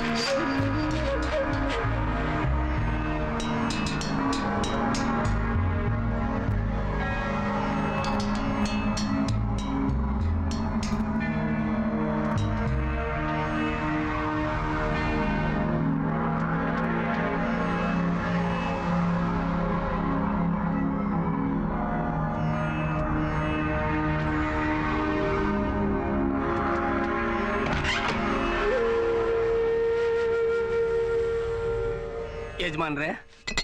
ಯಜಮಾನ್ರೆ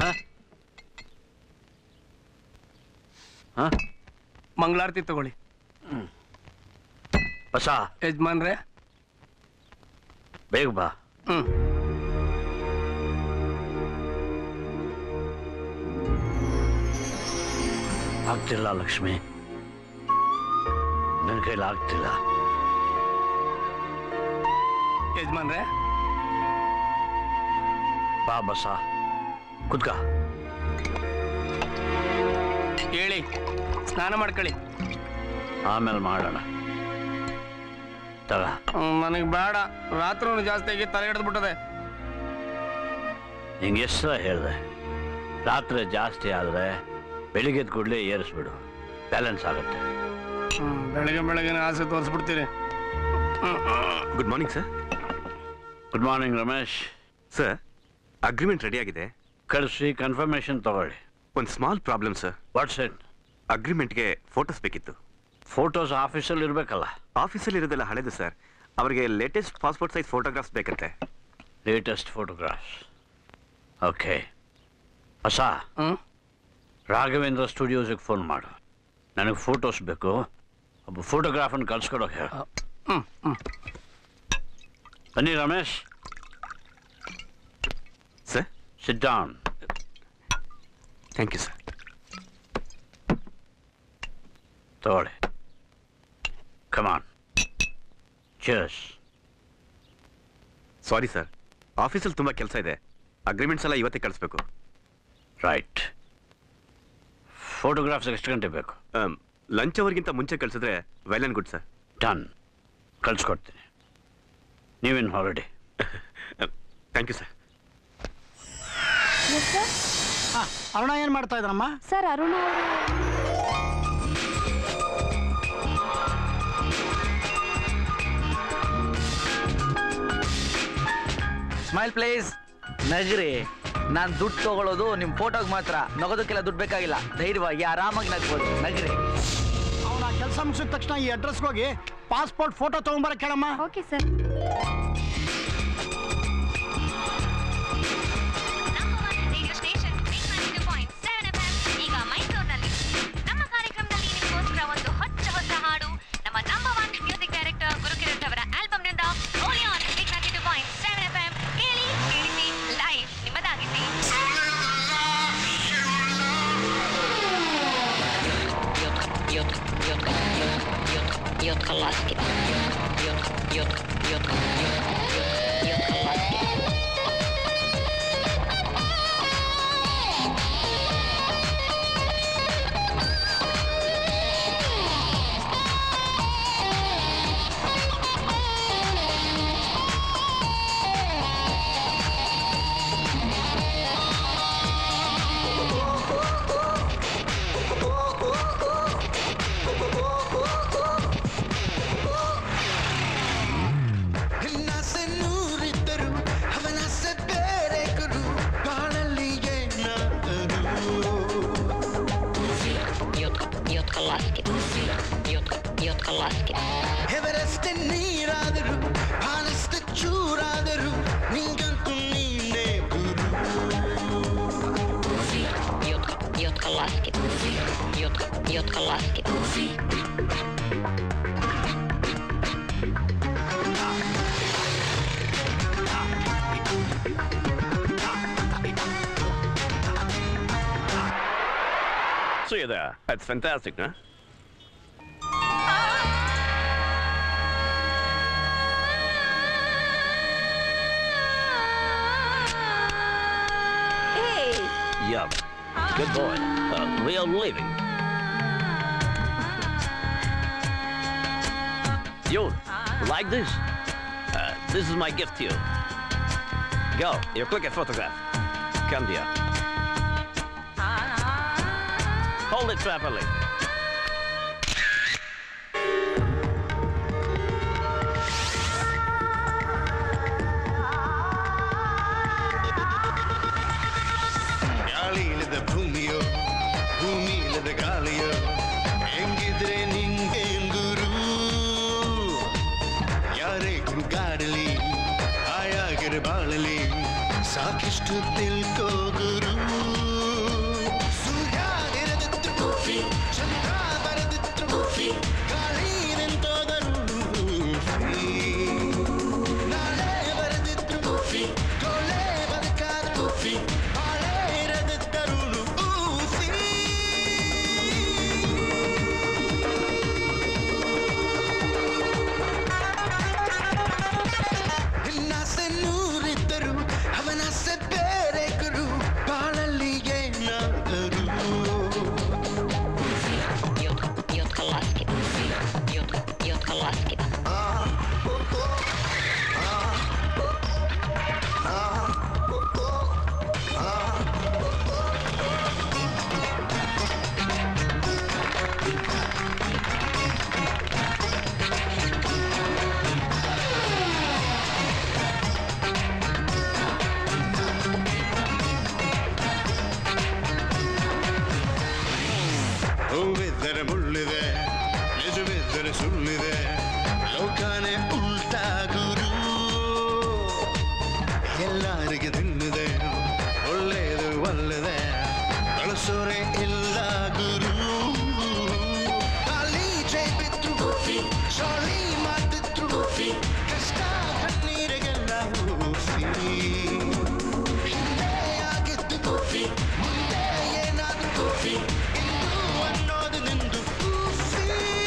ಹಾ ಮಂಗಳಾರತಿ ತಗೊಳ್ಳಿ ಬಸ ಯಜಮಾನ್ರೆ ಬೇಗ ಬಾ ಹ್ಮ್ ಆಗ್ತಿಲ್ಲ ಲಕ್ಷ್ಮಿ ನನ್ನ ಕೈಲಿ ಆಗ್ತಿಲ್ಲ ಯಜಮಾನ್ರೆ ಬಾ ಬಸ ಕುತ್ಕ ಹೇಳಿ ಸ್ನಾನ ಮಾಡ್ಕೊಳ್ಳಿ ಆಮೇಲೆ ಮಾಡೋಣ ತಗ ನನಗೆ ಬೇಡ ರಾತ್ರಿ ಜಾಸ್ತಿ ಆಗಿ ತಲೆ ಹಿಡಿದು ಬಿಟ್ಟದೆ ನಿಂಗೆ ಎಷ್ಟು ಸಲ ಹೇಳಿದೆ ರಾತ್ರಿ ಜಾಸ್ತಿ ಆದರೆ ಬೆಳಿಗ್ಗೆ ಕೂಡಲೇ ಏರಿಸ್ಬಿಡು ಬ್ಯಾಲೆನ್ಸ್ ಆಗುತ್ತೆ ಹ್ಮ್ ಬೆಳಗ್ಗೆ ಬೆಳಗ್ಗೆ ಆಸೆ ತೋರಿಸ್ಬಿಡ್ತೀರಿ good morning sir good morning Ramesh sir agreement ready ಆಗಿದೆ ಕಳಿಸಿ ಕನ್ಫರ್ಮೇಷನ್ ತಗೊಳ್ಳಿ ಒಂದು small problem sir what's it ಅಗ್ರಿಮೆಂಟ್ಗೆ ಫೋಟೋಸ್ ಬೇಕಿತ್ತು ಫೋಟೋಸ್ ಆಫೀಸಲ್ಲಿ ಇರಬೇಕಲ್ಲ ಆಫೀಸಲ್ಲಿ ಇರೋದೆಲ್ಲ ಹಳೇದು ಸರ್ ಅವರಿಗೆ ಲೇಟೆಸ್ಟ್ ಪಾಸ್ಪೋರ್ಟ್ ಸೈಜ್ ಫೋಟೋಗ್ರಾಫ್ಸ್ ಬೇಕಂತೆ ಲೇಟೆಸ್ಟ್ ಫೋಟೋಗ್ರಾಫ್ಸ್ ಓಕೆ ಹೊಸ ಹ್ಮ್ ರಾಘವೇಂದ್ರ ಸ್ಟುಡಿಯೋಸಿಗೆ ಫೋನ್ ಮಾಡು ನನಗೆ ಫೋಟೋಸ್ ಬೇಕು ಒಬ್ಬ ಫೋಟೋಗ್ರಾಫರ್ನ ಕಳ್ಸ್ಕೊಡೋಕೆ ಹೇಳು ಹ್ಮ್ ಹ್ಮ್ ಬನ್ನಿ Ramesh sir sit down thank you sir ತಗೊಳ್ಳಿ ಕಮಾನ್ ಚರ್ಸ್ ಸಾರಿ ಸರ್ ಆಫೀಸಲ್ಲಿ ತುಂಬ ಕೆಲಸ ಇದೆ ಅಗ್ರಿಮೆಂಟ್ಸ್ ಎಲ್ಲ ಇವತ್ತೇ ಕಳಿಸ್ಬೇಕು ರೈಟ್ ಫೋಟೋಗ್ರಾಫ್ಸ್ ಎಷ್ಟು ಗಂಟೆ ಬೇಕು ಲಂಚ್ ಅವರ್ಗಿಂತ ಮುಂಚೆ ಕಳಿಸಿದ್ರೆ well and good sir done ಕಳ್ಸ್ಕೊಡ್ತೀನಿ ನೀವೇನು ಹೊರಡಿ ಥ್ಯಾಂಕ್ ಯು ಸರ್ ಅರುಣ ಏನ್ ಮಾಡ್ತಾ ಇದ್ರಮ್ಮ ಸರ್ ಅರುಣ ಅವರು ಸ್ಮೈಲ್ ಪ್ಲೇಸ್ ನಗ್ರಿ ನಾನು ದುಡ್ಡು ತಗೊಳ್ಳೋದು ನಿಮ್ಮ ಫೋಟೋಗೆ ಮಾತ್ರ ನಗೋದಕ್ಕೆಲ್ಲ ದುಡ್ಡು ಬೇಕಾಗಿಲ್ಲ ಧೈರ್ಯವಾಗಿ ಆರಾಮಾಗಿ ನಗ್ಬೋದು ನಗ್ರಿ ಅವನ ಕೆಲಸ ಮುಗಿಸಿದ ತಕ್ಷಣ ಈ ಅಡ್ರೆಸ್ಗೆ ಹೋಗಿ ಪಾಸ್ಪೋರ್ಟ್ ಫೋಟೋ ತಗೊಂಬರ ಕೇಳಮ್ಮ okay sir radio station point seven F ಈಗ ಮೈಸೂರಿನಲ್ಲಿ ನಮ್ಮ ಕಾರ್ಯಕ್ರಮದಲ್ಲಿ ನಿಮಗೋಸ್ಕರ ಒಂದು ಹೊಚ್ಚ ಹೊಸ ಹಾಡು ನಮ್ಮ number one music director Gurukiran ಅವರ ಆಲ್ಬಮ್ನಿಂದ only on big ninety two point seven F M ಕೇಳಿ ಕೇಳಿಸಿ ಲೈವ್ ನಿಮ್ಮದಾಗಿಸಿ ಹೆಣ್ಣಾಸೆ ನೂರಿದ್ದರು ಅವನಾಸೆ ಬೇರೆ ಗುರು ಬಾಳಲ್ಲಿ ಏನಾದರೂ ಎವರೆಸ್ಟ್ ನೀರಾದರು ಬಾಳಷ್ಟು ಚೂರಾದರು ನಿಂಗಂತೂ ನೀನೇ ಗುರು So you're there. That's fantastic, huh? Yeah. Good boy. Uh, we are leaving. You like this? Uh, this is my gift to you. Go, you click a photograph. Come here. Hold it properly. ಗಾಳಿ ಇಲ್ಲದ ಭೂಮಿಯೋ ಭೂಮಿ ಇಲ್ಲದ ಗಾಳಿಯೋ ಹೆಂಗಿದ್ರೆ ನಿಂಗೆ ಗುರು ಯಾರೇ ಗುರುಗಾಡಲಿ ಆಯಾಗಿರ ಬಾಳಲಿ ಸಾಕಿಷ್ಟು ತಿಳ್ಕೋ ಗುರು ಸೂರ್ಯ ಇರದಿದ್ರು ಭೂಮಿ ಚಂದ್ರ ಬರದಿದ್ರು ಭೂಮಿ ಗಾಳಿ ನಿಂತೋದರು ನಾಳೆ ಬರದಿದ್ರು ಭೂಮಿ ಗೋಳೆ ಬದುಕಾದ್ರು ಭೂಮಿ ಬಾಳೆ ಇರದಿದ್ದರು ಊಸಿ ನಿನ್ನಾಸೆ ನೂರಿದ್ದರು ಅವನಾಸೆ ಬೇರೆ ಗುರು ಬಾಳಲ್ಲಿ ಏನಾದರು ಹೂವಿದ್ದರೆ ಮುಳ್ಳಿದೆ ನಿಜವಿದ್ದರೆ ಸುಳ್ಳಿದೆ ಲೋಕನೇ ಉಲ್ಟಾ ಗುರು ಎಲ್ಲರಿಗೆ ತಿನ್ನಿದೆ ಒಳ್ಳೆಯದು ಒಳ್ಳೆದೆ ಬಳಸೋರೆ ಇಲ್ಲ ಗುರು ಖಾಲಿ ಜೈ ಬಿದ್ರು ಶಾಲಿ ಮಾತಿದ್ರು ಕಷ್ಟ ಕಣ್ಣೀರಿಗೆಲ್ಲ ಊಸಿ ಹಿಂದೆ ಆಗಿದ್ದು ಗೋಪಿ ಮುಂದೆ ಏನಾದ್ರೂ ಗೋಪಿ ಇಂದು ಅನ್ನೋದು ನಿಂದು ಕೂಸಿ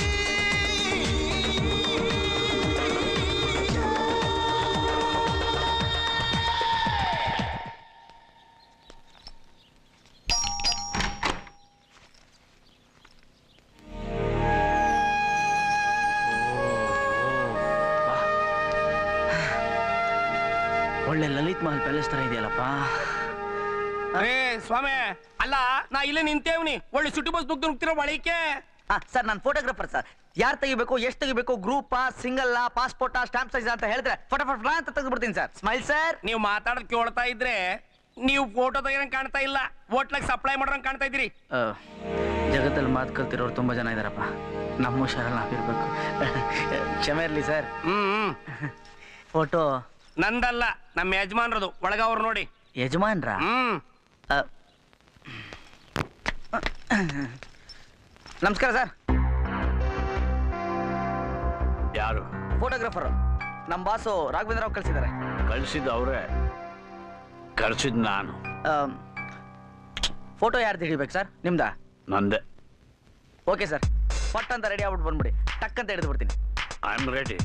ಒಳ್ಳೆ ಲಲಿತ್ ಮಹಲ್ ಪ್ಯಾಲೇಸ್ ತರ ಇದೆಯಲ್ಲಪ್ಪ ಏ ಸ್ವಾಮಿ ಅಲ್ಲ ನಾ ಇಲ್ಲೇ ನಿಂತೇವ್ನಿ ಒಳ್ಳೆ ಸಿಟಿ ಬಸ್ ದುಗ್ದು ನುಗ್ತಿರೋ ಒಳಿಕೆ ಸರ್ ನಾನು ಫೋಟೋಗ್ರಾಫರ್ ಸರ್ ಯಾರು ತೆಗಿಬೇಕು ಎಷ್ಟು ತೆಗಿಬೇಕು ಗ್ರೂಪಾ ಸಿಂಗಲ್ ಪಾಸ್ಪೋರ್ಟಾ ಸ್ಟಾಂಪ್ ಸೈಜ್ ಅಂತ ಹೇಳಿದ್ರೆ ಫಟಾಫಟ್ ಅಂತ ತೆಗೆದ್ಬಿಡ್ತೀನಿ ಸರ್ ಸ್ಮೈಲ್ ಸರ್ ನೀವು ಮಾತಾಡೋದ್ ಕೇಳ್ತಾ ಇದ್ರೆ ನೀವು ಫೋಟೋ ತೆಗಿಯಂಗ್ ಕಾಣ್ತಾ ಇಲ್ಲ ಹೋಟ್ಲಾಗ ಸಪ್ಲೈ ಮಾಡೋಂಗ್ ಕಾಣ್ತಾ ಇದ್ರಿ ಜಗತ್ತಲ್ಲಿ ಮಾತು ಕಲ್ತಿರೋರು ತುಂಬಾ ಜನ ಇದಾರಪ್ಪ ನಮ್ಮ ಹುಷಾರಲ್ಲಿ ನಾವಿರ್ಬೇಕು ಕ್ಷಮೆ ಇರಲಿ ಸರ್ ಹ್ಮ್ ಹ್ಮ್ ಫೋಟೋ ನಂದಲ್ಲ ನಮ್ಮ ಯಜಮಾನ್ರದು ಒಳಗವ್ರು ನೋಡಿ ಯಜಮಾನ್ರ ಹ್ಮ್ ನಮಸ್ಕಾರ ಸರ್ ಯಾರು ಫೋಟೋಗ್ರಾಫರ್ ನಮ್ಮ ಬಾಸು ರಾಘವೇಂದ್ರ ರಾವ್ ಕಳಿಸಿದ್ದಾರೆ ಕಳಿಸಿದ್ದು ಅವರೇ ಕರ್ಸಿದ್ ನಾನು ಫೋಟೋ ಯಾರ್ದು ಹಿಡಿಬೇಕು ಸರ್ ನಿಮ್ದಾ ನಂದೆ ಓಕೆ ಸರ್ ಪಟ್ ಅಂತ ರೆಡಿ ಆಗ್ಬಿಟ್ಟು ಬಂದ್ಬಿಡಿ ಟಕ್ ಅಂತ ಹಿಡಿದು ಬಿಡ್ತೀನಿ I am ready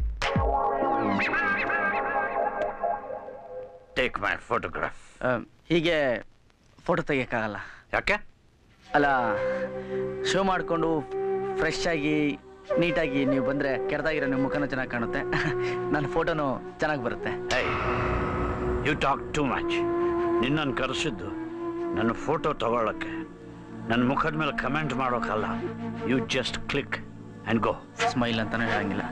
take my photograph ಆ, ಹೀಗೆ ಫೋಟೋ ತೆಗಿಯೋಕ್ಕಾಗಲ್ಲ ಯಾಕೆ ಅಲ್ಲ ಶೋ ಮಾಡಿಕೊಂಡು ಫ್ರೆಶ್ ಆಗಿ ನೀಟಾಗಿ ನೀವು ಬಂದರೆ ಕೆಡ್ದಾಗಿರೋ ನಿಮ್ಮ ಮುಖನೂ ಚೆನ್ನಾಗಿ ಕಾಣುತ್ತೆ ನನ್ನ ಫೋಟೋನು ಚೆನ್ನಾಗಿ ಬರುತ್ತೆ hey you talk too much ನಿನ್ನನ್ನು ಕರೆಸಿದ್ದು ನನ್ನ ಫೋಟೋ ತಗೊಳ್ಳೋಕ್ಕೆ ನನ್ನ ಮುಖದ ಮೇಲೆ ಕಮೆಂಟ್ ಮಾಡೋಕ್ಕಲ್ಲ you just click and go smile ಅಂತಾನೆ ಹೇಳಂಗಿಲ್ಲ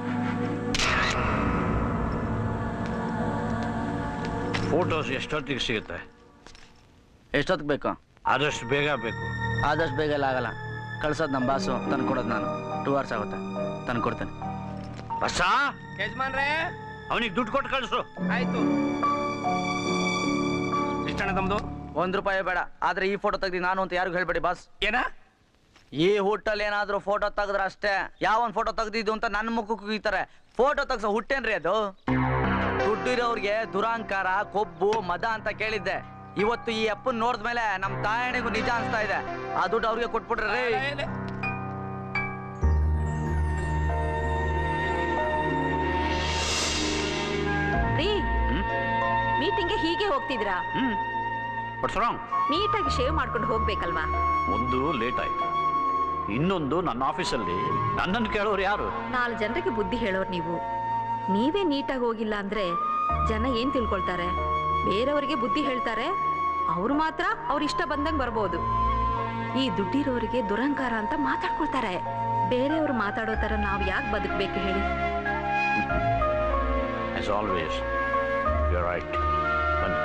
ಫೋಟೋಸ್ ಎಷ್ಟೊತ್ತಿಗೆ ಸಿಗುತ್ತೆ ಎಷ್ಟೊತ್ತಿಗೆ ಬೇಕು ಆದಷ್ಟು ಬೇಗ ಬೇಕು ಆದಷ್ಟು ಬೇಗ ಎಲ್ಲ ಆಗಲ್ಲ ಕಳ್ಸೋದು ನಮ್ಮ ಬಾಸು ತಂದು ಕೊಡೋದು ನಾನು ಟೂ ಅವರ್ಸ್ ಆಗುತ್ತೆ ತಂದು ಕೊಡ್ತೇನೆ ಬಸ್ಸ ಯಜಮಾನ್ರೇ ಅವನಿಗೆ ದುಡ್ಡು ಕೊಟ್ಟು ಕಳಿಸು ಆಯ್ತು ಎಷ್ಟಣ್ಣ ತಮ್ದು ಒಂದು ರೂಪಾಯಿ ಬೇಡ ಆದರೆ ಈ ಫೋಟೋ ತೆಗ್ದು ನಾನು ಅಂತ ಯಾರಿಗೂ ಹೇಳ್ಬೇಡಿ ಬಾಸ್ ಏನ ಈ ಹುಟ್ಟಲ್ಲಿ ಏನಾದರೂ ಫೋಟೋ ತೆಗೆದ್ರೆ ಅಷ್ಟೇ ಯಾವನ್ ಫೋಟೋ ತೆಗ್ದಿದ್ದು ಅಂತ ನನ್ನ ಮುಖಕ್ಕೆ ಕುಗಿತಾರೆ ಫೋಟೋ ತೆಗ್ಸೋ ಹುಟ್ಟೇನ್ರಿ ಅದು ದುಡ್ಡಿರೋರ್ಗೆ ದುರಾಂಕಾರ ಕೊಬ್ಬು ಮದ ಅಂತ ಕೇಳಿದ್ದೆ ಇವತ್ತು ಈ ಅಪ್ಪನ್ ನೋಡಿದ್ಮೇಲೆ ನಮ್ಮ ತಾಯಣಿಗೂ ನಿಜ ಅನ್ಸ್ತಾ ಇದೆ ಆ ದುಡ್ಡು ಅವ್ರಿಗೆ ಕೊಟ್ಬಿಟ್ರೆ ರೀ ರೀ ಹ್ಮ್? ಮೀಟಿಂಗ್ಗೆ ಹೀಗೆ ಹೋಗ್ತಿದ್ದೀರಾ ಹ್ಞೂ ವಾಟ್ಸ್ ರಾಂಗ್ ನೀಟಾಗಿ ಶೇವ್ ಮಾಡ್ಕೊಂಡು ಹೋಗ್ಬೇಕಲ್ವಾ ಒಂದು ಲೇಟ್ ಆಯಿತು ಇನ್ನೊಂದು ನನ್ನ ಆಫೀಸಲ್ಲಿ ನನ್ನನ್ನು ಕೇಳೋರು ಯಾರು ನಾಲ್ಕು ಜನರಿಗೆ ಬುದ್ಧಿ ಹೇಳೋರು ನೀವು ನೀವೇ ನೀಟಾಗಿ ಹೋಗಿಲ್ಲ ಅಂದ್ರೆ ಜನ ಏನ್ ತಿಳ್ಕೊಳ್ತಾರೆ ಬೇರೆಯವರಿಗೆ ಬುದ್ಧಿ ಹೇಳ್ತಾರೆ ಅವ್ರು ಮಾತ್ರ ಅವ್ರ ಇಷ್ಟ ಬಂದಂಗೆ ಬರ್ಬೋದು ಈ ದುಡ್ಡಿರೋರಿಗೆ ದುರಂಕಾರ ಅಂತ ಮಾತಾಡ್ಕೊಳ್ತಾರೆ ಬೇರೆಯವ್ರು ಮಾತಾಡೋ ಥರ ನಾವು ಯಾಕೆ ಬದುಕಬೇಕು ಹೇಳಿ ಆಸ್ ಆಲ್ವೇಸ್ ಯು ರೈಟ್ ಬನ್ನಿ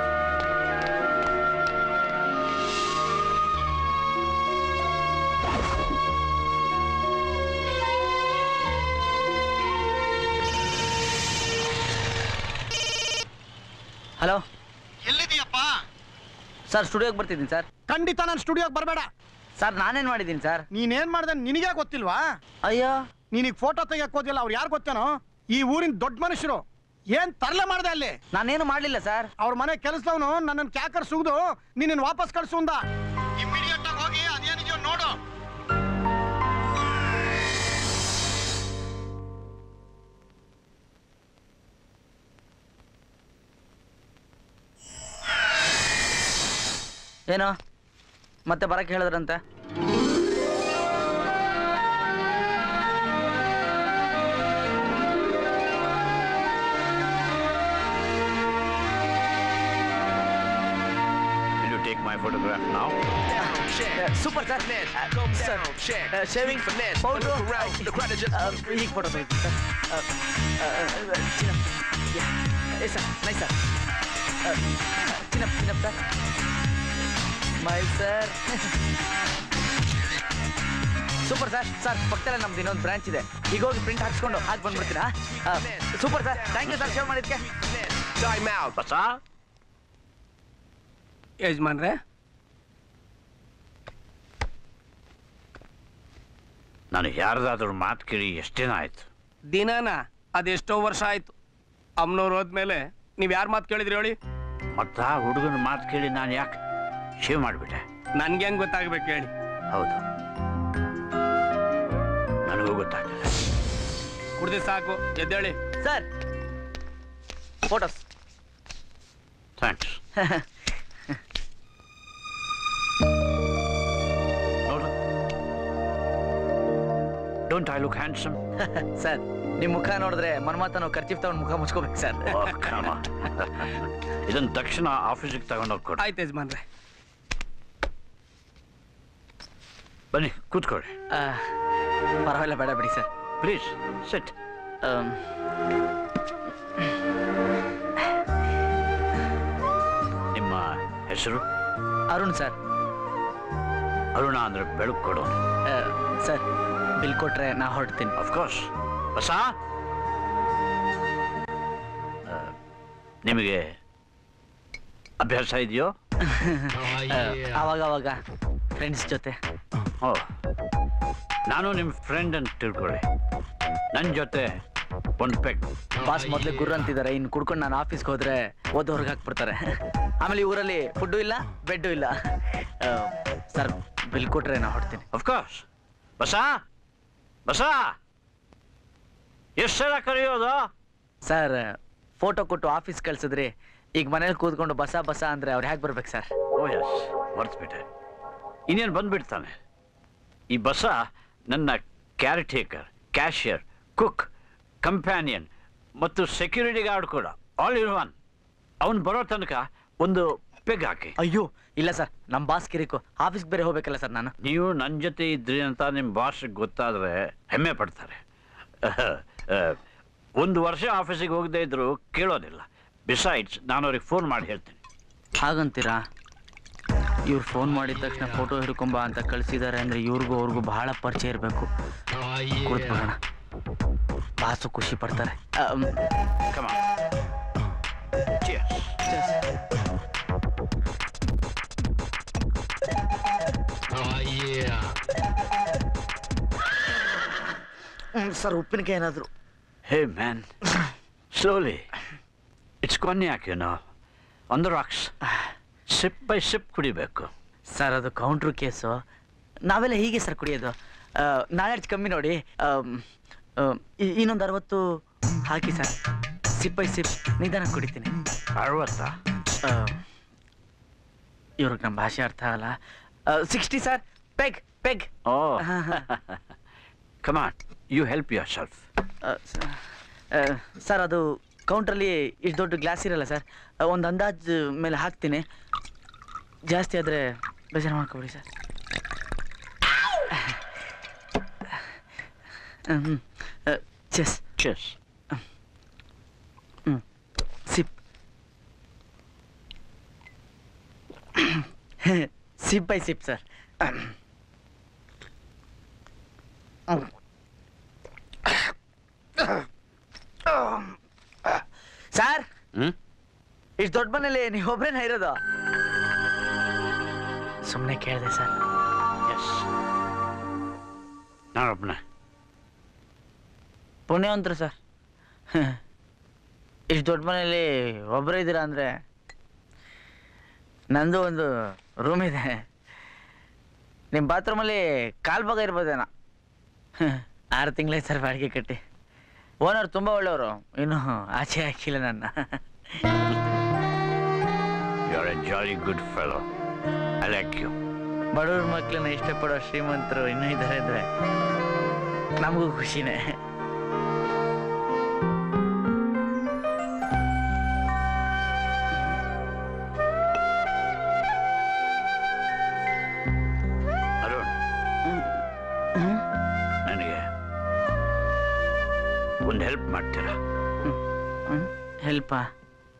ಹಲೋ ಎಲ್ಲಿದೀಯಪ್ಪ ಸರ್ ಸ್ಟುಡಿಯೋಗೆ ಬರ್ತಿದ್ದೀನಿ ಸರ್ ಖಂಡಿತ ನಾನು ಸ್ಟುಡಿಯೋಗೆ ಬರಬೇಡ ಸರ್ ನಾನೇನು ಮಾಡಿದ್ದೀನಿ ಸರ್ ನೀನೇನ್ ಮಾಡ್ದೆ ನಿನಗೆ ಗೊತ್ತಿಲ್ವಾ ಅಯ್ಯೋ ನೀನೀಗ ಫೋಟೋ ತೆಗಿಯಕ್ ಹೋದಿಲ್ಲ ಅವ್ರು ಯಾರು ಗೊತ್ತೇನೋ ಈ ಊರಿನ ದೊಡ್ಡ ಮನುಷ್ಯರು ಏನ್ ತರಲೆ ಮಾಡ್ದೆ ಅಲ್ಲಿ ನಾನೇನು ಮಾಡಲಿಲ್ಲ ಸರ್ ಅವ್ರ ಮನೆ ಕೆಲಸದವನು ನನ್ನನ್ನು ಕ್ಯಾಕರ್ ಸುಗ್ದು ನಿನ್ನ ವಾಪಸ್ ಕಳ್ಸು ಅಂದ ಇಮಿಡಿಯೇಟ್ ಆಗಿ ಹೋಗಿ ಅದೇನಿದೆಯೋ ನೋಡು ಏನು ಮತ್ತೆ ಬರಕ್ಕೆ ಹೇಳಿದ್ರಂತೆ Will you take my photograph now? Super sir sir shaving powder ಈಗ ಫೋಟೋ ತೆಗಿತೀನಿ sir sir nice sir chin up chin up sir smile sir super sir sir ಪಕ್ಕದಲ್ಲೇ ನಮ್ದು ಇನ್ನೊಂದು ಬ್ರಾಂಚ್ ಇದೆ ಈಗ ಹೋಗಿ ಪ್ರಿಂಟ್ ಹಾಕ್ಸ್ಕೊಂಡು ಹಾಕಿ ಬಂದ್ಬಿಡ್ತೀರಾ super sir thank you sir shave ಮಾಡಿದ್ಕೆ ಬಸ ಯಜಮಾನ್ರೆ ನಾನು ಯಾರ್ದಾದ್ರೂ ಮಾತು ಕೇಳಿ ಎಷ್ಟೇನ ಆಯ್ತು ದಿನಾನ ಅದೆಷ್ಟೋ ವರ್ಷ ಆಯ್ತು ಅಮ್ಮನವ್ರು ಹೋದ್ಮೇಲೆ ನೀವು ಯಾರು ಮಾತು ಕೇಳಿದ್ರಿ ಹೇಳಿ ಮತ್ತ ಆ ಹುಡುಗನ ಮಾತು ಕೇಳಿ ನಾನು ಯಾಕೆ ಶೇವ್ ಮಾಡಿಬಿಟ್ಟೆ ನನ್ಗೆ ಹೆಂಗ್ ಗೊತ್ತಾಗ್ಬೇಕು ಹೇಳಿ ಹೌದು ನನಗೂ ಗೊತ್ತಾಗ್ತದೆ ಕುಡ್ದು ಸಾಕು ಎದ್ದೇಳಿ ಸರ್ ಫೋಟೋಸ್ ಥ್ಯಾಂಕ್ಸ್ ನೋಡು don't I look handsome sir ನಿಮ್ಮ ಮುಖ ನೋಡಿದ್ರೆ ಮನ್ಮಾತ ನಾವು ಖರ್ಚಿಫ್ ತಗೊಂಡು ಮುಖ ಮುಚ್ಕೋಬೇಕು ಸರ್ ಇದನ್ನ ತಕ್ಷಣ ಆಫೀಸಿಗೆ ತಗೊಂಡೋಗಿ ಕೊಡು ಆಯ್ತು ಯಜಮಾನ್ರೆ ಬನ್ನಿ ಕೂತ್ಕೊಳ್ಳಿ ಆ, ಪರವಾಗಿಲ್ಲ ಬೇಡ ಬಿಡಿ ಸರ್ ಪ್ಲೀಸ್ ಸೆಟ್ ಆಮ್, ನಿಮ್ಮ ಹೆಸರು ಅರುಣ್ ಸರ್ ಅರುಣ ಅಂದ್ರೆ ಬೆಳಕು ಕೊಡೋನು ಆ, ಸರ್ ಬಿಲ್ ಕೊಟ್ರೆ ನಾ ಹೊರಡ್ತೀನಿ ಅಫ್ಕೋರ್ಸ್ ಹೊಸ ನಿಮಗೆ ಅಭ್ಯಾಸ ಇದೆಯೋ ಆ, ಆವಾಗ ಅವಾಗ ಫ್ರೆಂಡ್ಸ್ ಜೊತೆ ಓ ನಾನು ನಿಮ್ಮ ಫ್ರೆಂಡ್ ಅಂತ ತಿಳ್ಕೊಳ್ಳಿ ನನ್ನ ಜೊತೆ ಒಂದು ಪೆಗ್ ಬಾಸ್ ಮೊದಲೇ ಗುರು ಅಂತಿದ್ದಾರೆ ಇನ್ನು ಕುಡ್ಕೊಂಡು ನಾನು ಆಫೀಸ್ಗೆ ಹೋದ್ರೆ ಓದ್ ಹೊರಗೆ ಹಾಕ್ಬಿಡ್ತಾರೆ ಆಮೇಲೆ ಈ ಊರಲ್ಲಿ ಫುಡ್ಡು ಇಲ್ಲ ಬೆಡ್ಡು ಇಲ್ಲ ಆ, ಸರ್ ಬಿಲ್ ಕೊಟ್ರೆ ನಾ ಹೊರಡ್ತೀನಿ ಅಫ್ಕೋರ್ಸ್ ಬಸ ಬಸ ಎಷ್ಟು ಸಲ ಕರೆಯೋದು ಸರ್ ಫೋಟೋ ಕೊಟ್ಟು ಆಫೀಸ್ ಕಳ್ಸಿದ್ರಿ ಈಗ ಮನೇಲಿ ಕೂತ್ಕೊಂಡು ಬಸ ಬಸ ಅಂದ್ರೆ ಅವ್ರು ಹೇಗೆ ಬರ್ಬೇಕು ಸರ್ ಓ ಎಸ್ ಮರ್ತ್ಬಿಟ್ಟೆ ಇನ್ನೇನು ಬಂದ್ಬಿಡ್ತಾನೆ ಈ ಬಸ ನನ್ನ caretaker cashier cook companion ಮತ್ತು ಸೆಕ್ಯೂರಿಟಿ ಗಾರ್ಡ್ ಕೂಡ ಆಲ್ ಇನ್ ಒನ್ ಅವನು ಬರೋ ತನಕ ಒಂದು ಪೆಗ್ ಹಾಕಿ ಅಯ್ಯೋ ಇಲ್ಲ ಸರ್ ನಮ್ಮ ಬಾಸ್ ಕಿರಿಕು ಆಫೀಸ್ಗೆ ಬೇರೆ ಹೋಗ್ಬೇಕಲ್ಲ ಸರ್ ನಾನು ನೀವು ನನ್ನ ಜೊತೆ ಇದ್ರಿ ಅಂತ ನಿಮ್ಮ ಬಾಸ್ಗೆ ಗೊತ್ತಾದರೆ ಹೆಮ್ಮೆ ಪಡ್ತಾರೆ ಅಹ್, ಒಂದು ವರ್ಷ ಆಫೀಸಿಗೆ ಹೋಗದೇ ಇದ್ರು ಕೇಳೋದಿಲ್ಲ ಬಿಸೈಡ್ಸ್ ನಾನು ಅವ್ರಿಗೆ ಫೋನ್ ಮಾಡಿ ಹೇಳ್ತೀನಿ ಹಾಗಂತೀರಾ ಇವ್ರು ಫೋನ್ ಮಾಡಿದ ತಕ್ಷಣ ಫೋಟೋ ಹಿಡ್ಕೊಂಬ ಅಂತ ಕಳ್ಸಿದ್ದಾರೆ ಅಂದ್ರೆ ಇವ್ರಿಗೂ ಅವ್ರಿಗೂ ಬಹಳ ಪರಿಚಯ ಇರಬೇಕು ಕುಳಿತುಬಿಡೋಣ ಬಾಸು ಖುಷಿ ಪಡ್ತಾರೆ um, Come on. Cheers. Hmm, sir ಉಪ್ಪಿನಕಾಯಿ ಏನಾದ್ರು Hey man, slowly. It's cognac, you know. On the rocks. Sip by sip ಕುಡಿಬೇಕು ಸರ್ ಅದು ಕೌಂಟ್ರು ಕೇಸು ನಾವೆಲ್ಲ ಹೀಗೆ ಸರ್ ಕುಡಿಯೋದು ಆ, ನಾಳೆ ಕಮ್ಮಿ ನೋಡಿ ಇನ್ನೊಂದು ಅರವತ್ತು ಹಾಕಿ ಸರ್ ಸಿಪ್ ಬೈ ಸಿಪ್ ನಿಧಾನ ಕುಡಿತೀನಿ ಅರವತ್ತಾ ಇವ್ರಿಗೆ ನಮ್ಮ ಭಾಷೆ ಅರ್ಥ ಆಗಲ್ಲ sixty sir peg peg oh come on you help yourself sir ಅದು ಕೌಂಟ್ರಲ್ಲಿ ಇಷ್ಟು ದೊಡ್ಡ ಗ್ಲಾಸ್ ಇರಲ್ಲ ಸರ್ ಒಂದು ಅಂದಾಜು ಮೇಲೆ ಹಾಕ್ತೀನಿ ಜಾಸ್ತಿ ಆದರೆ ಬೇಜಾರು ಮಾಡ್ಕೊಬಿಡಿ ಸರ್ ಹ್ಞೂ ಚೆಸ್ ಚೆಸ್ ಹ್ಞೂ ಸಿಪ್ ಸಿಪ್ ಬೈ ಸಿಪ್ ಸರ್ ಸರ್ ಹ್ಮ್ ಇಷ್ಟು ದೊಡ್ಡ ಮನೇಲಿ ನೀವು ಒಬ್ಬರೇನ ಇರೋದು ಸುಮ್ಮನೆ ಕೇಳಿದೆ ಸರ್ ಎಸ್ ನಾನೊಬ್ಬನೇ ಪುಣ್ಯವಂತರು ಸರ್ ಇಷ್ಟು ದೊಡ್ಡ ಮನೇಲಿ ಒಬ್ಬರೇ ಇದ್ದೀರಾ ಅಂದರೆ ನಂದು ಒಂದು ರೂಮ್ ಇದೆ ನಿಮ್ಮ ಬಾತ್ರೂಮಲ್ಲಿ ಕಾಲು ಭಾಗ ಇರ್ಬೋದೇನೋ ಆರು ತಿಂಗಳೇ ಸರ್ ಬಾಡಿಗೆ ಕಟ್ಟಿ ಓನರ್ ತುಂಬ ಒಳ್ಳೆಯವರು ಇನ್ನೂ ಆಚೆ ಹಾಕಿಲ್ಲ ನನ್ನ you are a jolly good fellow I like you ಬಡವ್ರ ಮಕ್ಕಳನ್ನ ಇಷ್ಟಪಡೋ ಶ್ರೀಮಂತರು ಇನ್ನೂ ಇದ್ದಾರೆ ಅಂದರೆ ನಮಗೂ ಖುಷಿನೇ ಅರುಣ್ ನನಗೆ ಒಂದು ಹೆಲ್ಪ್ ಮಾಡ್ತೀರಾ ಹೆಲ್ಪಾ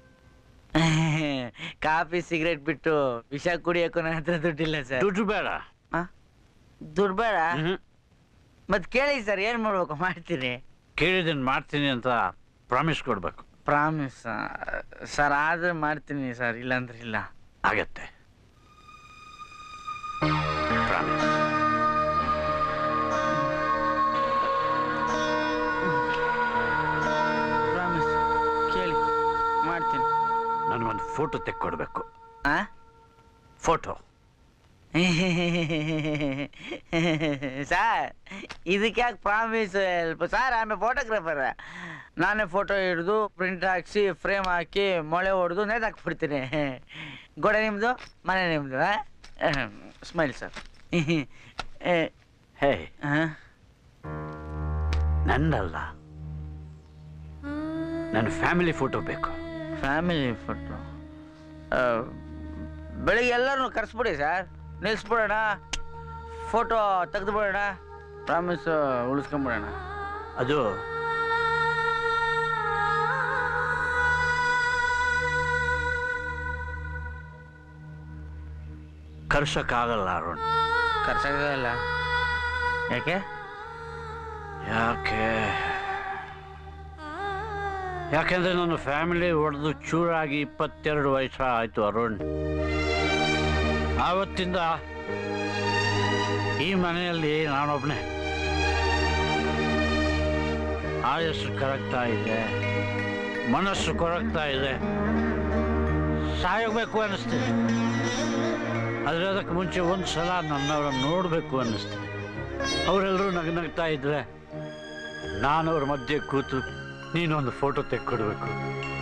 ಕಾಫಿ ಸಿಗರೇಟ್ ಬಿಟ್ಟು ವಿಷ ಕುಡಿಯೋಕ್ಕೂ ನನ್ನ ಹತ್ರ ದುಡ್ಡಿಲ್ಲ ಸರ್ ದುಡ್ಡು ಬೇಡ ದುಡ್ಡು ಬೇಡ ಮ್ಹೂ. ಮತ್ತೆ ಕೇಳಿ ಸರ್ ಏನು ಮಾಡ್ಬೇಕು ಮಾಡ್ತೀನಿ ಕೇಳಿದ್ದನ್ನು ಮಾಡ್ತೀನಿ ಅಂತ ಪ್ರಾಮಿಸ್ ಕೊಡಬೇಕು ಪ್ರಾಮಿಸ್ ಸರ್ ಆದ್ರೆ ಮಾಡ್ತೀನಿ ಸರ್ ಇಲ್ಲಾಂದ್ರೆ ಇಲ್ಲ ಆಗತ್ತೆ ಪ್ರಾಮಿಸ್ ಪ್ರಾಮಿಸ್ ಕೇಳಿ ಮಾಡ್ತೀನಿ ನನಗೊಂದು ಫೋಟೋ ತೆಕ್ಕೊಡ್ಬೇಕು ಆ ಫೋಟೋ ಸರ್ ಇದಕ್ಕೆ ಯಾಕೆ ಪ್ರಾಮಿಸ್ ಹೆಲ್ಪ್ ಸರ್ ಆಮೇಲೆ ಫೋಟೋಗ್ರಾಫರ್ ನಾನೇ ಫೋಟೋ ಹಿಡಿದು ಪ್ರಿಂಟ್ ಹಾಕ್ಸಿ ಫ್ರೇಮ್ ಹಾಕಿ ಮೊಳೆ ಹೊಡೆದು ನೇತು ಹಾಕ್ಬಿಡ್ತೀನಿ ಗೋಡೆ ನಿಮ್ಮದು ಮನೆ ನಿಮ್ಮದು ಸ್ಮೈಲ್ ಸರ್ ಹೇ ನಂದಲ್ಲ ನನ್ನ ಫ್ಯಾಮಿಲಿ ಫೋಟೋ ಬೇಕು ಫ್ಯಾಮಿಲಿ ಫೋಟೋ ಬೆಳಿಗ್ಗೆ ಎಲ್ಲರೂ ಕರೆಸ್ಬಿಡಿ ಸರ್ ನಿಲ್ಲಿಸ್ಬಿಡೋಣ ಫೋಟೋ ತೆಗೆದುಬಿಡೋಣ ಪ್ರಾಮಿಸ್ ಉಳಿಸ್ಕೊಂಬಿಡೋಣ ಅದು ಕರ್ಸಕ್ಕಾಗಲ್ಲ ಅರುಣ್ ಕರ್ಸೋಕ್ಕಾಗಲ್ಲ ಯಾಕೆ ಯಾಕೆ ಯಾಕೆಂದ್ರೆ ನನ್ನ ಫ್ಯಾಮಿಲಿ ಹೊಡೆದು ಚೂರಾಗಿ ಇಪ್ಪತ್ತೆರಡು ವಯಸ್ಸು ಆಯ್ತು ಅರುಣ್ ಆವತ್ತಿಂದ ಈ ಮನೆಯಲ್ಲಿ ನಾನೊಬ್ಬನೇ ಆಯಸ್ಸು ಕರಗ್ತಾ ಇದೆ ಮನಸ್ಸು ಕೊರಗ್ತಾ ಇದೆ ಸಾಯಬೇಕು ಅನ್ನಿಸ್ತಿದೆ ಆದರೆ ಅದಕ್ಕೆ ಮುಂಚೆ ಒಂದು ಸಲ ನನ್ನವರನ್ನು ನೋಡಬೇಕು ಅನ್ನಿಸ್ತಿದೆ ಅವರೆಲ್ಲರೂ ನಗನಗ್ತಾ ಇದ್ರೆ ನಾನು ಅವ್ರ ಮಧ್ಯೆ ಕೂತು ನೀನೊಂದು ಫೋಟೋ ತೆಕ್ಕೊಡ್ಬೇಕು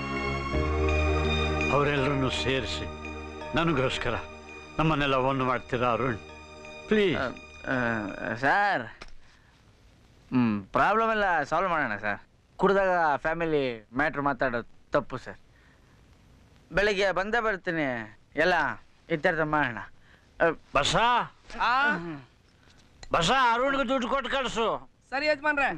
ಅವರೆಲ್ಲರನ್ನು ಸೇರಿಸಿ ನನಗೋಸ್ಕರ ನಮ್ಮನ್ನೆಲ್ಲ ಒಂದು ಮಾಡ್ತೀರಾ ಅರುಣ್ ಪ್ಲೀಸ್ ಸರ್ ಹ್ಞೂ ಪ್ರಾಬ್ಲಮ್ ಎಲ್ಲ ಸಾಲ್ವ್ ಮಾಡೋಣ ಸರ್ ಕುಡ್ದಾಗ ಫ್ಯಾಮಿಲಿ ಮ್ಯಾಟ್ರ್ ಮಾತಾಡೋದು ತಪ್ಪು ಸರ್ ಬೆಳಿಗ್ಗೆ ಬಂದೇ ಬರ್ತೀನಿ ಎಲ್ಲ ಇತ್ಯರ್ಥ ಮಾಡೋಣ ಬಸ ಆ ಬಸ ಅರುಣ್ಗೆ ದುಡ್ಡು ಕೊಟ್ಟು ಕಳಿಸು ಸರಿ ಯಜಮಾನ್ರೆ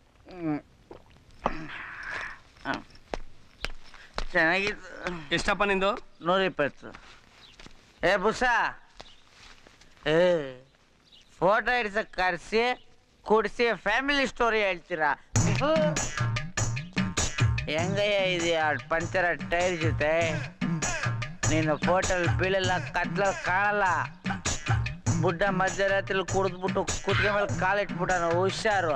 ಚೆನ್ನಾಗಿತ್ತು ಎಷ್ಟಪ್ಪ ನಿಂದು ನೂರಿಪ್ಪತ್ತು ಏ ಬುಸ ಏ ಫೋಟೋ ಹಿಡ್ಸಕ್ ಕರೆಸಿ ಕೂಡಿಸಿ ಫ್ಯಾಮಿಲಿ ಸ್ಟೋರಿ ಹೇಳ್ತೀರಾ ಥು. ಹೆಂಗಯ್ಯ ಇದೆಯಾ ಪಂಚರ ಟೈರ್ ಜೊತೆ ನೀನು ಫೋಟೋಲ್ ಬೀಳಲ್ಲ ಕತ್ಲ ಕಾಣಲ್ಲ ಬುಡ್ಡ ಮಧ್ಯರಾತ್ರಿ ಕುಡಿದ್ಬಿಟ್ಟು ಕುತ್ತಿಗೆ ಮೇಲೆ ಕಾಲಿಟ್ಬಿಟ್ಟಾನ ಹುಷಾರು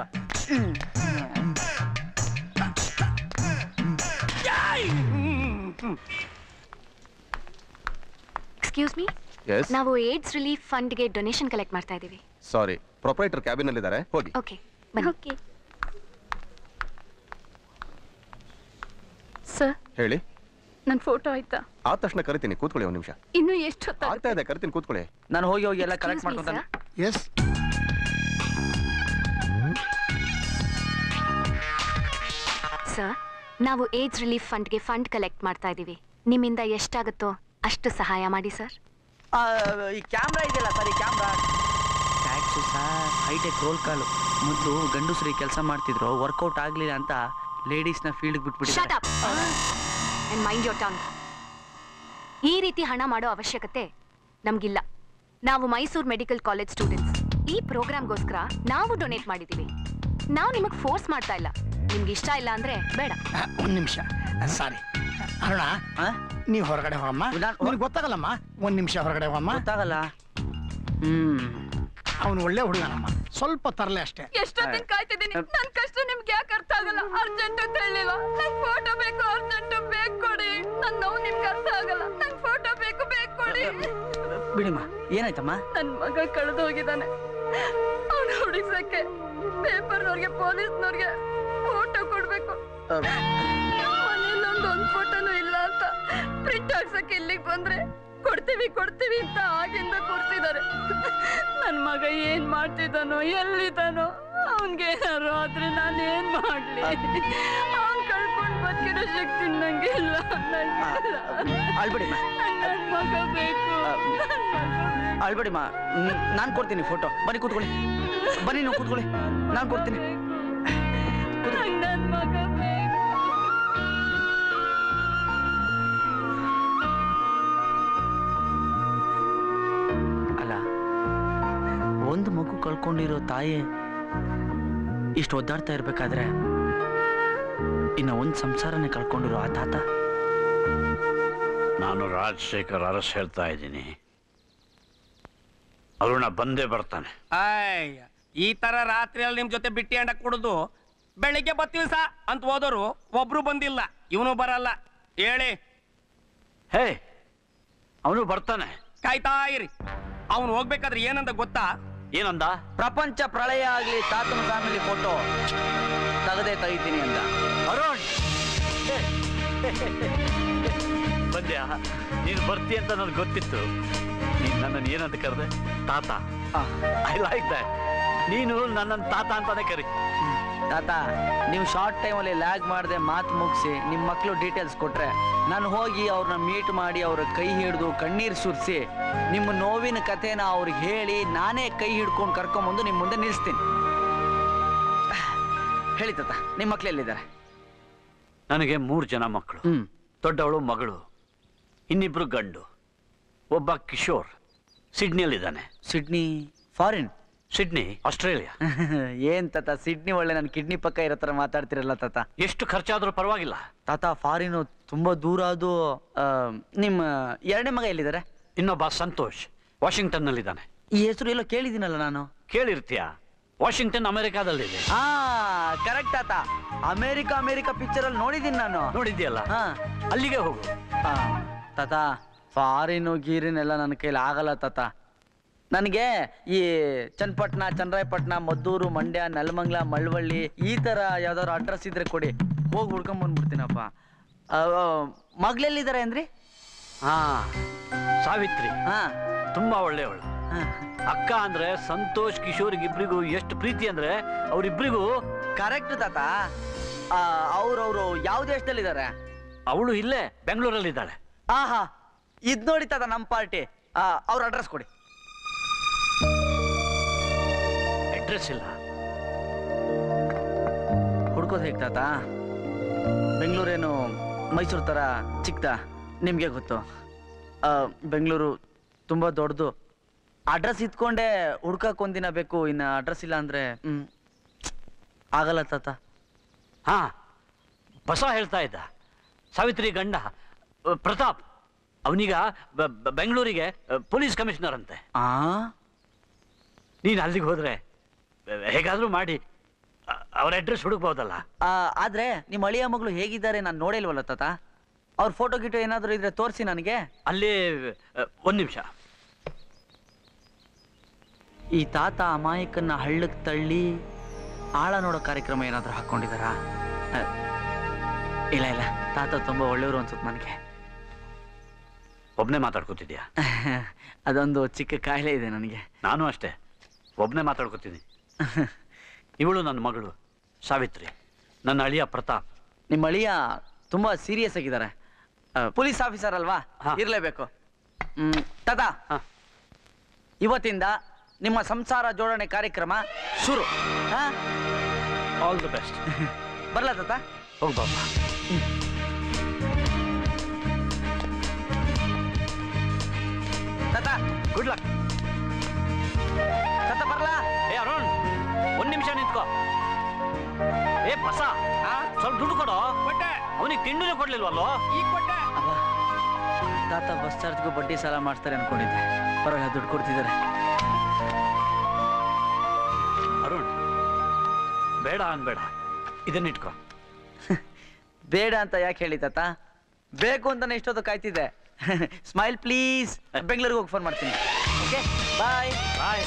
ಎಕ್ಸ್ಕ್ಯೂಸ್ ಮೀ ಎಸ್ ನಾವು ಏಡ್ಸ್ ರಿಲೀಫ್ ಫಂಡ್ಗೆ ಡೊನೇಷನ್ ಕಲೆಕ್ಟ್ ಮಾಡ್ತಾ ಇದ್ದೀವಿ ಸಾರಿ ಪ್ರೊಪರೈಟರ್ ಕ್ಯಾಬಿನ್ ಅಲ್ಲಿ ಇದ್ದಾರೆ ಹೋಗಿ ಓಕೆ ಬನ್ನಿ ಓಕೆ ಸರ್ ಹೇಳಿ ನನ್ನ ಫೋಟೋ ಆಯ್ತಾ ಆದ ತಕ್ಷಣ ಕರಿತೀನಿ ಕೂತ್ಕೊಳ್ಳಿ ಒಂದು ನಿಮಿಷ ಇನ್ನು ಎಷ್ಟು ಆಗ್ತಾ ಇದೆ ಕರಿತೀನಿ ಕೂತ್ಕೊಳ್ಳಿ ನಾನು ಹೋಗಿ ಹೋಗಿ ಎಲ್ಲ ಕಲೆಕ್ಟ್ Excuse me, ಮಾಡ್ಕೊಂತಾನೆ sir. ಎಸ್ ಸರ್ ನಾವು ಏಜ್ ರಿಲೀಫ್ ಫಂಡ್ಗೆ ಫಂಡ್ ಕಲೆಕ್ಟ್ ಮಾಡ್ತಾ ಇದ್ದೀವಿ ನಿಮ್ಮಿಂದ ಎಷ್ಟಾಗುತ್ತೋ ಅಷ್ಟು ಸಹಾಯ ಮಾಡಿ ಸರ್ ಆ, ಈ ಕ್ಯಾಮ್ರಾ ಇದೆಯಲ್ಲ ಸರ್ ಈ camera tax sir hitech roll ಕಾಲು ಮೊದಲು ಗಂಡಸ್ರು ಕೆಲಸ ಮಾಡ್ತಿದ್ರು ವರ್ಕೌಟ್ ಆಗಲಿಲ್ಲ ಅಂತ ಲೇಡೀಸ್ನ ಫೀಲ್ಡ್ಗೆ ಶಟ್ ಬಿಟ್ಬಿಟ್ಟಿದ್ದಾರೆ up and mind your tongue ಈ ರೀತಿ ಹಣ ಮಾಡೋ ಅವಶ್ಯಕತೆ ನಮ್ಗಿಲ್ಲ ನಾವು ಮೈಸೂರು ಮೆಡಿಕಲ್ ಕಾಲೇಜ್ ಸ್ಟೂಡೆಂಟ್ಸ್ ಈ ಪ್ರೋಗ್ರಾಮ್ಗೋಸ್ಕರ ನಾವು ಡೊನೇಟ್ ಮಾಡಿದ್ದೀವಿ ನಾವು ನಿಮಗೆ ಫೋರ್ಸ್ ಮಾಡ್ತಾ ಇಲ್ಲ ನಿಮ್ಗೆ ಇಷ್ಟ ಇಲ್ಲ ಅಂದ್ರೆ ಬೇಡ ಒಂದ್ ನಿಮಿಷ ಸಾರಿ ಅರುಣ ನೀವ್ ಹೊರಗಡೆ ಹೋಗಮ್ಮ ನಾನ್- ನಿನ್ಗೆ ಗೊತ್ತಾಗಲ್ಲಮ್ಮ ಒಂದ್ ನಿಮಿಷ ಹೊರಗಡೆ ಹೋಗಮ್ಮ ಗೊತ್ತಾಗಲ್ಲ ಹ್ಮ್ ಅವನು ಒಳ್ಳೆ ಹುಡುಗನಮ್ಮ ಸ್ವಲ್ಪ ತರಲೆ ಅಷ್ಟೇ ಎಷ್ಟೊತ್ತಿನ ಕಾಯ್ತಿದ್ದೀನಿ ನನ್ ಕಷ್ಟ ನಿಮ್ಗೆ ಯಾಕೆ ಅರ್ಥ ಆಗಲ್ಲ ಅರ್ಜೆಂಟ್ ಅಂತ ಹೇಳಿಲ್ಲ ನಂಗ್ ಫೋಟೋ ಬೇಕು ಅರ್ಜೆಂಟ್ ಬೇಕು ಕೊಡಿ ನನ್ ನೋವು ನಿಮ್ಗೆ ಅರ್ಥ ಆಗಲ್ಲ ನಂಗ್ ಫೋಟೋ ಬೇಕು ಬೇಕು ಕೊಡಿ ಬಿಡಿಮ್ಮ ಏನಾಯ್ತಮ್ಮ ನನ್ ಮಗ ಕಳೆದು ಹೋಗಿದ್ದಾನೆ ಅವ್ನ ಹುಡುಕ್ಸಕ್ಕೆ ಪೇಪರ್ನವ್ರಿಗೆ ಪೊಲೀಸ್ನವ್ರಿಗೆ ಫೋಟೋ ಕೊಡ್ಬೇಕು ಮನೇಲಿ ಒಂದ್ ಒಂದ್ ಫೋಟೋನು ಇಲ್ಲ ಅಂತ ಪ್ರಿಂಟ್ ಹಾಕ್ಸಕ್ಕೆ ಇಲ್ಲಿಗೆ ಬಂದ್ರೆ ಕೊಡ್ತೀವಿ ಕೊಡ್ತೀವಿ ಅಂತ ಆಗಿಂದ ಕೂರ್ಸಿದ್ದಾರೆ ನನ್ ಮಗ ಏನ್ ಮಾಡ್ತಿದ್ದಾನೋ ಎಲ್ಲಿದ್ದಾನೋ ಅವನ್ಗೆ ಏನಾರು ಆದ್ರೆ ನಾನು ಏನ್ ಮಾಡ್ಲಿ ಅವ್ನ್ ಕಳ್ಕೊಂಡ್ ಬದುಕಿರೋ ಶಕ್ತಿ ನಂಗೆ ಇಲ್ಲ ನಂಗಿಲ್ಲ. ಅಳ್ಬಿಡಿಮ್ಮ ನನ್ ಮಗ ಬೇಕು ನನ್ ಮಗ ಬೇಕು. ಅಳ್ಬೇಡಿಮ್ಮ ನಾನು ಕೊಡ್ತೀನಿ ಫೋಟೋ ಬನ್ನಿ ಕೂತ್ಕೊಳ್ಳಿ ಬನ್ನಿ ನೀವು ಕೂತ್ಕೊಳ್ಳಿ ನಾನು ಕೊಡ್ತೀನಿ ನಂಗ್ ನನ್ ಮಗ ಬೇಕು ಅಲ್ಲ ಒಂದು ಮಗು ಕಳ್ಕೊಂಡಿರೋ ತಾಯಿ ಇಷ್ಟು ಒದ್ದಾಡ್ತಾ ಇರ್ಬೇಕಾದ್ರೆ ಇನ್ನು ಒಂದು ಸಂಸಾರನೇ ಕಳ್ಕೊಂಡಿರೋ ಆ ತಾತ ನಾನು ರಾಜಶೇಖರ್ ಅರಸ್ ಹೇಳ್ತಾ ಇದ್ದೀನಿ ಅರುಣ ಬಂದೇ ಬರ್ತಾನೆ ಅಯ್ಯ ಈ ತರ ರಾತ್ರಿಯಲ್ಲಿ ನಿಮ್ ಜೊತೆ ಬಿಟ್ಟಿ ಅಂಡ ಕುಡಿದು ಬೆಳಿಗ್ಗೆ ಬರ್ತೀವಿ ಸಾ ಅಂತ ಹೋದವರು ಒಬ್ರು ಬಂದಿಲ್ಲ ಇವನು ಬರಲ್ಲ ಹೇಳಿ ಹೇ ಅವನು ಬರ್ತಾನೆ ಕಾಯ್ತಾ ಇರಿ ಅವನು ಹೋಗ್ಬೇಕಾದ್ರೆ ಏನಂತ ಗೊತ್ತಾ ಏನಂದ ಪ್ರಪಂಚ ಪ್ರಳಯ ಆಗ್ಲಿ ತಾತನ ಫ್ಯಾಮಿಲಿ ಫೋಟೋ ತೆಗದೇ ತೆಗಿತೀನಿ ಅಂತ ಅರುಣ್ ಬಂದ್ಯಾ ನೀನು ಬರ್ತಿ ಅಂತ ನನಗೆ ಗೊತ್ತಿತ್ತು ನೀನು ನನ್ನನ್ನು ಏನಂತ ಕರೆದೆ ತಾತ ಐ ಲೈಕ್ ದಟ್ ನೀನು ನನ್ನನ್ನು ತಾತ ಅಂತಾನೆ ಕರಿ ತಾತ ನೀವು ಶಾರ್ಟ್ ಟೈಮಲ್ಲಿ ಲ್ಯಾಗ್ ಮಾಡದೆ ಮಾತು ಮುಗಿಸಿ ನಿಮ್ಮ ಮಕ್ಕಳು ಡೀಟೇಲ್ಸ್ ಕೊಟ್ರೆ ನಾನು ಹೋಗಿ ಅವ್ರನ್ನ ಮೀಟ್ ಮಾಡಿ ಅವ್ರ ಕೈ ಹಿಡಿದು ಕಣ್ಣೀರು ಸುರಿಸಿ ನಿಮ್ಮ ನೋವಿನ ಕಥೆನ ಅವ್ರಿಗೆ ಹೇಳಿ ನಾನೇ ಕೈ ಹಿಡ್ಕೊಂಡು ಕರ್ಕೊಂಬಂದು ನಿಮ್ಮ ಮುಂದೆ ನಿಲ್ಲಿಸ್ತೀನಿ ಹೇಳಿ ತಾತ ನಿಮ್ಮ ಮಕ್ಳು ಎಲ್ಲಿದ್ದಾರೆ ನನಗೆ ಮೂರು ಜನ ಮಕ್ಕಳು ಹ್ಮ್ ದೊಡ್ಡವಳು ಮಗಳು ಇನ್ನಿಬ್ರು ಗಂಡು ಒಬ್ಬ ಕಿಶೋರ್ ಸಿಡ್ನಿಯಲ್ಲಿದ್ದಾನೆ ಸಿಡ್ನಿ ಫಾರಿನ್ ಸಿಡ್ನಿ ಆಸ್ಟ್ರೇಲಿಯಾ ಏನ್ ತಾತ ಸಿಡ್ನಿ ಒಳ್ಳೆ ನನ್ನ ಕಿಡ್ನಿ ಪಕ್ಕ ಇರೋ ಥರ ಮಾತಾಡ್ತಿರಲ್ಲ ತಾತ ಎಷ್ಟು ಖರ್ಚಾದ್ರೂ ಪರವಾಗಿಲ್ಲ ತಾತ ಫಾರಿನು ತುಂಬಾ ದೂರ ಅದು ಆ, ನಿಮ್ಮ ಎರಡನೇ ಮಗ ಎಲ್ಲಿದ್ದಾರೆ ಇನ್ನೊಬ್ಬ ಸಂತೋಷ್ ವಾಷಿಂಗ್ಟನ್ನಲ್ಲಿದ್ದಾನೆ ಈ ಹೆಸರು ಎಲ್ಲೋ ಕೇಳಿದ್ದೀನಲ್ಲ ನಾನು ಕೇಳಿರ್ತೀಯ ವಾಷಿಂಗ್ಟನ್ ಅಮೆರಿಕಾದಲ್ಲಿದೆ ಹಾ ಕರೆಕ್ಟ್ ತಾತ ಅಮೇರಿಕಾ ಅಮೇರಿಕಾ ಪಿಕ್ಚರ್ ಅಲ್ಲಿ ನೋಡಿದೀನಿ ನಾನು ನೋಡಿದ್ಯಲ್ಲ ಹಾ ಅಲ್ಲಿಗೆ ಹೋಗು ಆ, ತಾತ ಫಾರಿನು ಗೀರಿನ್ ಎಲ್ಲ ನನ್ನ ಕೈಲಿ ಆಗಲ್ಲ ತಾತ ನನಗೆ ಈ ಚನ್ನಪಟ್ಟಣ ಚನ್ನರಾಯಪಟ್ಟಣ ಮದ್ದೂರು ಮಂಡ್ಯ ನೆಲಮಂಗ್ಲ ಮಳವಳ್ಳಿ ಈ ಥರ ಯಾವ್ದಾದ್ರು ಅಡ್ರೆಸ್ ಇದ್ರೆ ಕೊಡಿ ಹೋಗಿ ಹುಡ್ಕೊಂಡ್ ಬಂದ್ಬಿಡ್ತೀನಪ್ಪ ಮಗ್ಳೆಲ್ಲಿದ್ದಾರೆ ಅಂದ್ರಿ ಹಾ ಸಾವಿತ್ರಿ ಹಾ ತುಂಬಾ ಒಳ್ಳೆಯವಳು ಹಾ. ಅಕ್ಕ ಅಂದ್ರೆ ಸಂತೋಷ್ ಕಿಶೋರ್ಗ್ ಇಬ್ರಿಗೂ ಎಷ್ಟು ಪ್ರೀತಿ ಅಂದ್ರೆ ಅವ್ರಿಬ್ರಿಗೂ ಕರೆಕ್ಟ್ ತಾತ ಅವ್ರವ್ರು ಯಾವ ದೇಶದಲ್ಲಿದ್ದಾರೆ ಅವಳು ಇಲ್ಲೇ ಬೆಂಗಳೂರಲ್ಲಿದ್ದಾಳೆ ಆಹಾ ಇದ್ ನೋಡಿ ತಾತ ನಮ್ಮ ಪಾರ್ಟಿ ಅವ್ರ ಅಡ್ರೆಸ್ ಕೊಡಿ ಅಡ್ರೆಸ್ ಇಲ್ಲ ಹುಡ್ಕೋದು ಹೇಗೆ ತಾತ ಬೆಂಗಳೂರೇನು ಮೈಸೂರು ಥರ ಚಿಕ್ಕದ ನಿಮಗೆ ಗೊತ್ತು ಆ, ಬೆಂಗಳೂರು ತುಂಬ ದೊಡ್ಡದು ಅಡ್ರೆಸ್ ಇತ್ಕೊಂಡೆ ಹುಡ್ಕಕ್ಕೆ ಒಂದಿನ ಬೇಕು ಇನ್ನು ಅಡ್ರೆಸ್ ಇಲ್ಲ ಅಂದರೆ ಹ್ಞೂ ಆಗಲ್ಲ ತಾತ ಹಾ ಬಸ ಹೇಳ್ತಾ ಇದ್ದ ಸಾವಿತ್ರಿ ಗಂಡ ಅ, ಪ್ರತಾಪ್ ಅವನೀಗ ಬ- ಬ- ಬೆಂಗಳೂರಿಗೆ ಅ, ಪೊಲೀಸ್ ಕಮಿಷನರ್ ಅಂತೆ ಆ ನೀನು ಅಲ್ಲಿಗೆ ಹೋದ್ರೆ ಅ, ಹೇಗಾದ್ರೂ ಮಾಡಿ ಅ- ಅವ್ರ ಅಡ್ರೆಸ್ ಹುಡುಕ್ಬೋದಲ್ಲ ಆ, ಆದ್ರೆ ನಿಮ್ಮ ಅಳಿಯ ಮಗಳು ಹೇಗಿದ್ದಾರೆ ನಾನು ನೋಡೇ ಇಲ್ವಲ್ಲ ತಾತ ಅವ್ರ ಫೋಟೋ ಗಿಟೋ ಏನಾದರೂ ಇದ್ರೆ ತೋರಿಸಿ ನನಗೆ ಅಲ್ಲಿ ಅ, ಒಂದ್ ನಿಮಿಷ ಈ ತಾತ ಅಮಾಯಕನ್ನ ಹಳ್ಳಕ್ಕೆ ತಳ್ಳಿ ಆಳ ನೋಡೋ ಕಾರ್ಯಕ್ರಮ ಏನಾದರೂ ಹಾಕ್ಕೊಂಡಿದ್ದಾರಾ ಅ, ಇಲ್ಲ ಇಲ್ಲ ತಾತ ತುಂಬ ಒಳ್ಳೆಯವರು ಅನ್ಸುತ್ತೆ ನನಗೆ ಒಬ್ನೇ ಮಾತಾಡ್ಕೋತಿದ್ಯಾ ಅದೊಂದು ಚಿಕ್ಕ ಕಾಯಿಲೆ ಇದೆ ನನಗೆ ನಾನು ಅಷ್ಟೇ ಒಬ್ನೇ ಮಾತಾಡ್ಕೋತೀನಿ ಇವಳು ನನ್ನ ಮಗಳು ಸಾವಿತ್ರಿ ನನ್ನ ಅಳಿಯ ಪ್ರತಾಪ್ ನಿಮ್ಮ ಅಳಿಯ ತುಂಬಾ ಸೀರಿಯಸ್ ಆಗಿದ್ದಾರೆ ಪೊಲೀಸ್ ಆಫೀಸರ್ ಅಲ್ವಾ ಹಾ. ಇರ್ಲೇಬೇಕು ಹ್ಮ್ ತದಾ ಹಾ. ಇವತ್ತಿಂದ ನಿಮ್ಮ ಸಂಸಾರ ಜೋಡಣೆ ಕಾರ್ಯಕ್ರಮ ಶುರು ಹಾ ಆಲ್ ದಿ ಬೆಸ್ಟ್ ಬರ್ಲಾ ತಾತ ಹೋಗ್ ಬಾಬಾ ತಾತ ಗುಡ್ ಲಕ್ ತಾತ ಬರ್ಲಾ ಏ ಅರುಣ್ ಒಂದ್ ನಿಮಿಷ ನಿಂತ್ಕೋ ಏ ಬಸ ಸ್ವಲ್ಪ ದುಡ್ಡು ಕೊಡು ಕೊಟ್ಟೆ ಅವನಿಗೆ ತಿಂಡಿನೂ ಕೊಡ್ಲಿಲ್ವಲ್ಲೋ ಈಗ ಕೊಟ್ಟೆ ಅಬ್ಬಾ, ತಾತ ಬಸ್ ಚಾರ್ಜ್ಗೂ ಬಡ್ಡಿ ಸಾಲ ಮಾಡ್ತಾರೆ ಅನ್ಕೊಂಡಿದ್ದೆ ಪರವಾಗಿಲ್ಲ ದುಡ್ಡು ಕೊಡ್ತಿದ್ದಾರೆ ಅರುಣ್ ಬೇಡ ಅನ್ಬೇಡ ಇದನ್ನಿಟ್ಕೋ ಬೇಡ ಅಂತ ಯಾಕೆ ಹೇಳಿ ತಾತ ಬೇಕು ಅಂತಾನೆ ಇಷ್ಟೊತ್ತು ಕಾಯ್ತಿದ್ದೆ ಸ್ಮೈಲ್ ಪ್ಲೀಸ್ ಬೆಂಗಳೂರಿಗೆ ಹೋಗಿ ಫೋನ್ ಮಾಡ್ತೀನಿ ಓಕೆ ಬಾಯ್ ಬಾಯ್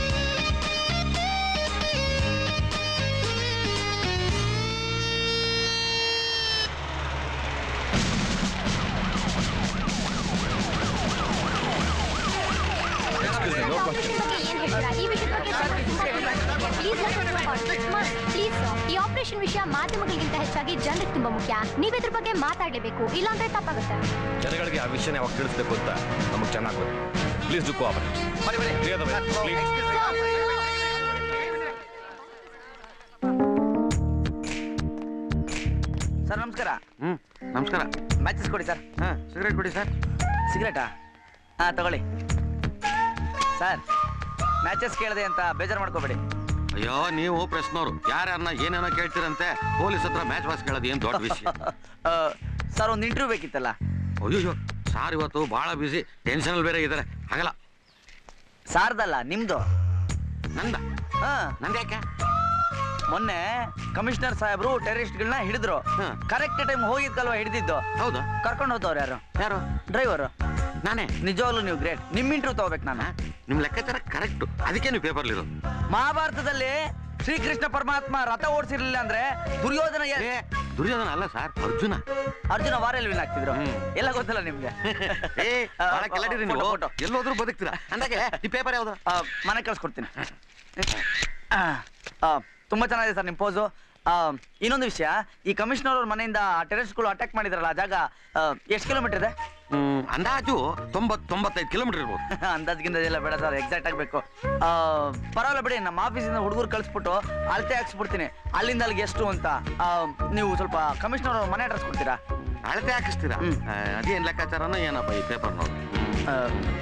ಪ್ಲೀಸ್ ಈ ಆಪರೇಷನ್ ವಿಷಯ ಮಾಧ್ಯಮಗಳಿಗಿಂತ ಹೆಚ್ಚಾಗಿ ಜನರಿಗೆ ತುಂಬಾ ಮುಖ್ಯ ನೀವ್ ಇದ್ರ ಬಗ್ಗೆ ಮಾತಾಡ್ಲೇಬೇಕು ಇಲ್ಲಾಂದ್ರೆ ತಪ್ಪಾಗುತ್ತೆ ಜನಗಳಿಗೆ ಆ ವಿಷಯನ ಯಾವಾಗ ತಿಳಿಸ್ಬೇಕು ಅಂತ ನಮಗೆ ಚೆನ್ನಾಗಿ ಗೊತ್ತು ಪ್ಲೀಸ್ ಡು ಕೋಆಪರೇಟ್ ಸರ್ ನಮಸ್ಕಾರ ಹ್ಮ್ ನಮಸ್ಕಾರ ಮ್ಯಾಚಸ್ ಕೊಡಿ ಸರ್ ಹಾ ಸಿಗರೇಟ್ ಕೊಡಿ ಸರ್ ಸಿಗರೇಟಾ ಹಾ ತಗೊಳ್ಳಿ ಸರ್ ಮ್ಯಾಚಸ್ ಕೇಳಿದೆ ಅಂತ ಬೇಜಾರು ಮಾಡ್ಕೋಬೇಡಿ ಅಯ್ಯೋ ನೀವು ಪ್ರಶ್ನೋರು ಯಾರನ್ನ ಏನೇನೋ ಕೇಳ್ತೀರಂತೆ ಪೊಲೀಸ್ ಹತ್ರ ಮ್ಯಾಚ್ ವಾಸ್ ಕೇಳೋದು ಏನ್ ದೊಡ್ಡ ವಿಷಯ ಆ, ಸರ್ ಒಂದು ಇಂಟರ್ವ್ಯೂ ಬೇಕಿತ್ತಲ್ಲ ಅಯ್ಯೋ ಸಾರ್ ಇವತ್ತು ಬಹಳ ಬಿಸಿ ಟೆನ್ಷನ್ ಅಲ್ಲಿ ಬೇರೆ ಇದಾರೆ ಆಗಲ್ಲ ಸಾರ್ದಲ್ಲ ನಿಮ್ದು ನಂದ ಹಾ ನಂದ್ಯಾಕೆ ಮೊನ್ನೆ ಕಮಿಷನರ್ ಸಾಹೇಬ್ರು ಟೆರರಿಸ್ಟ್ಗಳನ್ನ ಹಿಡಿದ್ರು ಹಾ. ಕರೆಕ್ಟ್ ಟೈಮ್ ಹೋಗಿದ್ಕಲ್ವಾ ಹಿಡಿದಿದ್ದು ಹೌದಾ ಕರ್ಕೊಂಡು ಹೋದವ್ರು ಯಾರು ಯಾರು ಡ್ರೈವರು ನಾನೇ ನಿಜವಾಗ್ಲೂ ನೀವು ಗ್ರೇಟ್ ನಿಮ್ ಇಂಟರ್ವ್ಯೂ ತಗೋಬೇಕು ನಾನು ನಿಮ್ ಲೆಕ್ಕಾಚಾರ ಕರೆಕ್ಟ್ ಅದಕ್ಕೆ ನೀವು ಪೇಪರ್ಲಿರೋದು ಮಹಾಭಾರತದಲ್ಲಿ ಶ್ರೀಕೃಷ್ಣ ಪರಮಾತ್ಮ ರಥ ಓಡಿಸಿರ್ಲಿಲ್ಲ ಅಂದ್ರೆ ದುರ್ಯೋಧನ ಎ- ಏ ದುರ್ಯೋಧನ ಅಲ್ಲ ಸರ್ ಅರ್ಜುನ ಅರ್ಜುನ ವಾರಲ್ಲಿ ವಿನ್ ಆಗ್ತಿದ್ರು ಹ್ಮ್. ಎಲ್ಲ ಗೊತ್ತಿಲ್ಲ ನಿಮ್ಗೆ ಏ ಆ, ಬಹಳ ಕೆಳಡಿರಿ ನೀವು ಫೋಟೋ, ಫೋಟೋ. ಎಲ್ಲೋದ್ರೂ ಬದುಕ್ತೀರಾ ಅಂದಾಗೆ ಈ ಪೇಪರ್ ಯಾವ್ದು ಆ, ಮನೆ ಕಳ್ಸ್ಕೊಡ್ತೀನಿ ಆ, ಆ, ತುಂಬಾ ಚೆನ್ನಾಗಿದೆ ಸರ್ ನಿಮ್ಮ ಪೋಸು ಇನ್ನೊಂದು ವಿಷಯ ಈ ಕಮಿಷನರ್ ಅವ್ರ ಮನೆಯಿಂದ ಟೆರರಿಸ್ಟ್ಗಳು ಅಟ್ಯಾಕ್ ಮಾಡಿದ್ರಲ್ಲ ಆ ಜಾಗ ಎಷ್ಟು ಕಿಲೋಮೀಟರ್ ಇದೆ ಹ್ಮ್, ಅಂದಾಜು ತೊಂಬತ್ ತೊಂಬತ್ತೈದು ಕಿಲೋಮೀಟರ್ ಇರ್ಬೋದು ಅಂದಾಜ್ಗಿಂದ ಎಲ್ಲ ಬೇಡ ಸರ್ ಎಕ್ಸಾಕ್ಟ್ ಆಗಬೇಕು ಪರವಾಗಿಲ್ಲ ಬಿಡಿ ನಮ್ಮ ಆಫೀಸಿಂದ ಹುಡುಗರು ಕಳಿಸ್ಬಿಟ್ಟು ಅಳತೆ ಹಾಕ್ಸ್ಬಿಡ್ತೀನಿ ಅಲ್ಲಿಂದ ಅಲ್ಲಿಗೆ ಎಷ್ಟು ಅಂತ ಆ, ನೀವು ಸ್ವಲ್ಪ ಕಮಿಷನರ್ ಅವ್ರ ಮನೆ ಅಡ್ರೆಸ್ ಕೊಡ್ತೀರಾ ಅಳತೆ ಹಾಕಿಸ್ತೀರಾ ಹ್ಮ್. ಆ, ಅದೇನ್ ಲೆಕ್ಕಾಚಾರನೋ ಏನಪ್ಪ ಈ ಪೇಪರ್ ನೋಡಿ ಆ,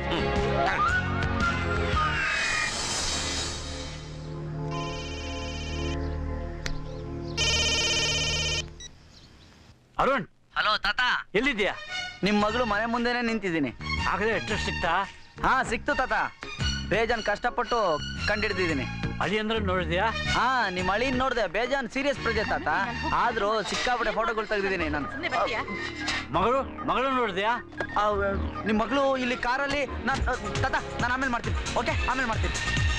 ಅರುಣ್ ಹಲೋ ತಾತ ಎಲ್ಲಿದ್ಯಾ ನಿಮ್ಮ ಮಗಳು ಮನೆ ಮುಂದೆನೆ ನಿಂತಿದ್ದೀನಿ ಆಗಲೇ ಅಡ್ರೆಸ್ ಸಿಕ್ತಾ ಹಾ ಸಿಕ್ತು ತಾತ ಬೇಜಾನ್ ಕಷ್ಟಪಟ್ಟು ಕಂಡಿಡ್ದಿದ್ದೀನಿ ಅಳಿ ಅಂದ್ರೆ ನೋಡಿದ್ಯಾ ಹಾ ನಿಮ್ಮ ಅಳಿನ್ ನೋಡ್ದೆ ಬೇಜಾನ್ ಸೀರಿಯಸ್ ಪ್ರಾಜೆಕ್ಟ್ ತಾತ ಆದ್ರೂ ಸಿಕ್ಕಾಪಟ್ಟೆ ಫೋಟೋಗಳು ತೆಗ್ದಿದ್ದೀನಿ ನಾನು ಮಗಳು ಮಗಳು ನೋಡಿದ್ಯಾ ಆ, ನಿಮ್ಮ ಮಗಳು ಇಲ್ಲಿ ಕಾರಲ್ಲಿ ನಾನು ತಾತ ನಾನು ಆಮೇಲೆ ಮಾಡ್ತೀನಿ ಓಕೆ ಆಮೇಲೆ ಮಾಡ್ತೀನಿ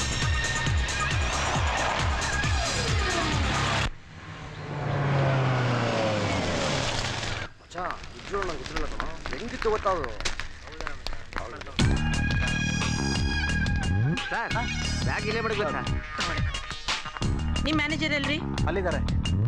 ಹೆಂಗಿತ್ತು ಗೊತ್ತಾದ್ರು ಸರ್ ಬ್ಯಾಗ್ ಇಲ್ಲೇ ಮಡಗ್ಬೇಕು ಸರ್ ನಿಮ್ ಮ್ಯಾನೇಜರ್ ಎಲ್ರಿ ಅಲ್ಲಿದ್ದಾರೆ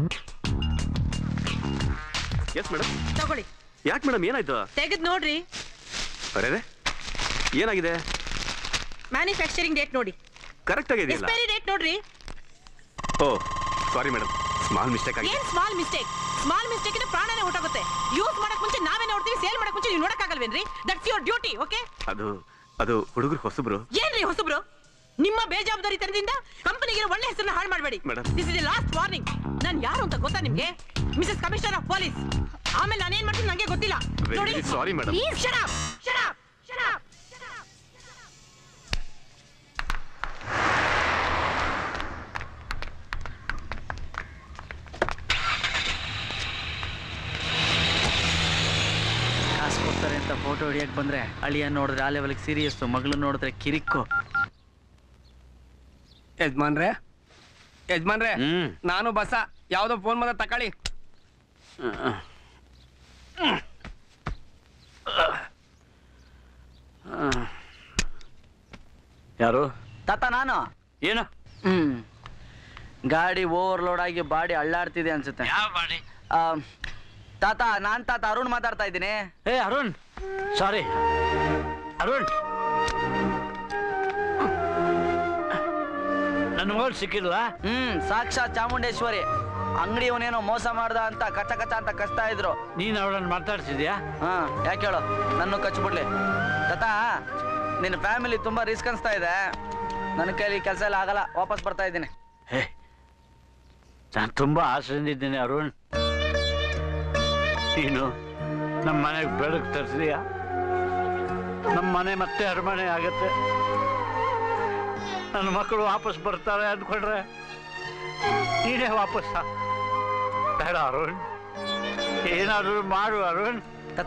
ಎಸ್ ಮೇಡಮ್ ತಗೊಳ್ಳಿ ಯಾಕೆ ಮೇಡಮ್ ಏನಾಯ್ತು ತೆಗೆದ್ ನೋಡ್ರಿ ಅರೆ ಏನಾಗಿದೆ ಮ್ಯಾನುಫ್ಯಾಕ್ಚರಿಂಗ್ ಡೇಟ್ ನೋಡಿ ಕರೆಕ್ಟ್ ಆಗಿದೆಯಲ್ಲ ಎಕ್ಸ್ಪೈರಿ ಡೇಟ್ ನೋಡ್ರಿ oh sorry madam small mistake ಆಗಿದೆ ಏನ್ ಸ್ಮಾಲ್ ಮಿಸ್ಟೇಕ್ ಸ್ಮಾಲ್ ಮಿಸ್ಟೇಕ್ ಇಂದ ಪ್ರಾಣನೇ ಹೊರಟೋಗುತ್ತೆ ಯೂಸ್ ಮಾಡಕ್ ಮುಂಚೆ ನಾವೇ ನೋಡ್ತೀವಿ ಸೇಲ್ ಮಾಡಕ್ ಮುಂಚೆ ನೀವು ನೋಡಕ್ಕಾಗಲ್ವೇನ್ರಿ ದಟ್ಸ್ ಯುವರ್ ಡ್ಯೂಟಿ ಓಕೆ ಅದು ಅದು ಹುಡುಗರು ಹೊಸಬ್ರು ಏನ್ರಿ ಹೊಸಬ್ರು ನಿಮ್ಮ ಬೇಜವಾಬ್ದಾರಿತನದಿಂದ ಕಂಪನಿಗೆ ಒಳ್ಳೆ ಹೆಸರನ್ನ ಹಾಳು ಮಾಡಬೇಡಿ Madam. This is last warning ನಾನು ಯಾರು ಅಂತ ಗೊತ್ತಾ ನಿಮ್ಗೆ ಮಿಸಸ್ ಕಮಿಷನರ್ ಆಫ್ ಪೊಲೀಸ್ ಆಮೇಲೆ ನಾನೇನ್ ಮಾಡ್ತೀನಿ ನಂಗೆ ಗೊತ್ತಿಲ್ಲ Very, ನೋಡಿ very sorry, madam. Please shut up, shut up, shut up. ಕಾಸು ಕೊಡ್ತಾರೆ ಅಂತ ಫೋಟೋ ಹಿಡಿಯಕ್ ಬಂದ್ರೆ ಅಳಿಯ ನೋಡಿದ್ರೆ ಆ ಲೆವೆಲ್ಗೆ ಸೀರಿಯಸ್ ಮಗಳು ನೋಡಿದ್ರೆ ಕಿರಿಕ್ಕು ಯಜಮಾನ್ರೆ ಯಜಮಾನ್ರೆ ಹ್ಮ್ ನಾನು ಬಸ ಯಾವ್ದೋ ಫೋನ್ ಬಂದ ತಕೊಳ್ಳಿ ಯಾರು ತಾತ ನಾನು ಏನು ಹ್ಮ್ ಗಾಡಿ ಓವರ್ಲೋಡ್ ಆಗಿ ಬಾಡಿ ಅಳ್ಳಾಡ್ತಿದೆ ಅನ್ಸುತ್ತೆ ಯಾವ ಮಾಡಿ ಆ, ತಾತ ನಾನ್ ತಾತ ಅರುಣ್ ಮಾತಾಡ್ತಾ ಇದ್ದೀನಿ ಏ ಅರುಣ್ ಸಾರಿ ಅರುಣ್ ನನ್ನ ಮಗಳು ಸಿಕ್ಕಿಲ್ವಾ ಹ್ಮ್ ಸಾಕ್ಷಾತ್ ಚಾಮುಂಡೇಶ್ವರಿ ಅಂಗಡಿ ಅವನೇನೋ ಮೋಸ ಮಾಡ್ದ ಅಂತ ಕಚ ಕಚ ಅಂತ ಕಚ್ತಾ ಇದ್ರು ನೀನು ಅವಳನ್ನು ಮಾತಾಡ್ತಿದ್ಯಾ ಹಾ ಯಾಕೆ ಹೇಳು ನನ್ನ ಕಚ್ಬಿಡ್ಲಿ ತಾತ ನಿನ್ನ ಫ್ಯಾಮಿಲಿ ತುಂಬಾ ರಿಸ್ಕ್ ಅನ್ಸ್ತಾ ಇದೆ ನನ್ನ ಕೈಲಿ ಕೆಲಸ ಎಲ್ಲ ಆಗಲ್ಲ ವಾಪಸ್ ಬರ್ತಾ ಇದ್ದೀನಿ ಹೇ ನಾನು ತುಂಬಾ ಆಸೆಯಿಂದಿದ್ದೀನಿ ಅರುಣ್ ನೀನು ನಮ್ಮ ಮನೆಗೆ ಬೆಳಕು ತರಿಸಿದೀಯ ನಮ್ಮ ಮನೆ ಮತ್ತೆ ಅರಮನೆ ಆಗತ್ತೆ ನನ್ನ ಮಕ್ಕಳು ವಾಪಸ್ ಬರ್ತಾರೆ ಅಂದ್ಕೊಂಡ್ರೆ ನೀನೇ ವಾಪಸ್ ಬೇಡ ಅರುಣ್ ಏನಾದರೂ ಮಾಡು ಅರುಣ್ ತಾತ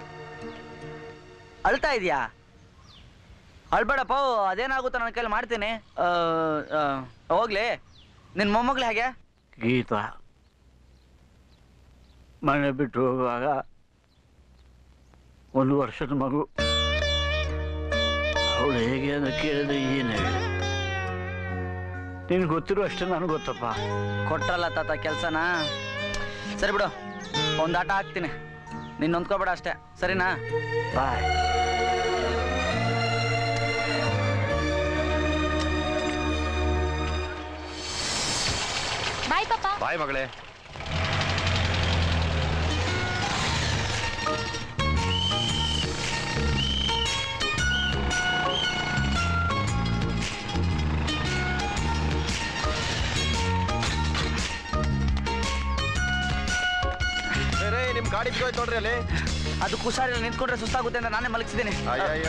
ಅಳ್ತಾ ಇದೀಯಾ ಅಳ್ಬೇಡಪ್ಪ ಅದೇನಾಗುತ್ತೋ ನನ್ನ ಕೈಲಿ ಮಾಡ್ತೀನಿ ಆ, ಆ, ಹೋಗ್ಲಿ ನಿನ್ನ ಮೊಮ್ಮಗಳು ಹೇಗೆ ಗೀತಾ ಮನೆ ಬಿಟ್ಟು ಹೋಗುವಾಗ ಒಂದು ವರ್ಷದ ಮಗು ಅವಳು ಹೇಗೆ ಅಂತ ಕೇಳಿದ್ರೆ ಏನು ಹೇಳಿ ನಿನ್ಗೆ ಗೊತ್ತಿರೋ ಅಷ್ಟೇ ನನಗೆ ಗೊತ್ತಪ್ಪ ಕೊಟ್ರಲ್ಲ ತಾತ ಕೆಲ್ಸನ ಸರಿ ಬಿಡು ಒಂದು ಆಟ ಹಾಕ್ತೀನಿ ನಿನ್ನ ಹೊಂದ್ಕೋಬೇಡ ಅಷ್ಟೇ ಸರಿನಾ ಬಾಯ್ ಬಾಯ್ ಪಾಪ ಬಾಯ್ ಮಗಳೇ ರೇ ನಿಮ್ ಗಾಡಿ ಬಿದ್ದೋಯ್ತು ನೋಡ್ರಿ ಅಲ್ಲಿ ಅದು ಕುಶಾರಿಲ್ಲ ನಿಂತ್ಕೊಂಡ್ರೆ ಸುಸ್ತಾಗುತ್ತೆ ಅಂತ ನಾನೇ ಮಲಗಿಸಿದ್ದೀನಿ ಅಯ್ಯಯ್ಯ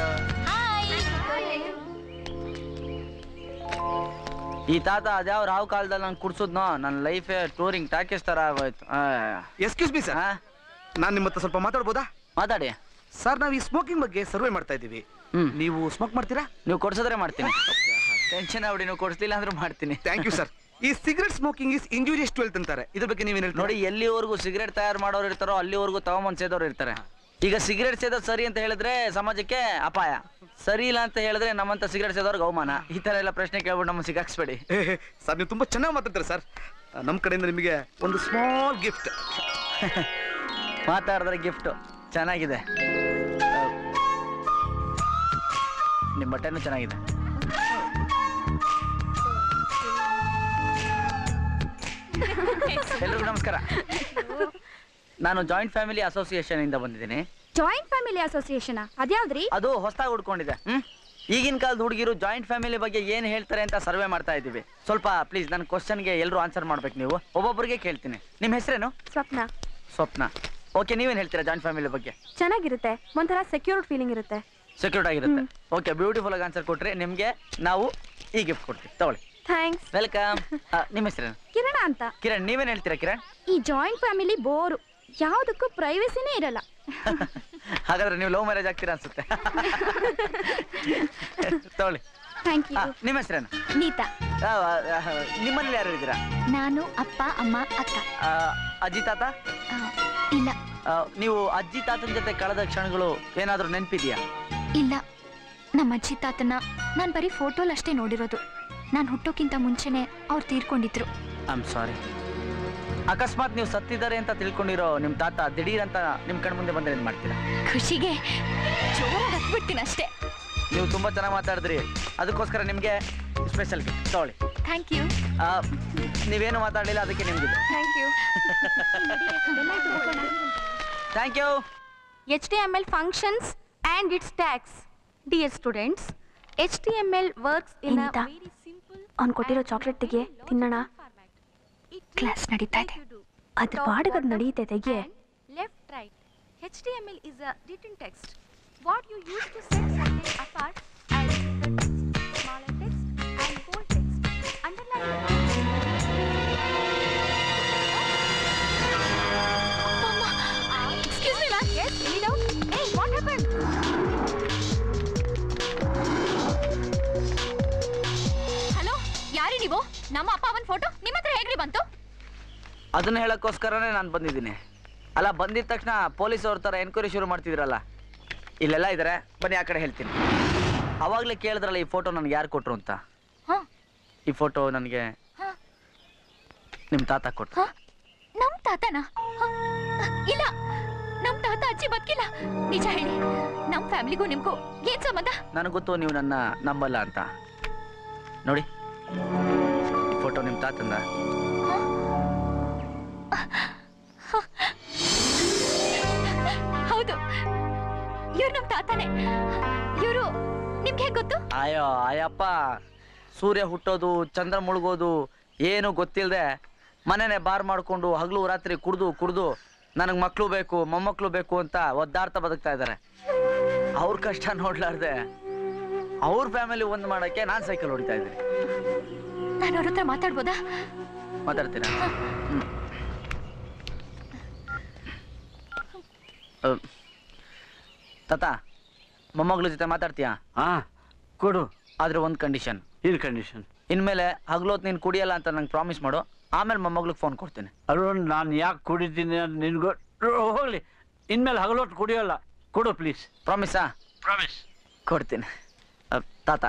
ಈ ತಾತ ಅದ್ಯಾವ ರಾವ್ ಕಾಲದಲ್ಲಿ ನಾನು ಕುಡ್ಸುದ್ನೋ ನನ್ನ ಲೈಫೇ ಟೂರಿಂಗ್ ಟಾಕೀಸ್ ತರ ಆಗೋಯ್ತು ಎಕ್ಸ್ಕ್ಯೂಸ್ ಮೀ ಸರ್ ನಾನು ನಿಮ್ಮ ಹತ್ರ ಸ್ವಲ್ಪ ಮಾತಾಡ್ಬೋದಾ ಮಾತಾಡಿ ಸರ್ ನಾವು ಈ ಸ್ಮೋಕಿಂಗ್ ಬಗ್ಗೆ ಸರ್ವೆ ಮಾಡ್ತಾ ಇದ್ದೀವಿ ನೀವು ಸ್ಮೋಕ್ ಮಾಡ್ತೀರಾ ನೀವು ಕೊಡ್ಸಿದ್ರೆ ಮಾಡ್ತೀನಿ ಟೆನ್ಷನ್ ಆಗ್ಬಿಡಿ ನೀವು ಕೊಡಿಸ್ಲಿಲ್ಲ ಅಂದ್ರೂ ಮಾಡ್ತೀನಿ ಥ್ಯಾಂಕ್ ಯು ಸರ್ ಈ cigarette smoking is injurious to health ಅಂತಾರೆ ಇದ್ರ ಬಗ್ಗೆ ನೀವೇನು ನೋಡಿ ಎಲ್ಲಿವರೆಗೂ ಸಿಗರೇಟ್ ತಯಾರು ಮಾಡೋರು ಇರ್ತಾರೋ ಅಲ್ಲಿವರೆಗೂ ತಗೊಂಬಂದ್ ಸೇದೋರು ಇರ್ತಾರೆ ಈಗ ಸಿಗರೇಟ್ ಸೇದೋದು ಸರಿ ಅಂತ ಹೇಳಿದ್ರೆ ಸಮಾಜಕ್ಕೆ ಅಪಾಯ ಸರಿ ಇಲ್ಲ ಅಂತ ಹೇಳಿದ್ರೆ ನಮ್ಮಂತ ಸಿಗರೇಟ್ ಸೇದೋರ್ಗೆ ಅವಮಾನ ಈ ತರ ಎಲ್ಲ ಪ್ರಶ್ನೆ ಕೇಳ್ಬಿಟ್ಟು ನಮ್ಮ ಸಿಗಾಕ್ಸ್ಬೇಡಿ ಸರ್ ನೀವು ತುಂಬಾ ಚೆನ್ನಾಗಿ ಮಾತಾಡ್ತಾರೆ ಸರ್ ನಮ್ಮ ಕಡೆಯಿಂದ ನಿಮಗೆ ಒಂದು ಸ್ಮಾಲ್ ಗಿಫ್ಟ್ ಮಾತಾಡಿದ್ರೆ ಗಿಫ್ಟ್ ಚೆನ್ನಾಗಿದೆ ಆ, ನಿಮ್ಮ ಬಟ್ಟೆನೂ ಚೆನ್ನಾಗಿದೆ ಎಲ್ರಿಗೂ ನಮಸ್ಕಾರ ನಾನು ಜಾಯಿಂಟ್ ಫ್ಯಾಮಿಲಿ ಅಸೋಸಿಯೇಷನ್ ಇಂದ ಬಂದಿದ್ದೀನಿ ಜಾಯಿಂಟ್ ಫ್ಯಾಮಿಲಿ ಅಸೋಸಿಯೇಷನ್ ಅದ್ಯಾವ್ದ್ರಿ ಅದು ಹೊಸದಾಗಿ ಹುಡ್ಕೊಂಡಿದೆ ಹ್ಮ್ ಈಗಿನ ಕಾಲದ ಹುಡುಗಿರು ಜಾಯಿಂಟ್ ಫ್ಯಾಮಿಲಿ ಬಗ್ಗೆ ಏನ್ ಹೇಳ್ತಾರೆ ಅಂತ ಸರ್ವೆ ಮಾಡ್ತಾ ಇದ್ದೀವಿ ಸ್ವಲ್ಪ ಪ್ಲೀಸ್ ನನ್ನ ಕ್ವಶನ್ಗೆ ಎಲ್ಲರೂ ಆನ್ಸರ್ ಮಾಡ್ಬೇಕು ನೀವು ಒಬ್ಬೊಬ್ಬರಿಗೆ ಕೇಳ್ತೀನಿ ನಿಮ್ಮ ಹೆಸರೇನು ಸ್ವಪ್ನ ಸ್ವಪ್ನ ಓಕೆ ನೀವೇನ್ ಹೇಳ್ತೀರಾ ಜಾಯಿಂಟ್ ಫ್ಯಾಮಿಲಿ ಬಗ್ಗೆ ಚೆನ್ನಾಗಿರುತ್ತೆ ಒಂಥರ ಸೆಕ್ಯೂರ್ಡ್ ಫೀಲಿಂಗ್ ಇರುತ್ತೆ ಸೆಕ್ಯೂರ್ಡ್ ಆಗಿರುತ್ತೆ ಓಕೆ ಬ್ಯೂಟಿಫುಲ್ ಆಗಿ ಆನ್ಸರ್ ಕೊಟ್ರೆ ನಿಮ್ಗೆ ನಾವು ಈ ಗಿಫ್ಟ್ ಕೊಡ್ತೀವಿ ತಗೊಳ್ಳಿ ಥ್ಯಾಂಕ್ಸ್ ವೆಲ್ಕಮ್ ನಿಮ್ಮ ಹೆಸರೇನು ಕಿರಣ ಅಂತ ಕಿರಣ್ ನೀವೇನ್ ಹೇಳ್ತೀರಾ ಕಿರಣ್ ಈ ಜಾಯಿಂಟ್ ಫ್ಯಾಮಿಲಿ ಬೋರು ಯಾವುದಕ್ಕೂ ಪ್ರೈವಸಿನೇ ಇರಲ್ಲ ಹಾಗಾದ್ರೆ ನೀವು ಲವ್ ಮ್ಯಾರೇಜ್ ಆಗ್ತೀರಾ ಅನ್ಸುತ್ತೆ ತಗೊಳ್ಳಿ ಥ್ಯಾಂಕ್ ಯು ಆ, ನಿಮ್ಮ ಹೆಸರೇನು ನೀತಾ ಆ, ಆ, ಆ, ನಿಮ್ಮನೇಲಿ ಯಾರು ಇದ್ದೀರಾ ನಾನು ಅಪ್ಪ ಅಮ್ಮ ಅಕ್ಕ ಆ, ಅಜ್ಜಿ ತಾತ ಇಲ್ಲ ಆ, ನೀವು ಅಜ್ಜಿ ತಾತನ ಜೊತೆ ಕಳೆದ ಕ್ಷಣಗಳು ಏನಾದ್ರೂ ನೆನಪಿದ್ಯಾ ಇಲ್ಲ ನಮ್ಮ ಅಜ್ಜಿ ತಾತನ ನಾನು ಬರೀ ಫೋಟೋಲ್ ಅಷ್ಟೇ ನೋಡಿರೋದು ನಾನು ಹುಟ್ಟೋಕ್ಕಿಂತ ಮುಂಚೆನೆ ಅವ್ರು ತೀರ್ಕೊಂಡಿದ್ರು ಐ ಆಮ್ ಸಾರಿ ಅಕಸ್ಮಾತ್ ನೀವು ಸತ್ತಿದ್ದಾರೆ ಅಂತ ತಿಳ್ಕೊಂಡಿರೋ ನಿಮ್ ತಾತ ದಿಢೀರ್ ಅಂತ ನಿಮ್ ಕಣ್ ಮುಂದೆ ಬಂದ್ರೆ ಏನ್ ಮಾಡ್ತೀರಾ ಖುಷಿಗೆ ಜೋರಾಗಿ ಹತ್ಬಿಡ್ತೀನಿ ಅಷ್ಟೇ ನೀವು ತುಂಬಾ ಚೆನ್ನಾಗಿ ಮಾತಾಡಿದ್ರಿ ಅದಕ್ಕೋಸ್ಕರ ನಿಮ್ಗೆ ಸ್ಪೆಷಲ್ ಗಿಫ್ಟ್ ತಗೊಳ್ಳಿ ಥ್ಯಾಂಕ್ ಯು ಆ, ನೀವೇನು ಮಾತಾಡಲಿಲ್ಲ ಅದಕ್ಕೆ ನಿಮ್ಗಿದೆ thank you thank you HTML functions and its tags. Dear students, HTML works in a very simple ಅವ್ನು ಕೊಟ್ಟಿರೋ ಚಾಕ್ಲೇಟ್ ತೆಗೆ ತಿನ್ನೋಣ ಕ್ಲಾಸ್ ನಡೀತಾ ಇದೆ ಅದ್ರ ಪಾಡಿಗೆ ಅದು ನಡೆಯುತ್ತೆ ತೆಗೆ left right html is a written text what you use to set something apart as the text smaller text and bold text underline excuse me ma'am yes read out hey what happened hello ಯಾರಿ ನೀವು ನಮ್ಮ ಅಪ್ಪ ಅವನ photo ನಿಮ್ಮ ಹತ್ರ ಹೇಗ್ರಿ ಬಂತು ಅದನ್ನ ಹೇಳಕ್ಕೋಸ್ಕರನೇ ನಾನು ಬಂದಿದ್ದೀನಿ ಅಲ್ಲ ಬಂದಿದ ತಕ್ಷಣ ಪೊಲೀಸ್ ಅವ್ರ ಥರ ಎನ್ಕ್ವೈರಿ ಶುರು ಮಾಡ್ತಿದ್ರಲ್ಲ ಇಲ್ಲೆಲ್ಲ ಇದ್ದಾರೆ ಬನ್ನಿ ಆ ಕಡೆ ಹೇಳ್ತೀನಿ ಅವಾಗಲೇ ಕೇಳಿದ್ರಲ್ಲ ಈ ಫೋಟೋ ನನಗೆ ಯಾರು ಕೊಟ್ರು ಅಂತ ಹಾ. ಈ ಫೋಟೋ ನನಗೆ ಹಾ. ನಿಮ್ಮ ತಾತ ಕೊಟ್ರು ನಮ್ಮ ತಾತನ ಇಲ್ಲ ನಮ್ ತಾತ ಅಜ್ಜಿ ಬದುಕಿಲ್ಲ ನಿಜ ಹೇಳಿ ನಮ್ ಫ್ಯಾಮಿಲಿಗೂ ನಿಮ್ಗೂ ಏನ್ ಸಂಬಂಧ ನನಗೆ ಗೊತ್ತು ನೀವು ನನ್ನ ನಂಬಲ್ಲ ಅಂತ ನೋಡಿ ಫೋಟೋ ನಿಮ್ಮ ತಾತಂದ ಹೌದು ಇವ್ರು ನಮ್ ತಾತನೇ ಇವರು ನಿಮ್ಗೆ ಹೇಗ್ ಗೊತ್ತು ಅಯ್ಯೋ ಅಯ್ಯಪ್ಪ ಸೂರ್ಯ ಹುಟ್ಟೋದು ಚಂದ್ರ ಮುಳುಗೋದು ಏನು ಗೊತ್ತಿಲ್ಲದೆ ಮನೆನೇ ಬಾರ್ ಮಾಡಿಕೊಂಡು ಹಗಲು ರಾತ್ರಿ ಕುಡ್ದು ಕುಡ್ದು ನನಗೆ ಮಕ್ಕಳು ಬೇಕು ಮೊಮ್ಮಕ್ಕಳು ಬೇಕು ಅಂತ ಒದ್ದಾಡ್ತಾ ಬದುಕ್ತಾ ಇದ್ದಾರೆ ಅವ್ರ ಕಷ್ಟ ನೋಡ್ಲಾರ್ದೆ ಅವ್ರ ಫ್ಯಾಮಿಲಿ ಒಂದು ಮಾಡೋಕ್ಕೆ ನಾನು ಸೈಕಲ್ ಹೊಡಿತಾ ಇದ್ದೀನಿ ನಾನು ಅವ್ರ ಹತ್ರ ಮಾತಾಡ್ಬೋದಾ ಮಾತಾಡ್ತೀರಾ ಹ್ಮ್. ಅಹ್, ತಾತ ಮೊಮ್ಮಗಳ ಜೊತೆ ಮಾತಾಡ್ತೀಯಾ ಹಾ ಕೊಡು ಆದ್ರೆ ಒಂದು ಕಂಡೀಷನ್ ಏನು ಕಂಡೀಷನ್ ಇನ್ಮೇಲೆ ಹಗ್ಲೊತ್ ನೀನು ಕುಡಿಯಲ್ಲ ಅಂತ ನಂಗೆ ಪ್ರಾಮಿಸ್ ಮಾಡು ಆಮೇಲೆ ಮೊಮ್ಮಗಳಿಗೆ ಫೋನ್ ಕೊಡ್ತೀನಿ ಅರುಣ್ ನಾನು ಯಾಕೆ ಕುಡಿತೀನಿ ಅಂತ ನಿನ್ಗೋ ಹೋಗ್ಲಿ ಇನ್ಮೇಲೆ ಹಗಲೊಟ್ಟು ಕುಡಿಯೋಲ್ಲ ಕೊಡು ಪ್ಲೀಸ್ ಪ್ರಾಮಿಸಾ ಪ್ರಾಮಿಸ್ ಕೊಡ್ತೀನಿ ಅಹ್, ತಾತ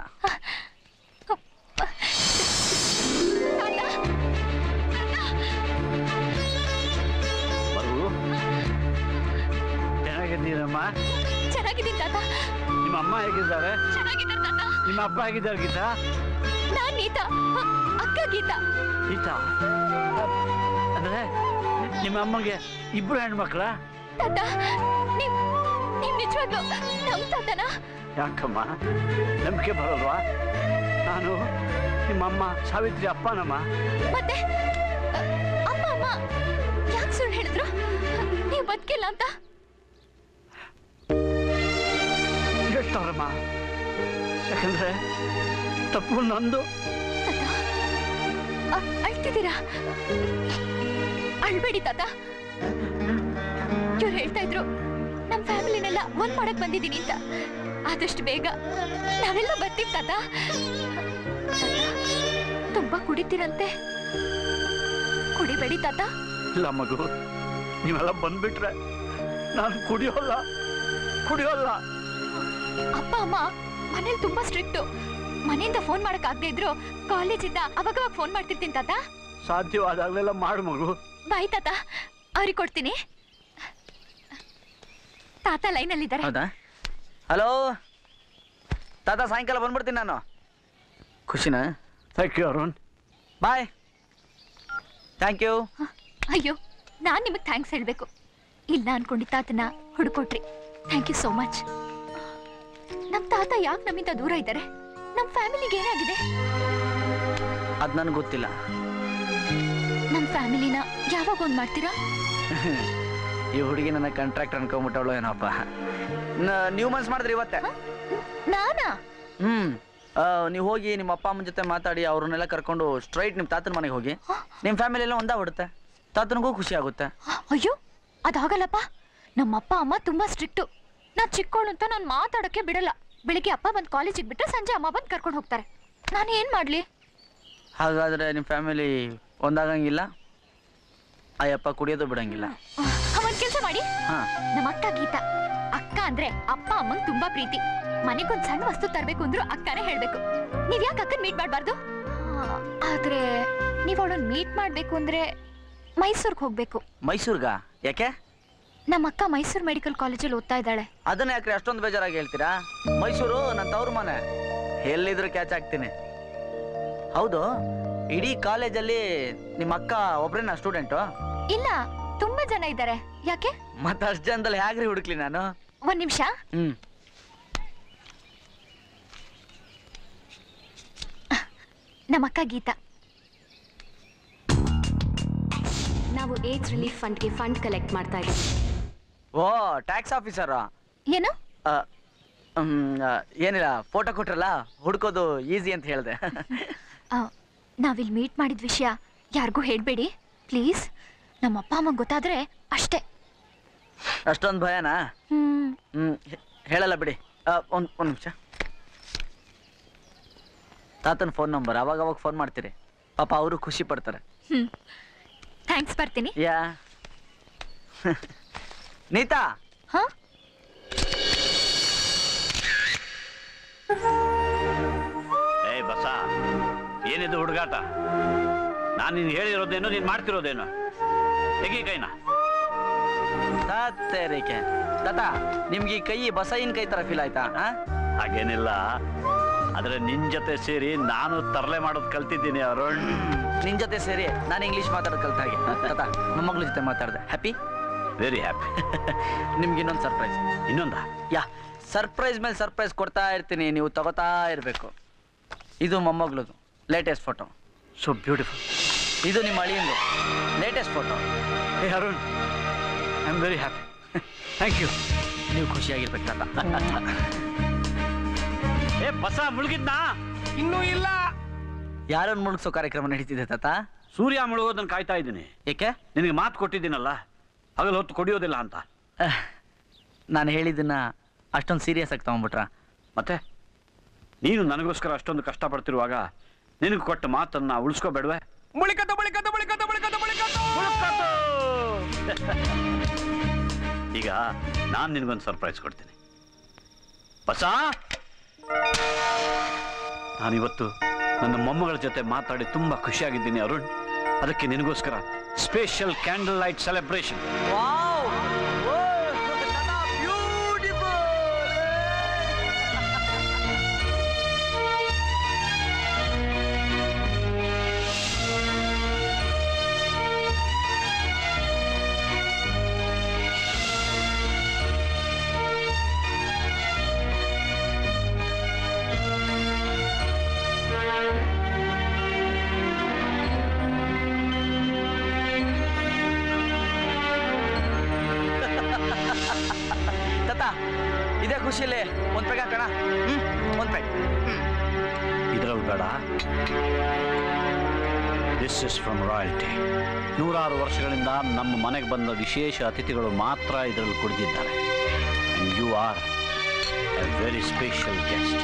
ಬರು ಚೆನ್ನಾಗಿದ್ದೀರಮ್ಮ ಚೆನ್ನಾಗಿದ್ದೀನಿ ತಾತ ನಿಮ್ಮ ಅಮ್ಮ ಹೇಗಿದ್ದಾರೆ ಚೆನ್ನಾಗಿದ್ದಾರೆ ತಾತ ನಿಮ್ಮ ಅಪ್ಪ ಹೇಗಿದ್ದಾರೆ ಗೀತಾ ನಾನ್ ನೀತಾ ಹ, ಅಕ್ಕ ಗೀತಾ ಗೀತಾ ಅಂದ್ರೆ ನಿಮ್ಮ ಅಮ್ಮಗೆ ಇಬ್ರು ಹೆಣ್ಮಕ್ಳ ತಾತ ನೀವ್ ನೀವ್ ನಿಜವಾಗ್ಲೂ ನಮ್ ತಾತನ ಯಾಕಮ್ಮ ನಂಬಿಕೆ ಬರೋಲ್ವಾ ನಾನು ನಿಮ್ಮಮ್ಮ ಸಾವಿತ್ರಿ ಅಪ್ಪನಮ್ಮ ಮತ್ತೆ ಅ, ಅಮ್ಮ ಅಮ್ಮ ಯಾಕೆ ಸುಳ್ಳು ಹೇಳಿದ್ರು ನೀವ್ ಬದುಕಿಲ್ಲ ಅಂತ ಹೇಳ್ತಾವ್ರಮ್ಮ ಯಾಕಂದ್ರೆ ತಪ್ಪು ನಂದು ಅ, ಅಳ್ತಿದ್ದೀರಾ ಅಳ್ಬೇಡಿ ತಾತ ಇವ್ರು ಹೇಳ್ತಾ ಇದ್ರು ನಮ್ ಫ್ಯಾಮಿಲಿನೆಲ್ಲ ಒಂದ್ ಮಾಡಕ್ ಬಂದಿದ್ದೀನಿ ಅಂತ ಆದಷ್ಟು ಬೇಗ ನಾವೆಲ್ಲ ಬರ್ತೀವಿ ತಾತ ತುಂಬಾ ಕುಡಿತೀರಂತೆ ಕುಡಿಬೇಡಿ ತಾತ ಇಲ್ಲ ಮಗು ನೀವೆಲ್ಲ ಬಂದ್ಬಿಟ್ರೆ ನಾನು ಕುಡಿಯೋಲ್ಲ ಕುಡಿಯೋಲ್ಲ ಅಪ್ಪ ಅಮ್ಮ ಮನೇಲಿ ತುಂಬಾ ಸ್ಟ್ರಿಕ್ಟು ಮನೆಯಿಂದ ಫೋನ್ ಮಾಡಕ್ ಆಗದೆ ಇದ್ರು ಕಾಲೇಜಿಂದ ಅವಾಗವಾಗ ಫೋನ್ ಮಾಡ್ತಿರ್ತೀನಿ ತಾತ ಸಾಧ್ಯವಾದಾಗಲೆಲ್ಲ ಮಾಡು ಮಗು ಬಾಯ್ ತಾತ ಅವ್ರಿಗೆ ಕೊಡ್ತೀನಿ ತಾತ ಲೈನಲ್ಲಿದ್ದಾರೆ ಹೌದಾ ಹಲೋ ತಾತ ಸಾಯಂಕಾಲ ಬಂದ್ಬಿಡ್ತೀನಿ ನಾನು ಖುಷಿನಾ thank you Arun bye thank you ಅಯ್ಯೋ ನಾನ್ ನಿಮಗ್ ಥ್ಯಾಂಕ್ಸ್ ಹೇಳ್ಬೇಕು ಇಲ್ಲ ಅನ್ಕೊಂಡಿ ತಾತನ ಹುಡುಕೊಟ್ರಿ ಥ್ಯಾಂಕ್ ಯು ಸೋ ಮಚ್ ನಮ್ ತಾತ ಯಾಕೆ ನಮ್ಮಿಂದ ದೂರ ಇದ್ದಾರೆ ನಮ್ ಫ್ಯಾಮಿಲಿಗೆ ಏನಾಗಿದೆ ಅದು ನನಗೆ ಗೊತ್ತಿಲ್ಲ ನಮ್ ಫ್ಯಾಮಿಲಿನ ಯಾವಾಗ ಒಂದ್ ಮಾಡ್ತೀರಾ ಈ ಹುಡುಗಿ ನನ್ನ ಕಾಂಟ್ರಾಕ್ಟ್ ಅನ್ಕೊಂಬಿಟ್ಟವಳು ಏನಪ್ಪ ನೀವು ಮನ್ಸು ಮಾಡಿದ್ರಿ ಇವತ್ತೆ ನಾನಾ ಹ್ಮ್ ನೀವು ಹೋಗಿ ನಿಮ್ಮ ಅಪ್ಪ ಅಮ್ಮನ ಜೊತೆ ಮಾತಾಡಿ ಅವ್ರನ್ನೆಲ್ಲ ಕರ್ಕೊಂಡು ಸ್ಟ್ರೈಟ್ ನಿಮ್ಮ ತಾತನ ಮನೆಗೆ ಹೋಗಿ ನಿಮ್ಮ ಫ್ಯಾಮಿಲಿ ಎಲ್ಲ ಒಂದಾಗ್ಬಿಡುತ್ತೆ ತಾತನಿಗೂ ಖುಷಿ ಆಗುತ್ತೆ ಅಯ್ಯೋ ಅದಾಗಲ್ಲಪ್ಪ ನಮ್ಮ ಅಪ್ಪ ಅಮ್ಮ ತುಂಬಾ ಸ್ಟ್ರಿಕ್ಟು ನಾನ್ ಚಿಕ್ಕವಳು ಅಂತ ನಾನು ಮಾತಾಡಕ್ಕೆ ಬಿಡಲ್ಲ ಬೆಳಿಗ್ಗೆ ಅಪ್ಪ ಬಂದ್ ಕಾಲೇಜಿಗೆ ಬಿಟ್ರೆ ಸಂಜೆ ಅಮ್ಮ ಬಂದ್ ಕರ್ಕೊಂಡು ಹೋಗ್ತಾರೆ ನಾನು ಏನ್ ಮಾಡ್ಲಿ ಹಾಗಾದ್ರೆ ನಿಮ್ಮ ಫ್ಯಾಮಿಲಿ ಒಂದಾಗಂಗಿಲ್ಲ ಅಯ್ಯಪ್ಪ ಕುಡಿಯೋದು ಬಿಡಂಗಿಲ್ಲ ಒಂದ್ ಕೆಲಸ ಮಾಡಿ ಹಾ ನಮ್ಮ ಅಕ್ಕ ಗೀತಾ ಅಕ್ಕ ಅಂದ್ರೆ ಅಪ್ಪ ಅಮ್ಮಂಗ್ ತುಂಬಾ ಪ್ರೀತಿ ಮನೆಗೊಂದ್ ಸಣ್ಣ ವಸ್ತು ತರ್ಬೇಕು ಅಂದ್ರು ಅಕ್ಕನೇ ಹೇಳ್ಬೇಕು ನೀವ್ ಯಾಕೆ ಅಕ್ಕನ್ ಮೀಟ್ ಮಾಡ್ಬಾರ್ದು ಆ, ಆದ್ರೆ ನೀವ್ ಅವಳನ್ನ ಮೀಟ್ ಮಾಡ್ಬೇಕು ಅಂದ್ರೆ ಮೈಸೂರ್ಗ್ ಹೋಗ್ಬೇಕು ಮೈಸೂರ್ಗ ಯಾಕೆ ನಮ್ಮ ಅಕ್ಕ ಮೈಸೂರ್ ಮೆಡಿಕಲ್ ಕಾಲೇಜಲ್ಲಿ ಓದ್ತಾ ಇದ್ದಾಳೆ ಅದನ್ನ ಯಾಕ್ರಿ ಅಷ್ಟೊಂದು ಬೇಜಾರಾಗಿ ಹೇಳ್ತೀರಾ ಮೈಸೂರು ನನ್ನ ತವ್ರ ಮನೆ ಎಲ್ಲಿದ್ರು ಕ್ಯಾಚ್ ಆಗ್ತೀನಿ ಹೌದು ಇಡೀ ಕಾಲೇಜಲ್ಲಿ ನಿಮ್ಮ ಅಕ್ಕ ಒಬ್ರೇನಾ ಸ್ಟೂಡೆಂಟು ಇಲ್ಲ ತುಂಬಾ ಜನ ಇದ್ದಾರೆ ಯಾಕೆ ಮತ್ತೆ ಅಷ್ಟು ಜನದಲ್ಲಿ ಹೇಗ್ರಿ ಹುಡುಕ್ಲಿ ನಾನು ಒಂದ್ ನಿಮಿಷ ಹ್ಮ್ ನಮ್ಮ ಅಕ್ಕ ಗೀತಾ ನಾವು ಏಜ್ ರಿಲೀಫ್ ಫಂಡ್ಗೆ ಫಂಡ್ ಕಲೆಕ್ಟ್ ಮಾಡ್ತಾ ಇದ್ದೀವಿ ಓ ಟ್ಯಾಕ್ಸ್ ಆಫೀಸರ್ ಏನು ಏನಿಲ್ಲ ಫೋಟೋ ಕೊಟ್ರಲ್ಲ ಹುಡ್ಕೋದು ಈಸಿ ಅಂತ ಹೇಳಿದೆ ಆ, ನಾವಿಲ್ಲಿ ಮೀಟ್ ಮಾಡಿದ ವಿಷಯ ಯಾರಿಗೂ ಹೇಳ್ಬೇಡಿ ಪ್ಲೀಸ್ ನಮ್ಮ ಅಪ್ಪ ಅಮ್ಮಂಗೆ ಗೊತ್ತಾದ್ರೆ ಅಷ್ಟೇ ಅಷ್ಟೊಂದು ಭಯನಾ ಹ್ಮ್ ಹ್ಮ್ ಹೆ- ಹೇಳಲ್ಲ ಬಿಡಿ ಒಂದು ಒಂದು ನಿಮಿಷ ತಾತನ ಫೋನ್ ನಂಬರ್ ಅವಾಗ ಅವಾಗ ಫೋನ್ ಮಾಡ್ತೀರಿ ಪಾಪ ಅವರು ಖುಷಿ ಪಡ್ತಾರೆ ಹ್ಮ್ ಥ್ಯಾಂಕ್ಸ್ ಬರ್ತೀನಿ ಯಾ ನೀತಾ ಹಾ ಏಯ್ ಬಸ ಏನಿದು ಹುಡುಗಾಟ ನಾನು ನೀನು ಹೇಳಿರೋದೇನು ನೀನು ಮಾಡ್ತಿರೋದೇನು ತೆಗಿ ಕೈನ ಸತ್ತೇರಿಕೆ ತಾತ ನಿಮ್ಗೆ ಈ ಕೈ ಬಸೈನ್ ಕೈ ತರ ಫೀಲ್ ಆಯ್ತಾ ಆ? ಹಾಗೇನಿಲ್ಲ ಆದ್ರೆ ನಿನ್ ಜೊತೆ ಸೇರಿ ನಾನು ತರಲೆ ಮಾಡೋದು ಕಲ್ತಿದ್ದೀನಿ ಅರುಣ್ ನಿನ್ ಜೊತೆ ಸೇರಿ ನಾನು ಇಂಗ್ಲಿಷ್ ಮಾತಾಡೋದು ಕಲ್ತ ಹಾಗೆ ತಾತ ಮೊಮ್ಮಗಳ ಜೊತೆ ಮಾತಾಡ್ದೆ ಹ್ಯಾಪಿ ವೆರಿ ಹ್ಯಾಪಿ ನಿಮ್ಗೆ ಇನ್ನೊಂದು ಸರ್ಪ್ರೈಸ್ ಇನ್ನೊಂದ ಯಾ ಸರ್ಪ್ರೈಸ್ ಮೇಲೆ ಸರ್ಪ್ರೈಸ್ ಕೊಡ್ತಾ ಇರ್ತೀನಿ ನೀವು ತಗೋತಾ ಇರಬೇಕು ಇದು ಮೊಮ್ಮಗಳದು ಲೇಟೆಸ್ಟ್ ಫೋಟೋ ಸೊ ಬ್ಯೂಟಿಫುಲ್ ಇದು ನಿಮ್ಮ ಅಳಿಯಂದು latest photo hey Arun I am very happy thank you ನೀವು ಖುಷಿಯಾಗಿರ್ಬೇಕು ತಾತ ಏ ಬಸ ಮುಳುಗಿದ್ನಾ ಇನ್ನೂ ಇಲ್ಲ ಯಾರನ್ನು ಮುಳುಗ್ಸೋ ಕಾರ್ಯಕ್ರಮ ನಡೀತಿದೆ ತಾತ ಸೂರ್ಯ ಮುಳುಗೋದನ್ನ ಕಾಯ್ತಾ ಇದ್ದೀನಿ ಏಕೆ ನಿನಗೆ ಮಾತು ಕೊಟ್ಟಿದ್ದೀನಲ್ಲ ಹಗಲು ಹೊತ್ತು ಕುಡಿಯೋದಿಲ್ಲ ಅಂತ ನಾನು ಹೇಳಿದ್ದನ್ನ ಅಷ್ಟೊಂದು ಸೀರಿಯಸ್ ಆಗಿ ತಗೊಂಡ್ಬಿಟ್ರ ಮತ್ತೆ ನೀನು ನನಗೋಸ್ಕರ ಅಷ್ಟೊಂದು ಕಷ್ಟಪಡ್ತಿರುವಾಗ ನಿನಗೆ ಕೊಟ್ಟ ಮಾತನ್ನ ಉಳಿಸ್ಕೋಬೇಡ್ವೆ ಮುಳಿಕತ ಮುಳಿಕತ ಮುಳಿಕತ ಮುಳಿಕತ ಮುಳಿಕತ ಈಗ ನಾನು ನಿನಗೊಂದು ಸರ್ಪ್ರೈಸ್ ಕೊಡ್ತೀನಿ ಬಸ ನಾನಿವತ್ತು ನನ್ನ ಮೊಮ್ಮಗಳ ಜೊತೆ ಮಾತಾಡಿ ತುಂಬಾ ಖುಷಿಯಾಗಿದ್ದೀನಿ ಅರುಣ್ ಅದಕ್ಕೆ ನಿನಗೋಸ್ಕರ ಸ್ಪೆಷಲ್ ಕ್ಯಾಂಡಲ್ ಲೈಟ್ ಸೆಲೆಬ್ರೇಷನ್ ತಾತ ಇದೇ ಖುಷಿಯಲ್ಲಿ ಒಂದ್ ಪೆಗ್ ಹಾಕೋಣ ಹ್ಮ್ ಒಂದ್ ಪೆಗ್ ಇದರಲ್ಲಿ ಬೇಡ ದಿಸ್ ಇಸ್ ಫ್ರಮ್ ರಾಯಲ್ಟಿ ನೂರಾರು ವರ್ಷಗಳಿಂದ ನಮ್ಮ ಮನೆಗೆ ಬಂದ ವಿಶೇಷ ಅತಿಥಿಗಳು ಮಾತ್ರ ಇದರಲ್ಲಿ ಕುಡಿದಿದ್ದಾರೆ and you are a very special guest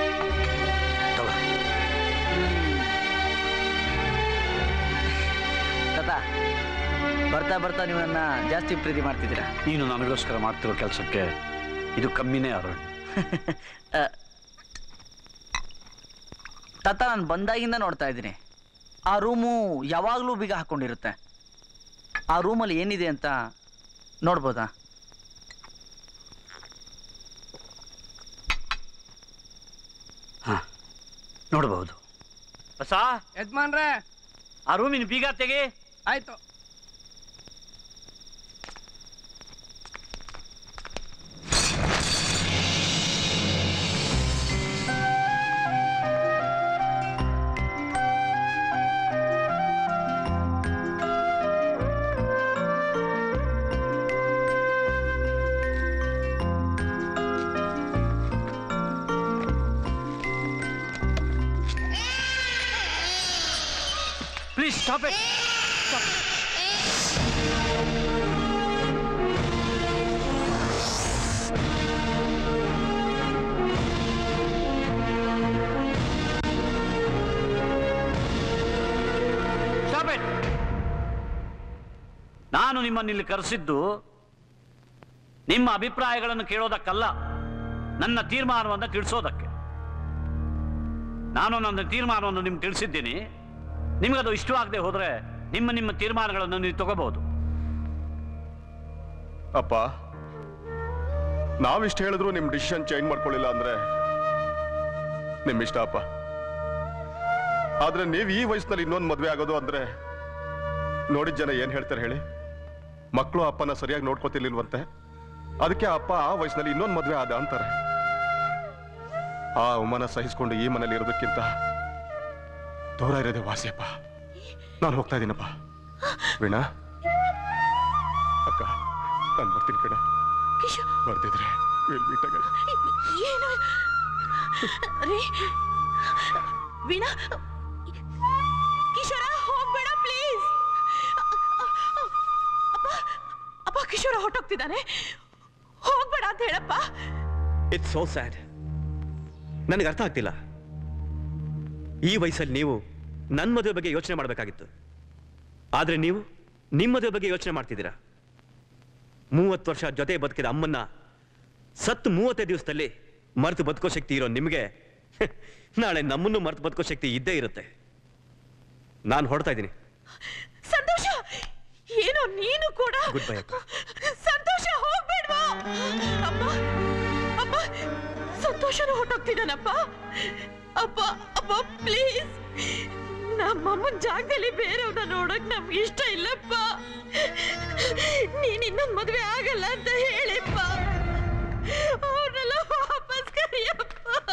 ತಾತ ಬರ್ತಾ ಬರ್ತಾ ನೀವು ನನ್ನ ಜಾಸ್ತಿ ಪ್ರೀತಿ ಮಾಡ್ತಿದ್ದೀರಾ ನೀನು ನನಗೋಸ್ಕರ ಮಾಡ್ತಿರೋ ಕೆಲಸಕ್ಕೆ ಇದು ಕಮ್ಮಿನೇ ಅರುಣ್ ಆ, ತಾತ ನಾನು ಬಂದಾಗಿಂದ ನೋಡ್ತಾ ಇದ್ದೀನಿ ಆ ರೂಮು ಯಾವಾಗಲೂ ಬೀಗ ಹಾಕೊಂಡಿರುತ್ತೆ ಆ ರೂಮಲ್ಲಿ ಏನಿದೆ ಅಂತ ನೋಡ್ಬೋದಾ ನೋಡಬಹುದು ಬಸ ಯಜಮಾನ್ರೆ ಆ ರೂಮಿನ ಬೀಗ ತೆಗಿ ಆಯ್ತು please stop it stop it ನಾನು ನಿಮ್ಮನ್ನು ಇಲ್ಲಿ ಕರೆಸಿದ್ದು ನಿಮ್ಮ ಅಭಿಪ್ರಾಯಗಳನ್ನು ಕೇಳೋದಕ್ಕಲ್ಲ ನನ್ನ ತೀರ್ಮಾನವನ್ನು ತಿಳಿಸೋದಕ್ಕೆ ನಾನು ನನ್ನ ತೀರ್ಮಾನವನ್ನು ನಿಮ್ಗೆ ತಿಳಿಸಿದ್ದೀನಿ ನಿಮಗದು ಇಷ್ಟವಾಗದೆ ಹೋದ್ರೆ ನಿಮ್ಮ ನಿಮ್ಮ ತೀರ್ಮಾನಗಳನ್ನು ನೀವು ತಗೋಬಹುದು ಅಪ್ಪ ನಾವಿಷ್ಟು ಹೇಳಿದ್ರು ನಿಮ್ ಡಿಸಿಷನ್ ಚೇಂಜ್ ಮಾಡ್ಕೊಳ್ಳಿಲ್ಲ ಅಂದ್ರೆ ನಿಮ್ ಇಷ್ಟ ಅಪ್ಪ ಆದ್ರೆ ನೀವು ಈ ವಯಸ್ಸಿನಲ್ಲಿ ಇನ್ನೊಂದು ಮದ್ವೆ ಆಗೋದು ಅಂದ್ರೆ ನೋಡಿದ ಜನ ಏನ್ ಹೇಳ್ತಾರೆ ಹೇಳಿ ಮಕ್ಕಳು ಅಪ್ಪನ ಸರಿಯಾಗಿ ನೋಡ್ಕೋತಿರ್ಲಿಲ್ವಂತೆ ಅದಕ್ಕೆ ಅಪ್ಪ ಆ ವಯಸ್ಸಿನಲ್ಲಿ ಇನ್ನೊಂದು ಮದ್ವೆ ಆದ ಅಂತಾರೆ ಆ ಅವಮಾನ ಸಹಿಸ್ಕೊಂಡು ಈ ಮನೇಲಿ ಇರೋದಕ್ಕಿಂತ ದೂರ ಇರೋದೇ ವಾಸಿಯಪ್ಪ ನಾನು ಹೋಗ್ತಾ ಇದ್ದೀನಪ್ಪ ವೀಣಾ ಅಕ್ಕ ನಾನು ಬರ್ತೀನಿ ಕಣ ಬರ್ತಿದ್ರೆ we'll meet again. ಏನು ರೀ ವೀಣಾ ಕಿಶೋರ ಹೋಗ್ಬೇಡ ಪ್ಲೀಸ್ ಅಪ್ಪ ಅಪ್ಪ ಕಿಶೋರ ಹೊಟ್ಟೋಗ್ತಿದ್ದಾನೆ ಹೋಗ್ಬೇಡ ಅಂತ ಹೇಳಪ್ಪ ಇಟ್ಸ್ ಸೋ ಸ್ಯಾಡ್ ನನಗೆ ಅರ್ಥ ಆಗ್ತಿಲ್ಲ ಈ ವಯಸ್ಸಲ್ಲಿ ನೀವು ನನ್ನ ಮದುವೆ ಬಗ್ಗೆ ಯೋಚನೆ ಮಾಡಬೇಕಾಗಿತ್ತು ಆದರೆ ನೀವು ನಿಮ್ಮ ಮದುವೆ ಬಗ್ಗೆ ಯೋಚನೆ ಮಾಡ್ತಿದ್ದೀರಾ ಮೂವತ್ತು ವರ್ಷ ಜೊತೆ ಬದುಕಿದ ಅಮ್ಮನ್ನ ಸತ್ತು ಮೂವತ್ತೈದು ದಿವಸದಲ್ಲಿ ಮರೆತು ಬದುಕೋ ಶಕ್ತಿ ಇರೋ ನಿಮಗೆ ನಾಳೆ ನಮ್ಮನ್ನು ಮರೆತು ಬದುಕೋ ಶಕ್ತಿ ಇದ್ದೇ ಇರುತ್ತೆ ನಾನು ಹೊರಡ್ತಾ ಇದ್ದೀನಿ ಸಂತೋಷ ಏನು ನೀನು ಕೂಡ ಗುಡ್ ಬೈ ಅಕ್ಕ ಸಂತೋಷ ಅಪ್ಪ ಅಪ್ಪ ಸಂತೋಷನ ಹೊಟ್ಟೋಗ್ತಿದ್ದಾನಪ್ಪ ಅಪ್ಪ ಅಪ್ಪ ಪ್ಲೀಸ್ ನಮ್ಮಮ್ಮನ ಜಾಗದಲ್ಲಿ ಬೇರೆಯವ್ರನ್ನ ನೋಡಕ್ ನಮ್ಗೆ ಇಷ್ಟ ಇಲ್ಲಪ್ಪ ನೀನ್ ಇನ್ನೊಂದ್ ಮದ್ವೆ ಆಗಲ್ಲ ಅಂತ ಹೇಳಿಪ್ಪ ಅವ್ರನ್ನೆಲ್ಲ ವಾಪಸ್ ಕರಿಯಪ್ಪ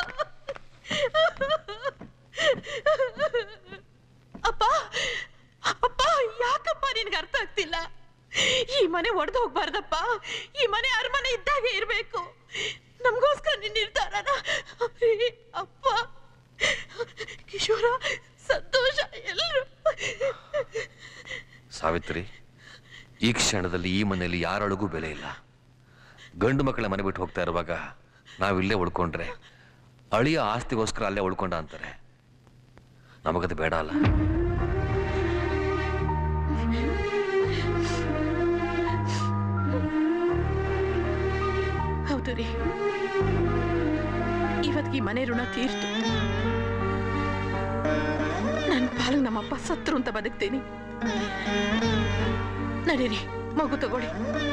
ಅಪ್ಪ ಅಪ್ಪ ಯಾಕಪ್ಪ ನಿನ್ಗೆ ಅರ್ಥ ಆಗ್ತಿಲ್ಲ ಈ ಮನೆ ಒಡೆದು ಹೋಗ್ಬಾರ್ದಪ್ಪ ಈ ಮನೆ ಅರಮನೆ ಇದ್ದಾಗೆ ಇರ್ಬೇಕು ನಮಗೋಸ್ಕರ ನಿನ್ನ ನಿರ್ಧಾರನ ಅಪ್ಪ ಕಿಶೋರ ಸಂತೋಷ ಎಲ್ಲರೂ ಸಾವಿತ್ರಿ ಈ ಕ್ಷಣದಲ್ಲಿ ಈ ಮನೆಯಲ್ಲಿ ಯಾರೊಳಗೂ ಬೆಲೆ ಇಲ್ಲ ಗಂಡು ಮಕ್ಕಳ ಮನೆ ಬಿಟ್ಟು ಹೋಗ್ತಾ ಇರುವಾಗ ನಾವಿಲ್ಲೇ ಉಳ್ಕೊಂಡ್ರೆ ಅಳಿಯ ಆಸ್ತಿಗೋಸ್ಕರ ಅಲ್ಲೇ ಉಳ್ಕೊಂಡ ಅಂತಾರೆ ನಮಗದು ಬೇಡ ಅಲ್ಲ ಹೌದು ರೀ ಇವತ್ತಿಗೆ ಈ ಮನೆ ಋಣ ತೀರ್ತು ನನ್ನ ಪಾಲು ನಮ್ಮಪ್ಪ ಸತ್ರು ಅಂತ ಬದುಕ್ತೀನಿ ನಡೀರಿ ಮಗು ತಗೊಳ್ಳಿ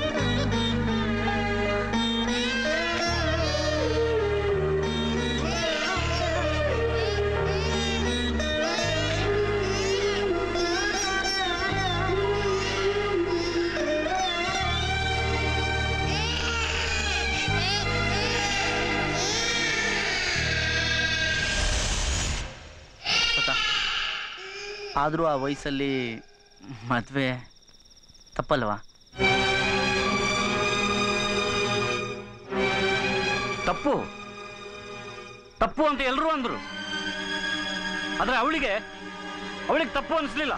ಆದರೂ ಆ ವಯಸ್ಸಲ್ಲಿ ಮದುವೆ ತಪ್ಪಲ್ವಾ ತಪ್ಪು ತಪ್ಪು ಅಂತ ಎಲ್ಲರೂ ಅಂದ್ರು ಆದ್ರೆ ಅವಳಿಗೆ ಅವಳಿಗೆ ತಪ್ಪು ಅನಿಸ್ಲಿಲ್ಲ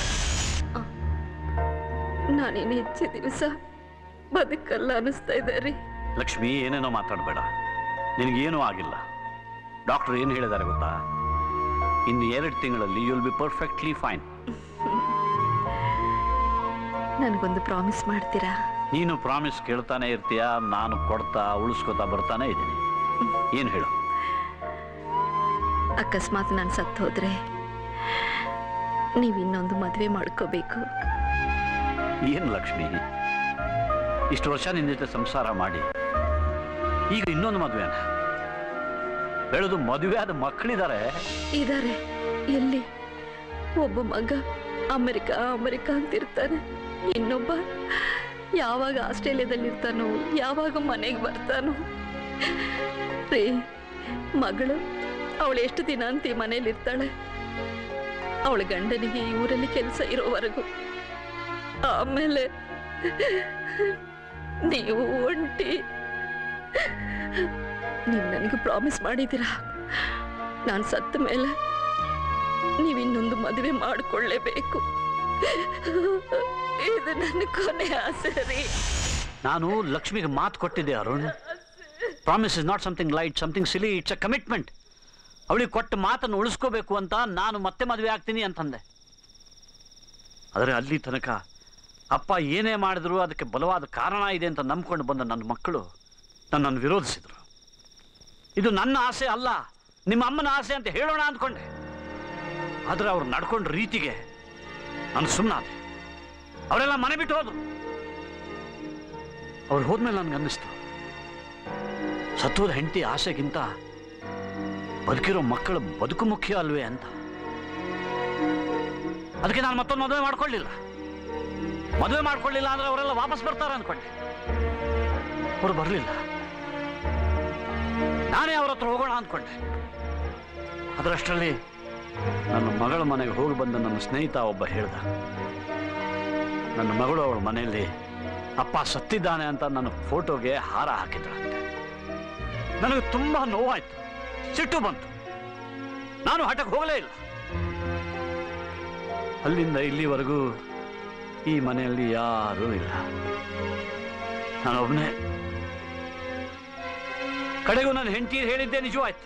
ನಾನೇನು ಹೆಚ್ಚು ದಿವಸ ಬದುಕಲ್ಲ ಅನಿಸ್ತಾ ಇದೆ ರೀ ಲಕ್ಷ್ಮಿ ಏನೇನೋ ಮಾತಾಡಬೇಡ ನಿನಗೇನೂ ಆಗಿಲ್ಲ ಡಾಕ್ಟರ್ ಏನು ಹೇಳಿದ್ದಾರೆ ಗೊತ್ತಾ ಇನ್ನು ಎರಡು ತಿಂಗಳಲ್ಲಿ you will be perfectly fine ನನಗೊಂದು ಪ್ರಾಮಿಸ್ ಮಾಡ್ತೀರಾ ನೀನು ಪ್ರಾಮಿಸ್ ಕೇಳ್ತಾನೆ ಇರ್ತೀಯ ನಾನು ಕೊಡ್ತಾ ಉಳಿಸ್ಕೊತಾ ಬರ್ತಾನೆ ಇದ್ದೀನಿ ಏನು ಹೇಳು ಅಕಸ್ಮಾತ್ ನಾನು ಸತ್ತು ಹೋದ್ರೆ ನೀವು ಇನ್ನೊಂದು ಮದುವೆ ಮಾಡ್ಕೋಬೇಕು ಏನು ಲಕ್ಷ್ಮಿ ಇಷ್ಟು ವರ್ಷ ನಿನ್ನ ಜೊತೆ ಸಂಸಾರ ಮಾಡಿ ಈಗ ಇನ್ನೊಂದು ಮದುವೆನ ಹೇಳೋದು ಮದುವೆ ಆದ ಮಕ್ಕಳಿದ್ದಾರೆ ಇದಾರೆ ಎಲ್ಲಿ ಒಬ್ಬ ಮಗ ಅಮೆರಿಕ ಅಮೆರಿಕ ಅಂತಿರ್ತಾನೆ ಇನ್ನೊಬ್ಬ ಯಾವಾಗ ಆಸ್ಟ್ರೇಲಿಯಾದಲ್ಲಿ ಇರ್ತಾನೋ ಯಾವಾಗ ಮನೆಗೆ ಬರ್ತಾನೋ ರೀ ಮಗಳು ಅವಳು ಎಷ್ಟು ದಿನ ಅಂತ ಈ ಮನೇಲಿ ಇರ್ತಾಳೆ ಅವಳ ಗಂಡನಿಗೆ ಈ ಊರಲ್ಲಿ ಕೆಲಸ ಇರೋವರೆಗೂ ಆಮೇಲೆ ನೀವು ಒಂಟಿ ನೀವು ನನಗೆ ಪ್ರಾಮಿಸ್ ಮಾಡಿದ್ದೀರಾ ನಾನು ಸತ್ತ ಮೇಲೆ ನೀವು ಇನ್ನೊಂದು ಮದುವೆ ಮಾಡಿಕೊಳ್ಳೇಬೇಕು ಇದು ನನ್ನ ಕೊನೆ ಆಸೆ ರೀ ನಾನು ಲಕ್ಷ್ಮಿಗೆ ಮಾತು ಕೊಟ್ಟಿದ್ದೆ Arun promise is not something light something silly it's a commitment ಅವಳಿಗೆ ಕೊಟ್ಟ ಮಾತನ್ನು ಉಳಿಸ್ಕೋಬೇಕು ಅಂತ ನಾನು ಮತ್ತೆ ಮದುವೆ ಆಗ್ತೀನಿ ಅಂತಂದೆ ಆದರೆ ಅಲ್ಲಿ ತನಕ ಅಪ್ಪ ಏನೇ ಮಾಡಿದ್ರು ಅದಕ್ಕೆ ಬಲವಾದ ಕಾರಣ ಇದೆ ಅಂತ ನಂಬ್ಕೊಂಡು ಬಂದ ನನ್ನ ಮಕ್ಕಳು ನನ್ನನ್ನು ವಿರೋಧಿಸಿದರು ಇದು ನನ್ನ ಆಸೆ ಅಲ್ಲ ನಿಮ್ಮ ಅಮ್ಮನ ಆಸೆ ಅಂತ ಹೇಳೋಣ ಅಂದ್ಕೊಂಡೆ ಆದರೆ ಅವ್ರು ನಡ್ಕೊಂಡ ರೀತಿಗೆ ನಾನು ಸುಮ್ಮನಾದೆ ಅವರೆಲ್ಲ ಮನೆ ಬಿಟ್ಟು ಹೋದ್ರು ಅವ್ರು ಹೋದ್ಮೇಲೆ ನನ್ಗೆ ಅನ್ನಿಸ್ತು ಸತ್ತೋದ ಹೆಂಡತಿ ಆಸೆಗಿಂತ ಬದುಕಿರೋ ಮಕ್ಕಳ ಬದುಕು ಮುಖ್ಯ ಅಲ್ವೇ ಅಂತ ಅದಕ್ಕೆ ನಾನು ಮತ್ತೊಂದು ಮದುವೆ ಮಾಡ್ಕೊಳ್ಳಿಲ್ಲ ಮದುವೆ ಮಾಡ್ಕೊಳ್ಳಿಲ್ಲ ಅಂದ್ರೆ ಅವರೆಲ್ಲ ವಾಪಸ್ ಬರ್ತಾರೆ ಅಂದ್ಕೊಂಡೆ ಅವರು ಬರಲಿಲ್ಲ ನಾನೇ ಅವ್ರ ಹತ್ರ ಹೋಗೋಣ ಅಂದ್ಕೊಂಡೆ ಅದರಷ್ಟರಲ್ಲಿ ನನ್ನ ಮಗಳ ಮನೆಗೆ ಹೋಗಿ ಬಂದ ನನ್ನ ಸ್ನೇಹಿತ ಒಬ್ಬ ಹೇಳ್ದ ನನ್ನ ಮಗಳು ಅವಳ ಮನೆಯಲ್ಲಿ ಅಪ್ಪ ಸತ್ತಿದ್ದಾನೆ ಅಂತ ನನ್ನ ಫೋಟೋಗೆ ಹಾರ ಹಾಕಿದ್ರಂತೆ ನನಗೆ ತುಂಬಾ ನೋವಾಯ್ತು ಸಿಟ್ಟು ಬಂತು ನಾನು ಹಠಕ್ಕೆ ಹೋಗಲೇ ಇಲ್ಲ ಅಲ್ಲಿಂದ ಇಲ್ಲಿವರೆಗೂ ಈ ಮನೆಯಲ್ಲಿ ಯಾರೂ ಇಲ್ಲ ನಾನೊಬ್ಬನೇ ಕಡೆಗೂ ನನ್ನ ಹೆಂಡತಿ ಹೇಳಿದ್ದೆ ನಿಜವಾಯ್ತು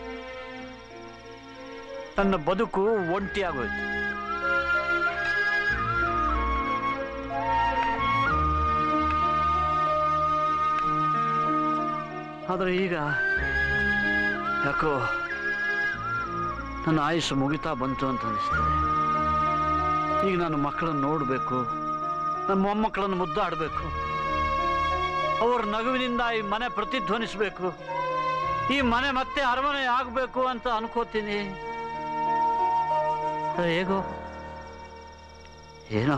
ನನ್ನ ಬದುಕು ಒಂಟಿಯಾಗೋಯ್ತು ಆದರೆ ಈಗ ಯಾಕೋ ನನ್ನ ಆಯುಸ್ಸು ಮುಗಿತಾ ಬಂತು ಅಂತ ಅನಿಸ್ತದೆ ಈಗ ನಾನು ಮಕ್ಕಳನ್ನು ನೋಡಬೇಕು ನನ್ನ ಮೊಮ್ಮಕ್ಕಳನ್ನು ಮುದ್ದಾಡಬೇಕು ಅವ್ರ ನಗುವಿನಿಂದ ಈ ಮನೆ ಪ್ರತಿಧ್ವನಿಸ್ಬೇಕು ಈ ಮನೆ ಮತ್ತೆ ಅರಮನೆ ಆಗಬೇಕು ಅಂತ ಅನ್ಕೋತೀನಿ ಅದು ಹೇಗೋ ಏನೋ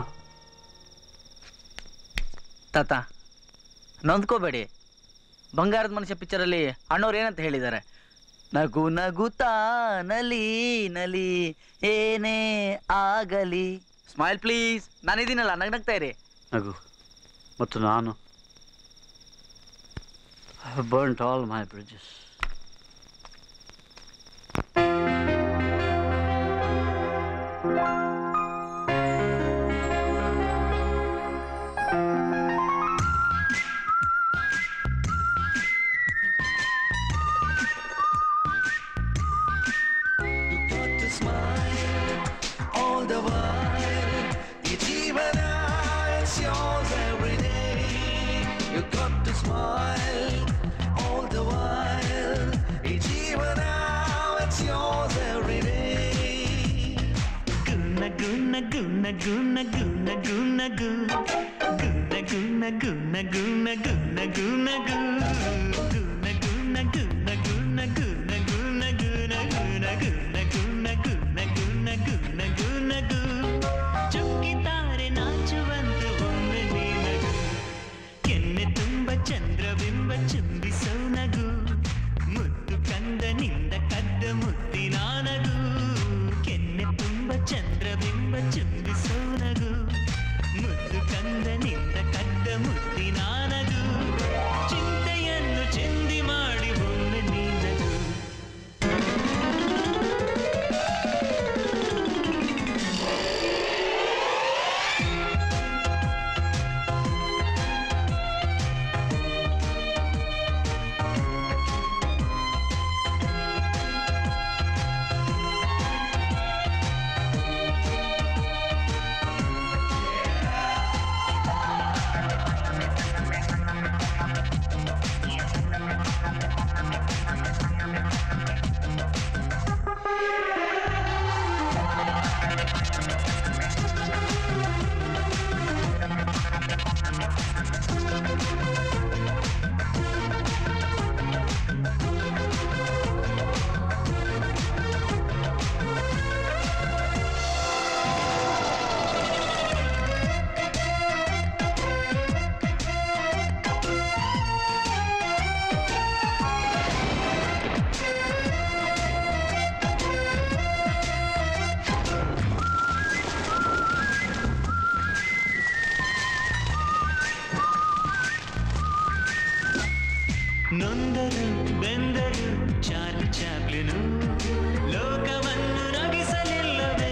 ತಾತ ನೊಂದ್ಕೋಬೇಡಿ ಬಂಗಾರದ ಮನುಷ್ಯ ಪಿಕ್ಚರಲ್ಲಿ ಅಣ್ಣವ್ರು ಏನಂತ ಹೇಳಿದ್ದಾರೆ ನಗು ನಗುತ್ತಾ ನಲಿ ನಲಿ ಏನೇ ಆಗಲಿ ಸ್ಮೈಲ್ ಪ್ಲೀಸ್ ನಾನಿದ್ದೀನಲ್ಲ ನಗ್ನಗ್ತಾ ಇರಿ ನಗು ಮತ್ತು ನಾನು burnt all my bridges got to smile all the while. It's even it's yours every day. You got to smile all the while. It's even now it's yours every day. Guna guna guna guna guna guna goo. Guna guna guna guna guna guna goo. Guna guna guna guna guna guna guna guna guna guna guna guna guna guna goo. ಚುಕ್ಕಿತಾರೆ ನಾಚುವಂತ ಒಮ್ಮೆ ನೀನಗು ಕೆನ್ನೆ ತುಂಬ ಚಂದ್ರಬಿಂಬ ಚುಂಬಿಸೋ ನಗು ಮುದ್ದು ಕಂದನಿಂದ ಕದ್ದ ಮುತ್ತಿನ ನಗು ಕೆನ್ನೆ ತುಂಬ ಚಂದ್ರಬಿಂಬ ಚುಂಬಿಸೋ ನಗು ಮುದ್ದು ಕಂದನಿಂದ ಕದ್ದ ಮುತ್ತಿನ ನಗು ಚಿಂತೆಯನ್ನು ಚೆಂದಿ ಮಾಡಿ ಒಮ್ಮೆ ನೀನಗು ನೊಂದರು ಬೆಂದರು ಚಾರ್ಲಿ ಚಾಪ್ಲಿನು ಲೋಕವನ್ನು ನಗಿಸಲಿಲ್ಲವೇ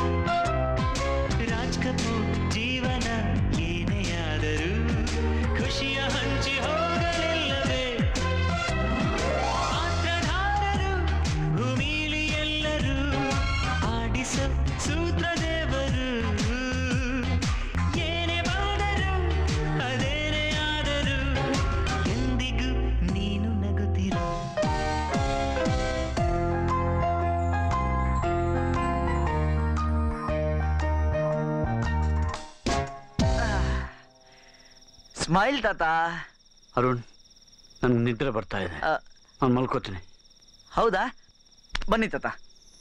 ರಾಜ್ ಕಪೂರ್ ಜೀವನ ಏನೇ ಆದರೂ ಖುಷಿಯ ಹಂಚಿ ಹೋಗಲಿಲ್ಲವೇ ಪಾತ್ರಧಾರರು ಭೂಮಿಲಿ ಎಲ್ಲರೂ ಆಡಿಸ ಸೂತ್ರದೇವರು ಏನೇ ಬಂದರು ಅದೇನೇ ಆದರೂ ಎಂದಿಗೂ ನೀನು ನಗುತ್ತಿರು ಸ್ಮೈಲ್ ತಾತ ಅರುಣ್ ನನ್ಗೆ ನಿದ್ರೆ ಬರ್ತಾ ಇದೆ ಆ, ನಾನು ಮಲ್ಕೋತೀನಿ ಹೌದಾ ಬನ್ನಿ ತಾತ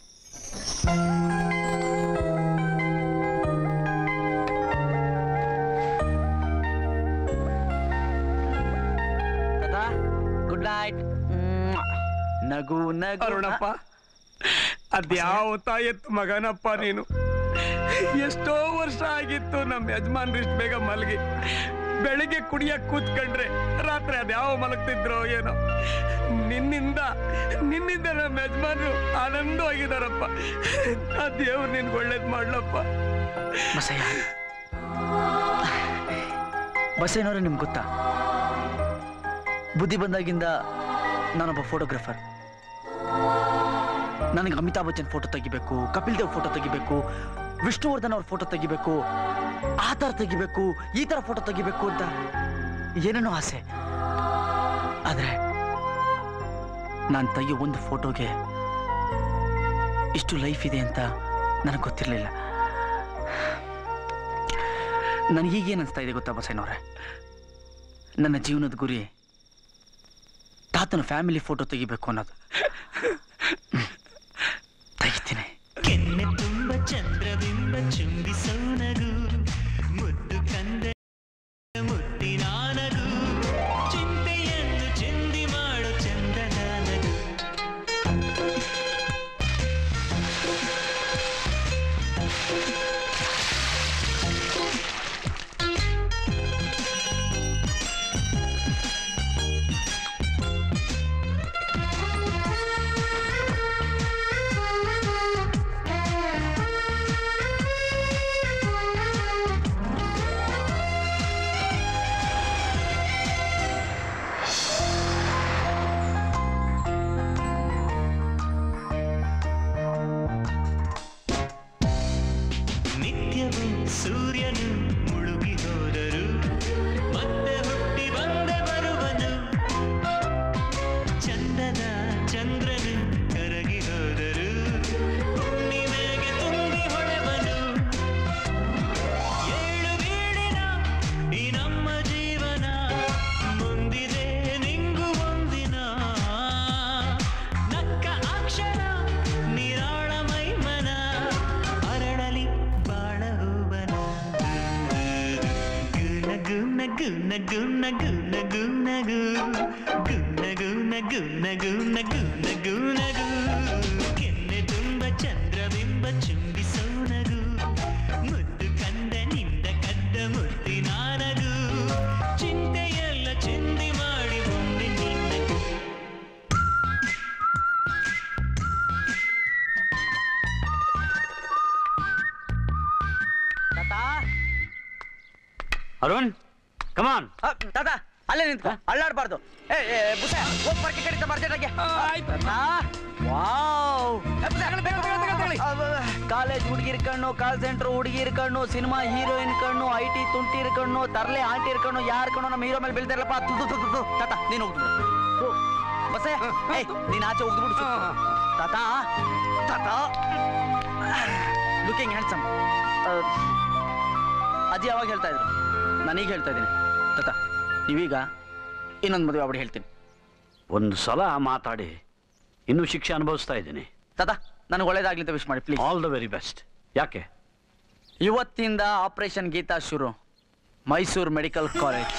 ತಾತ ಗುಡ್ ನೈಟ್ ನಗು ನಗು ಅರುಣಪ್ಪ ಅದ್ಯಾವ ತಾಯತ್ತು ಮಗನಪ್ಪ ನೀನು ಎಷ್ಟೋ ವರ್ಷ ಆಗಿತ್ತು ನಮ್ಮ ಯಜಮಾನ್ರು ಇಷ್ಟು ಬೇಗ ಮಲಗಿ ಬೆಳಿಗ್ಗೆ ಕುಡಿಯಕ್ ಕೂತ್ಕೊಂಡ್ರೆ ರಾತ್ರಿ ಅದ್ಯಾವ ಮಲಗ್ತಿದ್ರೋ ಏನೋ ನಿನ್ನಿಂದ ನಿನ್ನಿಂದ ನಮ್ಮ ಯಜಮಾನ್ರು ಆನಂದವಾಗಿದಾರಪ್ಪ ಆ ದೇವ್ರು ನಿನ್ಗೆ ಒಳ್ಳೇದ್ ಮಾಡ್ಲಪ್ಪ ಬಸಯ್ಯ ಬಸಯ್ಯನವ್ರೆ ನಿಮ್ಗೆ ಗೊತ್ತಾ ಬುದ್ಧಿ ಬಂದಾಗಿಂದ ನಾನೊಬ್ಬ ಫೋಟೋಗ್ರಾಫರ್ ನನಗೆ ಅಮಿತಾಬ್ ಬಚ್ಚನ್ ಫೋಟೋ ತೆಗಿಬೇಕು ಕಪಿಲ್ ದೇವ್ ಫೋಟೋ ತೆಗಿಬೇಕು ವಿಷ್ಣುವರ್ಧನ್ ಅವ್ರ ಫೋಟೋ ತೆಗಿಬೇಕು ಆ ಥರ ತೆಗಿಬೇಕು ಈ ಥರ ಫೋಟೋ ತೆಗಿಬೇಕು ಅಂತ ಏನೇನೋ ಆಸೆ ಆದರೆ ನಾನು ತೆಗಿಯೋ ಒಂದು ಫೋಟೋಗೆ ಇಷ್ಟು ಲೈಫ್ ಇದೆ ಅಂತ ನನಗೆ ಗೊತ್ತಿರಲಿಲ್ಲ ನನಗೀಗೇನು ಅನಿಸ್ತಾ ಇದೆ ಗೊತ್ತಾ ಬಸಯ್ಯನವ್ರೆ ನನ್ನ ಜೀವನದ ಗುರಿ ತಾತನ ಫ್ಯಾಮಿಲಿ ಫೋಟೋ ತೆಗಿಬೇಕು ಅನ್ನೋದು ತೆಗಿತೀನಿ ಕೆನ್ನೆ ತುಂಬ ಚಂದ್ರಬಿಂಬ ಚುಂಬಿಸೋ ನಗು ಮುದ್ದು ಕಂದ ಮುತ್ತಿನ ನಗು ಚಿಂತೆಯನ್ನು ಚಿಂದಿ ಮಾಡೋ ಚಂದನ ನಗು ನಿತ್ಯವೂ ಸೂರ್ಯನು ಮುಳುಗಿ ಹೋದರು ಮತ್ತೆ ಹುಟ್ಟಿ ಬಂದೆ ಬರುವನು ಚಂದದ ಚಂದ್ರನು ಕರಗಿ ಹೋದರು ಹುಣ್ಣಿಮೆಗೆ ತುಂಬಿ ಹೊಳೆವನು ಏಳು ಬೀಳಿನ ಈ ನಮ್ಮ ಜೀವನ ಮುಂದಿದೆ ನಿಂಗು ಒಂದಿನ ನಕ್ಕ ಅಕ್ಷರ ನಿರಾಳ ಮೈಮನ ಅರಳಲಿ ಬಾಳ ಹೂವನ ಗುನ ಗುನ ಗುನ ಗುನ ಗುನ ಗುನ ಗುನ ಗುನ ಗುನ ಗುನ ಗುನ ಗುನ ಕೆನ್ನೆ ತುಂಬ ಚಂದ್ರಬಿಂಬ ಚುಂಬಿಸೋ ನಗು ಮುದ್ದು ಕಂದ ನಿಂದ ಕದ್ದ ಮುತ್ತಿನ ನಗು ಚಿಂತೆಯೆಲ್ಲ ಚಿಂದಿ ಮಾಡಿ ಒಮ್ಮೆ ನಿನ್ನಗೂ ಅರುಣ್ ಕಮಾನ್ ತಾತ ಅಲ್ಲೇ ನಿಂತ್ಕೊ ಅಳ್ಳಾಡ್ಬಾರ್ದು ಏ ಏ, ಬುಸೆ ಹೋಗ್ ಬರ್ಕೆ ಕಡಿತ ಮಾರ್ಕೆಟಾಗೆ ವಾವ್ ಕಾಲೇಜ್ ಹುಡುಗಿರ್ ಕಣ್ಣು ಕಾಲ್ ಸೆಂಟರ್ ಹುಡುಗಿರ್ ಕಣ್ಣು ಸಿನಿಮಾ ಹೀರೋಯಿನ್ ಕಣ್ಣು ಐ ಟಿ ತುಂಟಿರ್ ಕಣ್ಣು ತರ್ಲೆ ಆಂಟಿರ್ ಕಣ್ಣು ಯಾರ್ ಕಣ್ಣು ನಮ್ಮ ಹೀರೋ ಮೇಲೆ ಬೀಳ್ತಾರಲ್ಲಪ್ಪ ತು, ತು, ತು, ತು, ತು. ತಾತ ನೀನ್ ಹೋಗ್ಬಿಡು ಬಸ್ಸೆ ಏ ನೀನ್ ಆಚೆ ಹೋಗ್ಬಿಡು ತಾತ ತಾತ ಲುಕಿಂಗ್ ಹ್ಯಾಂಡ್ಸಮ್ ಅಜ್ಜಿ ಯಾವಾಗ ಹೇಳ್ತಾ ಇದ್ರು ನಾನೀಗ ಹೇಳ್ತಾ ಇದ್ದೀನಿ ತಾತ ನೀವೀಗ ಇನ್ನೊಂದು ಮದುವೆ ಆಗ್ಬಿಡಿ ಹೇಳ್ತೀನಿ ಒಂದು ಸಲ ಮಾತಾಡಿ ಇನ್ನೂ ಶಿಕ್ಷೆ ಅನುಭವಿಸ್ತಾ ಇದ್ದೀನಿ ತಾತ ನನಗೆ ಒಳ್ಳೇದಾಗ್ಲಿ ಅಂತ ವಿಶ್ ಮಾಡಿ please all the very best ಯಾಕೆ ಇವತ್ತಿಂದ ಆಪರೇಷನ್ ಗೀತಾ ಶುರು ಮೈಸೂರು ಮೆಡಿಕಲ್ ಕಾಲೇಜ್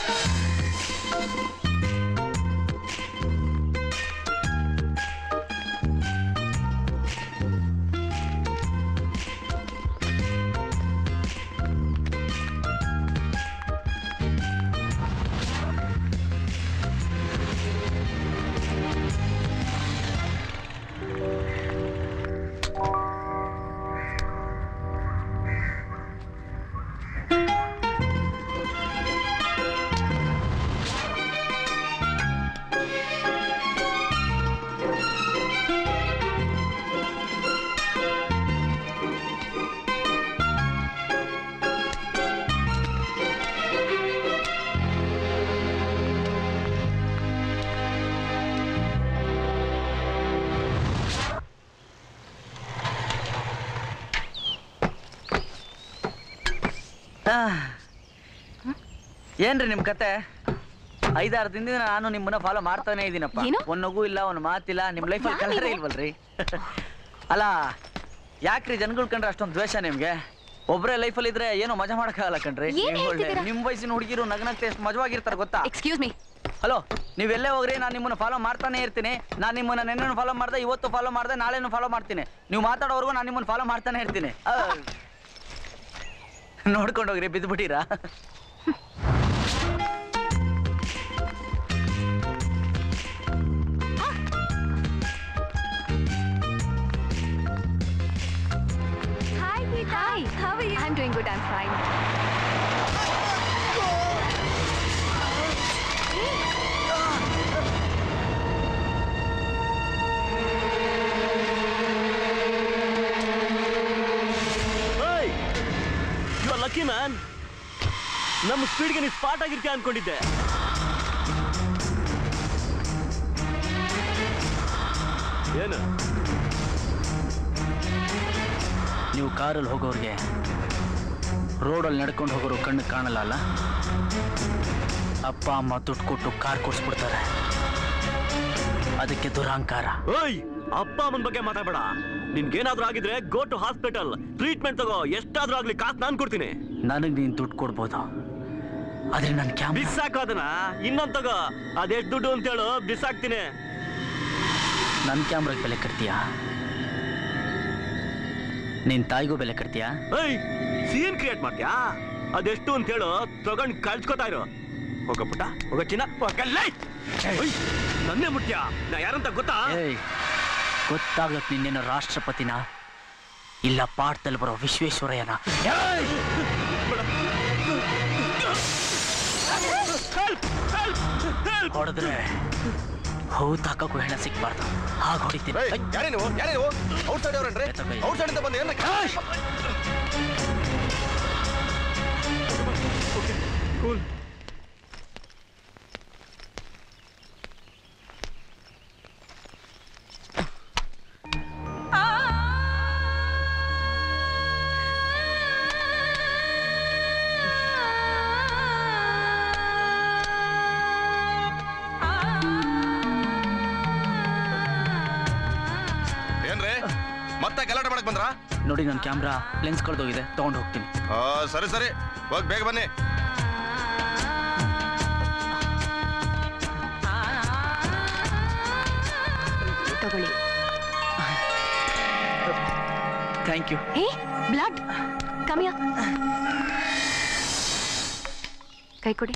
ಏನ್ರಿ ನಿಮ್ ಕತೆ ಐದಾರು ದಿನದಿಂದ ನಾನು ನಿಮ್ಮನ್ನ ಫಾಲೋ ಮಾಡ್ತಾನೆ ಇದ್ದೀನಪ್ಪ ಏನು? ಒಂದ್ ನಗು ಇಲ್ಲ ಒಂದ್ ಮಾತಿಲ್ಲ ನಿಮ್ ಲೈಫಲ್ಲಿ ಯಾರ್ ಕಲರೇ ನೀವು? ಇಲ್ವಲ್ರಿ ಅಲ್ಲ ಯಾಕ್ರಿ ಜನಗಳು ಕಂಡ್ರೆ ಅಷ್ಟೊಂದು ದ್ವೇಷ ನಿಮ್ಗೆ ಒಬ್ರೇ ಲೈಫಲ್ಲಿ ಇದ್ರೆ ಏನೋ ಮಜಾ ಮಾಡಕ್ಕಾಗಲ್ಲ ಕಣ್ರಿ ಏನ್ ನೀವ್ ಒಳ್ಳೆ ಹೇಳ್ತಿದ್ದೀರಾ? ನಿಮ್ ವಯಸ್ಸಿನ ಹುಡುಗಿರು ನಗ್ನಗ್ತೆ ಎಷ್ಟು ಮಜವಾಗಿರ್ತಾರೆ ಗೊತ್ತಾ ಎಕ್ಸ್ಕ್ಯೂಸ್ ಮೀ ಹಲೋ ನೀವೆಲ್ಲೇ ಹೋಗ್ರಿ ನಾನು ನಿಮ್ಮನ್ನ ಫಾಲೋ ಮಾಡ್ತಾನೆ ಇರ್ತೀನಿ ನಾನು ನಿಮ್ಮನ್ನ ನೆನ್ನೆ ಫಾಲೋ ಮಾಡ್ದೆ ಇವತ್ತು ಫಾಲೋ ಮಾಡ್ದೆ ನಾಳೆನೂ ಫಾಲೋ ಮಾಡ್ತೀನಿ ನೀವು ಮಾತಾಡೋವರೆಗೂ ನಾನು ನಿಮ್ಮನ್ನ ಫಾಲೋ ಮಾಡ್ತಾನೆ ಇರ್ತೀನಿ ಆ, ನೋಡ್ಕೊಂಡು ಹೋಗ್ರಿ ಬಿದ್ದುಬಿಟ್ಟಿರಾ Hi, Geeta. Hi. How are you? I'm doing good. I'm fine. You are lucky man ನಮ್ಮ ಸ್ಪೀಡ್ಗೆ ನೀನು ಸ್ಪಾಟ್ ಆಗಿರ್ತೀಯ ಅನ್ಕೊಂಡಿದ್ದೆ ಏನು ನೀವು ಕಾರಲ್ಲಿ ಹೋಗೋರಿಗೆ ರೋಡಲ್ಲಿ ನಡ್ಕೊಂಡು ಹೋಗೋರು ಕಣ್ಣು ಕಾಣಲ್ಲ ಅಲ್ಲ ಅಪ್ಪ ಅಮ್ಮ ದುಡ್ಡು ಕೊಟ್ಟು ಕಾರ್ ಕೊಡ್ಸ್ಬಿಡ್ತಾರೆ ಅದಕ್ಕೆ ದುರಹಂಕಾರ ಓಯ್ ಅಪ್ಪ ಅಮ್ಮನ ಬಗ್ಗೆ ಮಾತಾಡಬೇಡ ನಿನ್ಗೇನಾದ್ರೂ ಆಗಿದ್ರೆ ಗೋ ಟು ಹಾಸ್ಪಿಟಲ್ ಟ್ರೀಟ್ಮೆಂಟ್ ತಗೋ ಎಷ್ಟಾದ್ರೂ ಆಗ್ಲಿ ಕಾಸು ನಾನು ಕೊಡ್ತೀನಿ ನನಗೆ ನೀನು ದುಡ್ಡು ಕೊಡ್ಬೋದು ಆದ್ರೆ ನನ್ನ ಕ್ಯಾಮ್ ಬಿಸಾಕು ಅದನ್ನ ಇನ್ನೊಂದ್ ತಗೋ ಅದೆಷ್ಟು ದುಡ್ಡು ಅಂತ ಹೇಳು ಬಿಸಾಕ್ತೀನಿ ನನ್ನ ಕ್ಯಾಮ್ರಾಗೆ ಬೆಲೆ ಕಟ್ತೀಯಾ ನಿನ್ ತಾಯಿಗೂ ಬೆಲೆ ಕಟ್ತೀಯಾ ಏಯ್ ಸೀನ್ ಕ್ರಿಯೇಟ್ ಮಾಡ್ತೀಯಾ ಅದೆಷ್ಟು ಅಂತ ಹೇಳು ತಗೊಂಡ್ ಕಳ್ಸ್ಕೊತಾ ಇರು ಹೋಗ ಪುಟ್ಟ ಹೋಗ ಚಿನ್ನ ಹೋಗಲ್ಲ ನನ್ನೇ ಮುಟ್ಟ್ಯಾ ನಾ ಯಾರಂತ ಗೊತ್ತಾ ಏಯ್ ಗೊತ್ತಾಗತ್ ನಿನ್ನೇನು ರಾಷ್ಟ್ರಪತಿನ ಇಲ್ಲ ಪಾಠದಲ್ಲಿ ಬರೋ ವಿಶ್ವೇಶ್ವರಯ್ಯನ ಏಯ್! ಹೊಡೆದ್ರೆ ಹೌದ್ ಹಾಕಕ್ಕೂ ಹೆಣ ಸಿಕ್ಬಾರ್ದು ಹಾಗೆ ಹೊಡಿತೀನಿ ಯಾರೇ ನೀವು ಯಾರೇ ನೀವು ಔಟ್ ಸೈಡ್ ಅವ್ರೇನ್ರಿ ಔಟ್ ಸೈಡ್ ಅಂತ ಬಂದು ಏನ ಕೂಲ್ ಏನ್ರಿ ಮತ್ತೆ ಗಲಾಟೆ ಮಾಡಕ್ ಬಂದ್ರಾ ನೋಡಿ ನನ್ನ ಕ್ಯಾಮ್ರಾ ಲೆನ್ಸ್ ಕಳೆದೋಗಿದೆ ತಗೊಂಡು ಹೋಗ್ತೀನಿ ಆ, ಸರಿ ಸರಿ ಹೋಗಿ ಬೇಗ ಬನ್ನಿ ತಗೊಳ್ಳಿ ಥ್ಯಾಂಕ್ ಯು ಹೇ ಬ್ಲಡ್ ಕಮ್ಮಿಯ ಕೈ ಕೊಡಿ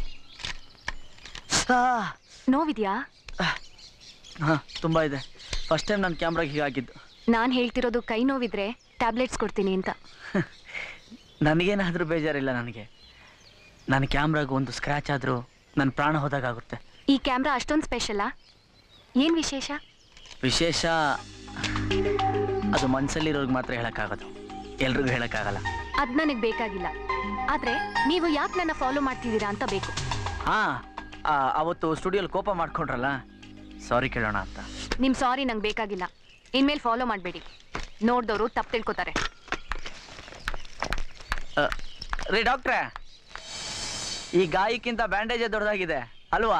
ನೋವಿದ್ಯಾ ಹಾ ತುಂಬಾ ಇದೆ ಫಸ್ಟ್ ಟೈಮ್ ನನ್ನ ಕ್ಯಾಮ್ರಾಗೆ ಹೀಗಾಗಿದ್ದು ನಾನು ಹೇಳ್ತಿರೋದು ಕೈ ನೋವಿದ್ರೆ ಟ್ಯಾಬ್ಲೆಟ್ಸ್ ಕೊಡ್ತೀನಿ ಅಂತ ನನಗೇನಾದ್ರೂ ಬೇಜಾರಿಲ್ಲ ನನಗೆ ನನ್ನ ಕ್ಯಾಮ್ರಾಗ ಒಂದು ಸ್ಕ್ರ್ಯಾಚ್ ಆದರೂ ನನ್ನ ಪ್ರಾಣ ಹೋದಾಗುತ್ತೆ ಈ ಕ್ಯಾಮ್ರಾ ಅಷ್ಟೊಂದು ಸ್ಪೆಷಲಾ ಏನ್ ವಿಶೇಷ ವಿಶೇಷ ಅದು ಮನ್ಸಲ್ಲಿರೋರ್ಗೆ ಮಾತ್ರ ಹೇಳಕ್ಕಾಗೋದು ಎಲ್ರಿಗೂ ಹೇಳಕ್ಕಾಗಲ್ಲ ಅದ್ ನನಗೆ ಬೇಕಾಗಿಲ್ಲ ಆದ್ರೆ ನೀವು ಯಾಕೆ ನನ್ನ ಫಾಲೋ ಮಾಡ್ತಿದ್ದೀರಾ ಅಂತ ಬೇಕು ಹಾ ಆ, ಅವತ್ತು ಸ್ಟುಡಿಯೋಲಿ ಕೋಪ ಮಾಡ್ಕೊಂಡ್ರಲ್ಲ ಸಾರಿ ಕೇಳೋಣ ಅಂತ ನಿಮ್ ಸಾರಿ ನಂಗೆ ಬೇಕಾಗಿಲ್ಲ ಇನ್ಮೇಲೆ ಫಾಲೋ ಮಾಡಬೇಡಿ ನೋಡ್ದವರು ತಪ್ಪು ತಿಳ್ಕೊತಾರೆ ಆ, ರೀ ಡಾಕ್ಟ್ರೆ ಈ ಗಾಯಕ್ಕಿಂತ ಬ್ಯಾಂಡೇಜೇ ದೊಡ್ಡದಾಗಿದೆ ಅಲ್ವಾ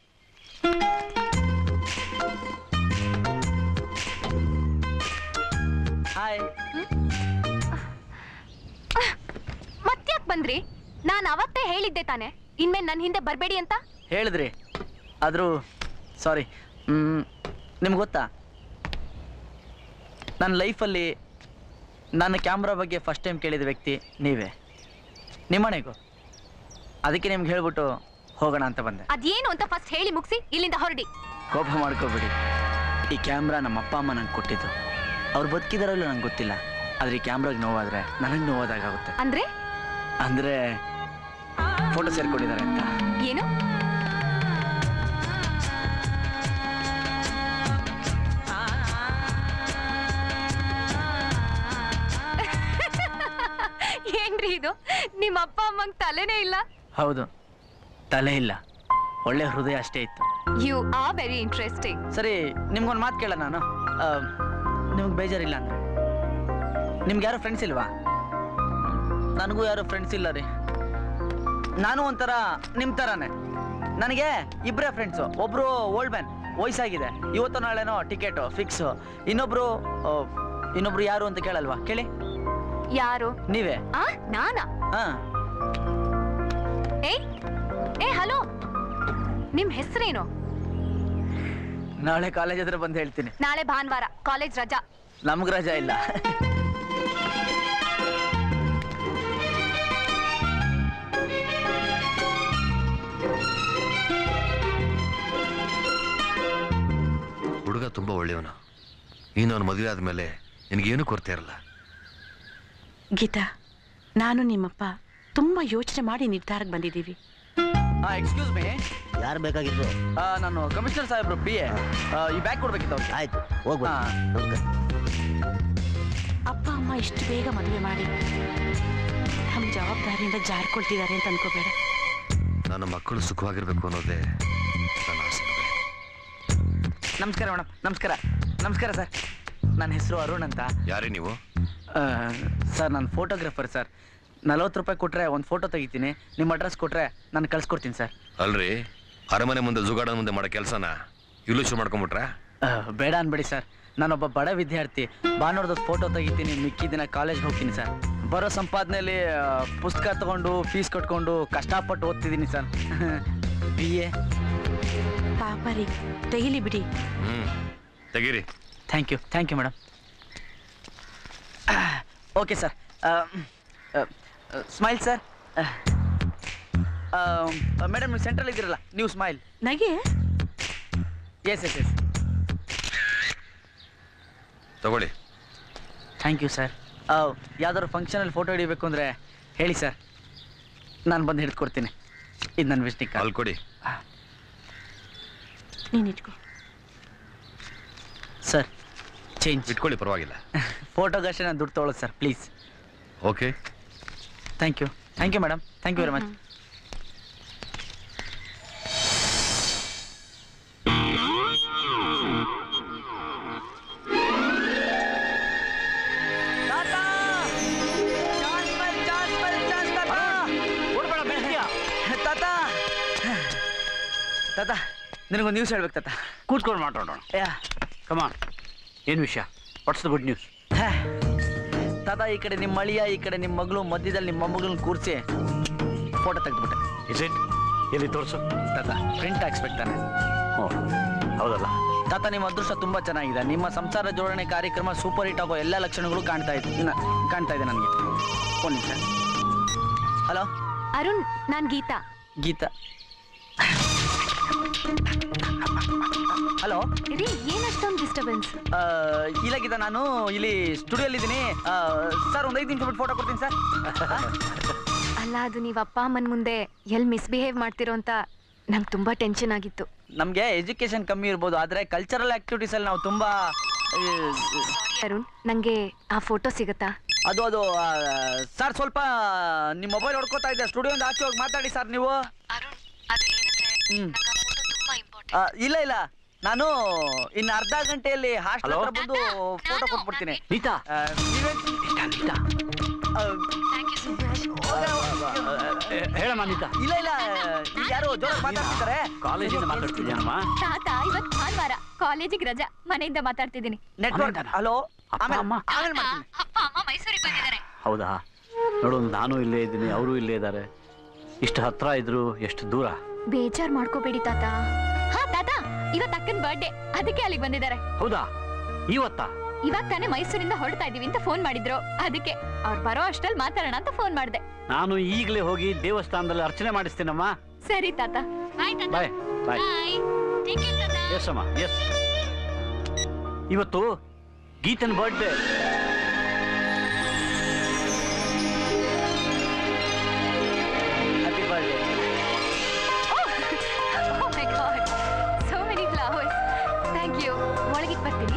ಹಾಯ್ ಮತ್ತ್ಯಾಕ್ ಬಂದ್ರಿ ನಾನು ಅವತ್ತೇ ಹೇಳಿದ್ದೆ ತಾನೆ ಇನ್ಮೇಲೆ ನನ್ನ ಹಿಂದೆ ಬರಬೇಡಿ ಅಂತ ಹೇಳಿದ್ರಿ ಆದರೂ ಸಾರಿ ನಿಮ್ಗೆ ಗೊತ್ತಾ ನನ್ನ ಲೈಫಲ್ಲಿ ನನ್ನ ಕ್ಯಾಮ್ರಾ ಬಗ್ಗೆ ಫಸ್ಟ್ ಟೈಮ್ ಕೇಳಿದ ವ್ಯಕ್ತಿ ನೀವೇ ನಿಮ್ಮನೆಗೂ ಅದಕ್ಕೆ ನಿಮ್ಗೆ ಹೇಳ್ಬಿಟ್ಟು ಹೋಗೋಣ ಅಂತ ಬಂದೆ ಅದೇನು ಅಂತ ಫಸ್ಟ್ ಹೇಳಿ ಮುಗಿಸಿ ಇಲ್ಲಿಂದ ಹೊರಡಿ ಕೋಪ ಮಾಡ್ಕೋಬೇಡಿ ಈ ಕ್ಯಾಮ್ರಾ ನಮ್ಮ ಅಪ್ಪ ಅಮ್ಮ ನಂಗೆ ಕೊಟ್ಟಿದ್ದು ಅವ್ರು ಬದುಕಿದಾರೋ ಇಲ್ಲ ನಂಗೆ ಗೊತ್ತಿಲ್ಲ ಆದರೆ ಈ ಕ್ಯಾಮ್ರಾಗೆ ನೋವಾದರೆ ನನಗೆ ನೋವಾದಾಗುತ್ತೆ ಅಂದ್ರೆ ಅಂದರೆ ಫೋಟೋ ಸೇರ್ಕೊಂಡಿದ್ದಾರೆ ಅಂತ ಏನು ಏನ್ರಿ ಇದು ನಿಮ್ಮ ಅಪ್ಪ ಅಮ್ಮಂಗ್ ತಲೆನೇ ಇಲ್ಲ ಹೌದು ತಲೆ ಇಲ್ಲ ಒಳ್ಳೆ ಹೃದಯ ಅಷ್ಟೇ ಇತ್ತು ಯು ಆರ್ ವೆರಿ ಇಂಟ್ರೆಸ್ಟಿಂಗ್ ಸರಿ ನಿಮ್ಗೊಂದು ಮಾತು ಕೇಳ ನಾನು ನಿಮ್ಗೆ ಬೇಜಾರಿಲ್ಲ ಅಂದ್ರೆ ನಿಮ್ಗೆ ಯಾರು ಫ್ರೆಂಡ್ಸ್ ಇಲ್ವಾ ನನಗೂ ಯಾರು ಫ್ರೆಂಡ್ಸ್ ಇಲ್ಲ ರೀ ನಾನು ಒಂಥರ ನಿಮ್ಮ ಥರನೇ ನನಗೆ ಇಬ್ಬರೇ ಫ್ರೆಂಡ್ಸು ಒಬ್ಬರು ಓಲ್ಡ್ ಮ್ಯಾನ್ ವಯಸ್ಸಾಗಿದೆ ಇವತ್ತು ನಾಳೆನೋ ಟಿಕೆಟು ಫಿಕ್ಸು ಇನ್ನೊಬ್ರು ಆ, ಇನ್ನೊಬ್ರು ಯಾರು ಅಂತ ಕೇಳಲ್ವಾ ಕೇಳಿ ಯಾರು ನೀವೇ ಆ ನಾನಾ ಹಾ ಏಯ್ ಏ ಹಲೋ ನಿಮ್ ಹೆಸರೇನು ನಾಳೆ ಕಾಲೇಜ್ ಹತ್ರ ಬಂದು ಹೇಳ್ತೀನಿ ನಾಳೆ ಭಾನುವಾರ ಕಾಲೇಜ್ ರಜಾ ನಮ್ಗೆ ರಜಾ ಇಲ್ಲ ಹುಡುಗ ತುಂಬಾ ಒಳ್ಳೆಯವನು ನೀನು ಅವನ ಮದುವೆ ಆದ್ಮೇಲೆ ನಿನಗೇನು ಕೊರತೆ ಇರಲ್ಲ ಗೀತಾ ನಾನು ನಿಮ್ಮಪ್ಪ ತುಂಬಾ ಯೋಚನೆ ಮಾಡಿ ನಿರ್ಧಾರಕ್ಕೆ ಬಂದಿದ್ದೀವಿ ಎಕ್ಸ್ಕ್ಯೂಸ್ ಮೀ ಯಾರು ಬೇಕಾಗಿದ್ರು ನಾನು ಕಮಿಷನರ್ ಸಾಹೇಬ್ರು ಪಿ ಎ ಈ ಬ್ಯಾಗ್ ಕೊಡ್ಬೇಕಿತ್ತು ಅವ್ರಿಗೆ ಆಯ್ತು ಹೋಗ್ಬೋದು ಅಪ್ಪ ಅಮ್ಮ ಇಷ್ಟು ಬೇಗ ಮದುವೆ ಮಾಡಿ ನಮ್ಮ ಜವಾಬ್ದಾರಿಯಿಂದ ಜಾರ್ಕೊಳ್ತಿದ್ದಾರೆ ಅಂತ ಅನ್ಕೋಬೇಡ ನನ್ನ ಮಕ್ಕಳು ಸುಖವಾಗಿರ್ಬೇಕು ಅನ್ನೋದೇ ನನ್ನ ಆಸೆ ಮಗಳೇ. ನಮಸ್ಕಾರ ಮೇಡಮ್ ನಮಸ್ಕಾರ ನಮಸ್ಕಾರ ಸರ್ ನನ್ನ ಹೆಸರು ಅರುಣ್ ಅಂತ ಯಾರೇ ನೀವು ಸರ್ ನಾನು ಫೋಟೋಗ್ರಾಫರ್ ಸರ್ ನಲವತ್ತು ರೂಪಾಯಿ ಕೊಟ್ರೆ ಒಂದು ಫೋಟೋ ತೆಗಿತೀನಿ ನಿಮ್ಮ ಅಡ್ರೆಸ್ ಕೊಟ್ರೆ ನಾನು ಕಳ್ಸ್ಕೊಡ್ತೀನಿ ಸರ್ ಅಲ್ರಿ ಅರಮನೆ ಮುಂದೆ ಜುಗಾಡ ಮುಂದೆ ಮಾಡೋ ಕೆಲಸನ ಇಲ್ಲೂ ಶುರು ಮಾಡ್ಕೊಂಬಿಟ್ರಾ ಬೇಡ ಅನ್ಬೇಡಿ ಸರ್ ನಾನೊಬ್ಬ ಬಡ ವಿದ್ಯಾರ್ಥಿ ಭಾನುವಾರದ ಫೋಟೋ ತೆಗಿತೀನಿ ಮಿಕ್ಕಿ ದಿನ ಕಾಲೇಜ್ ಹೋಗ್ತೀನಿ ಸರ್ ಬರೋ ಸಂಪಾದನೆಯಲ್ಲಿ ಆ, ಪುಸ್ತಕ ತಗೊಂಡು ಫೀಸ್ ಕಟ್ಕೊಂಡು ಕಷ್ಟಪಟ್ಟು ಓದ್ತಿದ್ದೀನಿ ಸರ್ ಬಿ ಎ ಪಾಪ ರೀ ತೆಗಿಲಿ ಬಿಡಿ ಹ್ಮ್ ತೆಗೀರಿ thank you thank you madam okay sir smile sir madam ನೀವು ಸೆಂಟ್ರಲ್ ಇದ್ದೀರಲ್ಲ ನೀವು ಸ್ಮೈಲ್ ನಗೆ ಎಸ್ ಎಸ್ ಎಸ್ ತಗೊಳ್ಳಿ ಥ್ಯಾಂಕ್ ಯು ಸರ್ ಯಾವ್ದಾದ್ರು ಫಂಕ್ಷನಲ್ಲಿ ಫೋಟೋ ಹಿಡಿಬೇಕು ಅಂದರೆ ಹೇಳಿ ಸರ್ ನಾನು ಬಂದು ಹಿಡ್ಕೊಡ್ತೀನಿ ಇದು ನನ್ನ ವಿಸಿಟಿಂಗ್ ಅಲ್ಲಿ ಕೊಡಿ ನೀನ್ ಇಟ್ಕೋ ಸರ್ ಚೇಂಜ್ ಇಟ್ಕೊಳ್ಳಿ ಪರವಾಗಿಲ್ಲ ಫೋಟೋಗಷ್ಟೇ ನಾನು ದುಡ್ಡು ತೊಗೊಳೋದು sir please okay thank you thank you madam thank you very much ತಾತ ತಾತ ನಿನಗೊಂದು ನ್ಯೂಸ್ ಹೇಳ್ಬೇಕು ತಾತ ಕೂತ್ಕೊಂಡು ಮಾತಾಡೋಣ ಯಾ ಕಮಾನ್ ಏನು ವಿಷಯ ವಾಟ್ಸ್ ದ ಗುಡ್ ನ್ಯೂಸ್ ತಾತ ಈ ಕಡೆ ನಿಮ್ಮ ಅಳಿಯ ಈ ಕಡೆ ನಿಮ್ಮ ಮಗಳು ಮಧ್ಯದಲ್ಲಿ ನಿಮ್ಮ ಮೊಮ್ಮಗಳನ್ನ ಕೂರಿಸಿ ಫೋಟೋ ತೆಗೆದ್ಬಿಟ್ಟೆ ಇಸ್ ಇಟ್ ಎಲ್ಲಿ ತೋರಿಸು ತಾತ ಪ್ರಿಂಟ್ ಹಾಕ್ಸ್ಬೇಕು ತಾನೆ ಓ ಹೌದಲ್ಲ ತಾತ ನಿಮ್ಮ ಅದೃಷ್ಟ ತುಂಬಾ ಚೆನ್ನಾಗಿದೆ ನಿಮ್ಮ ಸಂಸಾರ ಜೋಡಣೆ ಕಾರ್ಯಕ್ರಮ ಸೂಪರ್ ಹಿಟ್ ಆಗೋ ಎಲ್ಲ ಲಕ್ಷಣಗಳು ಕಾಣ್ತಾ ಇದೆ ನ- ಕಾಣ್ತಾ ಇದೆ ನನಗೆ ಒಂದು ನಿಮಿಷ ಹಲೋ ಅರುಣ್ ನಾನ್ ಗೀತಾ ಗೀತಾ ಹಲೋ ರೀ ಏನಷ್ಟೊಂದು ಡಿಸ್ಟರ್ಬೆನ್ಸ್ ಇಲ್ಲ ಗೀತಾ ನಾನು ಇಲ್ಲಿ ಸ್ಟುಡಿಯೋಲ್ಲಿದ್ದೀನಿ ಸರ್ ಒಂದು ಐದು ನಿಮಿಷ ಬಿಟ್ಟು ಫೋಟೋ ಕೊಡ್ತೀನಿ ಸರ್ ಅಲ್ಲ ಅದು ನೀವ್ ಅಪ್ಪ ಅಮ್ಮನ್ ಮುಂದೆ ಎಲ್ ಮಿಸ್ಬಿಹೇವ್ ಮಾಡ್ತಿರೋ ಅಂತ ನಂಗೆ ತುಂಬಾ ಟೆನ್ಷನ್ ಆಗಿತ್ತು ನಮಗೆ ಎಜುಕೇಶನ್ ಕಮ್ಮಿ ಇರ್ಬೋದು ಆದರೆ ಕಲ್ಚರಲ್ ಆಕ್ಟಿವಿಟೀಸಲ್ಲಿ ನಾವು ತುಂಬ ಅರುಣ್ ನಂಗೆ ಆ ಫೋಟೋ ಸಿಗತ್ತಾ ಅದು ಅದು ಸರ್ ಸ್ವಲ್ಪ ನಿಮ್ಮ ಮೊಬೈಲ್ ಹೊಡ್ಕೋತಾ ಇದೆ ಸ್ಟುಡಿಯೋಯಿಂದ ಆಚೆ ಹೋಗಿ ಮಾತಾಡಿ ಸರ್ ನೀವು ಹ್ಮ್. ಆ, ಇಲ್ಲ ಇಲ್ಲ ನಾನು ಇನ್ನು ಅರ್ಧ ಗಂಟೆಯಲ್ಲಿ ಹಾಸ್ಟೆಲ್ ಹತ್ರ ಬಂದು ಫೋಟೋ ಕೊಟ್ಬಿಡ್ತೀನಿ ನೀತಾ ಆ, ನೀವೇನ್- ಆ, ಹೇಳಮ್ಮ ನೀತಾ ಇಲ್ಲ ಇಲ್ಲ ಈಗ ಯಾರು ಜೋರಾಗಿ ಮಾತಾಡ್ತಿದ್ದಾರೆ ಕಾಲೇಜಿಂದ ಮಾತಾಡ್ತಿದ್ಯಾನಮ್ಮ ತಾತ ಇವತ್ ಭಾನುವಾರ ಕಾಲೇಜಿಗೆ ರಜಾ ಮನೆಯಿಂದ ಮಾತಾಡ್ತಿದ್ದೀನಿ ನೆಟ್ವರ್ಕ್ ಹಲೋ ಆಮೇಲೆ ಅಮ್ಮ. ಆಮೇಲೆ ಮಾಡ್ತೀನಿ ಅಪ್ಪ ಅಮ್ಮ ಮೈಸೂರಿಗೆ ಬಂದಿದ್ದಾರೆ ಹೌದಾ ನೋಡು ನಾನು ಇಲ್ಲೇ ಇದ್ದೀನಿ ಅವರು ಇಲ್ಲೇ ಇದ್ದಾರೆ ಇಷ್ಟು ಹತ್ರ ಇದ್ರು ಎಷ್ಟು ದೂರ ಬೇಜಾರ್ ಮಾಡ್ಕೋಬೇಡಿ ತಾತ ಹಾ ತಾತ ಇವತ್ ಅಕ್ಕನ್ ಬರ್ಡೇ ಅದಕ್ಕೆ ಅಲ್ಲಿಗೆ ಬಂದಿದ್ದಾರೆ ಹೌದಾ ಇವತ್ತಾ ಇವಾಗ ತಾನೇ ಮೈಸೂರಿಂದ ಹೊರಡ್ತಾ ಇದೀವಿ ಅಂತ ಫೋನ್ ಮಾಡಿದ್ರು ಅದಕ್ಕೆ ಅವ್ರು ಬರೋ ಅಷ್ಟ್ರಲ್ಲಿ ಮಾತಾಡೋಣ ಅಂತ ಫೋನ್ ಮಾಡ್ದೆ ನಾನು ಈಗಲೇ ಹೋಗಿ ದೇವಸ್ಥಾನದಲ್ಲಿ ಅರ್ಚನೆ ಮಾಡಿಸ್ತೀನಮ್ಮ ಸರಿ ತಾತ ಬಾಯ್ ತಾತ bye bye bye take care ತಾತ ಎಸ್ ಅಮ್ಮ ಎಸ್ ಇವತ್ತು ಗೀತನ್ birthday happy birthday Oh my god. So many flowers. Thank you. ಒಳಗಿಟ್ ಬರ್ತೀನಿ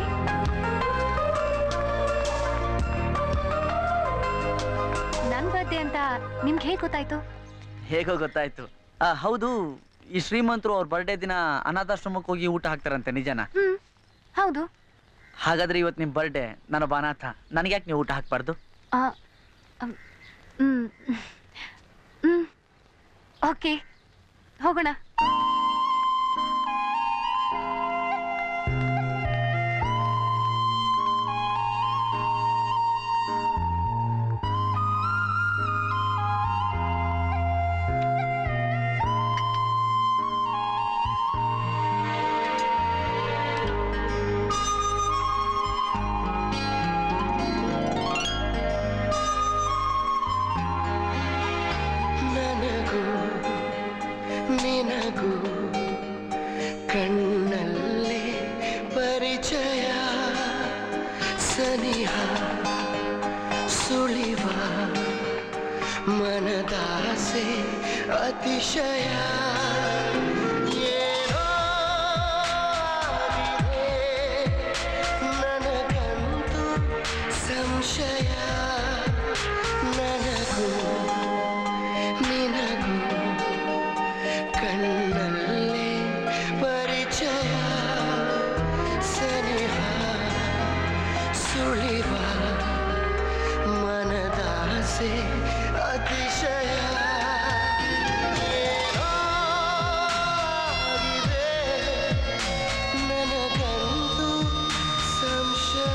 ನನ್ ಬರ್ಡೇ ಅಂತ ನಿಮ್ಗೆ ಹೇಗೆ ಗೊತ್ತಾಯ್ತು ಹೇಗೋ ಗೊತ್ತಾಯ್ತು ಆ, ಹೌದು ಈ ಶ್ರೀಮಂತರು ಅವ್ರ ಬರ್ಡೇ ದಿನ ಅನಾಥಾಶ್ರಮಕ್ಕೆ ಹೋಗಿ ಊಟ ಹಾಕ್ತಾರಂತೆ ನಿಜನಾ ಹ್ಮ್ ಹೌದು ಹಾಗಾದ್ರೆ ಇವತ್ತು ನಿಮ್ಮ ಬರ್ಡೇ ನಾನೊಬ್ಬ ಅನಾಥ ನನಗೆ ಯಾಕೆ ನೀವು ಊಟ ಹಾಕ್ಬಾರ್ದು ಆ, ಅಮ್, ಹ್ಮ್ ಹ್ಮ್ ಓಕೆ ಹೋಗೋಣ ನನಗೂ ನಿನಗೂ ಕಣ್ಣಲ್ಲೇ ಪರಿಚಯ ಸನಿಹ ಸುಳಿವ ಮನದಾಸೆ ಅತಿಶಯ ಏನೋ ಆಗಿದೆ ನನಗಂತೂ ಸಂಶಯ ನನಗೂ ನಿನಗೂ ಕಣ್ಣಲ್ಲೇ ಪರಿಚಯ ಸನಿಹ ಸುಳಿವ ಮನದಾಸೆ ಅತಿಶಯ ಏನೋ ಆಗಿದೆ ನನಗಂತೂ ಸಂಶಯ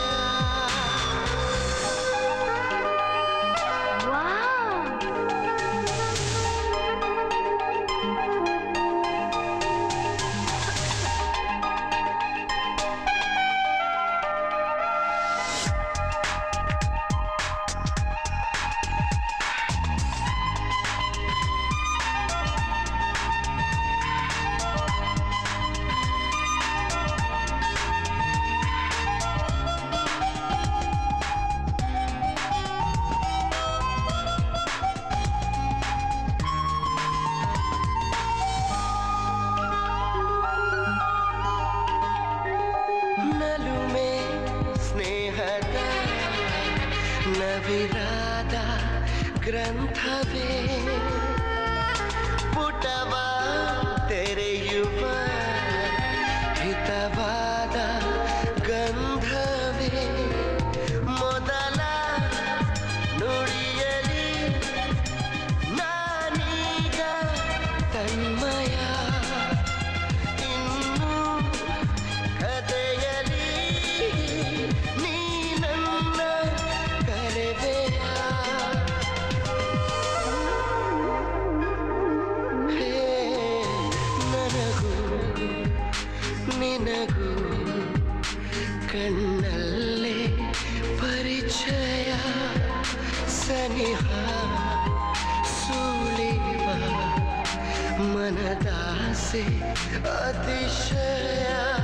ನಲುಮೆ ಸ್ನೇಹದ ನವಿರಾದ ಗ್ರಂಥವೇ ಪುಟವ ತೆರೆಯುವ ಹಿತವಾದ ಗಂಧವೇ ಮೊದಲ ನುಡಿಯಲಿ ನಾನೀಗ ತನ್ಮಯ ಇನ್ನು ಕಥೆಯಲಿ ನೀ ನನ್ನ ಕರೆವೆಯ ಹೇ ನನಗೂ ನಿನಗೂ ಕಣ್ಣಲ್ಲೇ ಪರಿಚಯ ಸನಿಹ ಸುಳಿವ ಮನದಾಸೆ ಅತಿಶಯ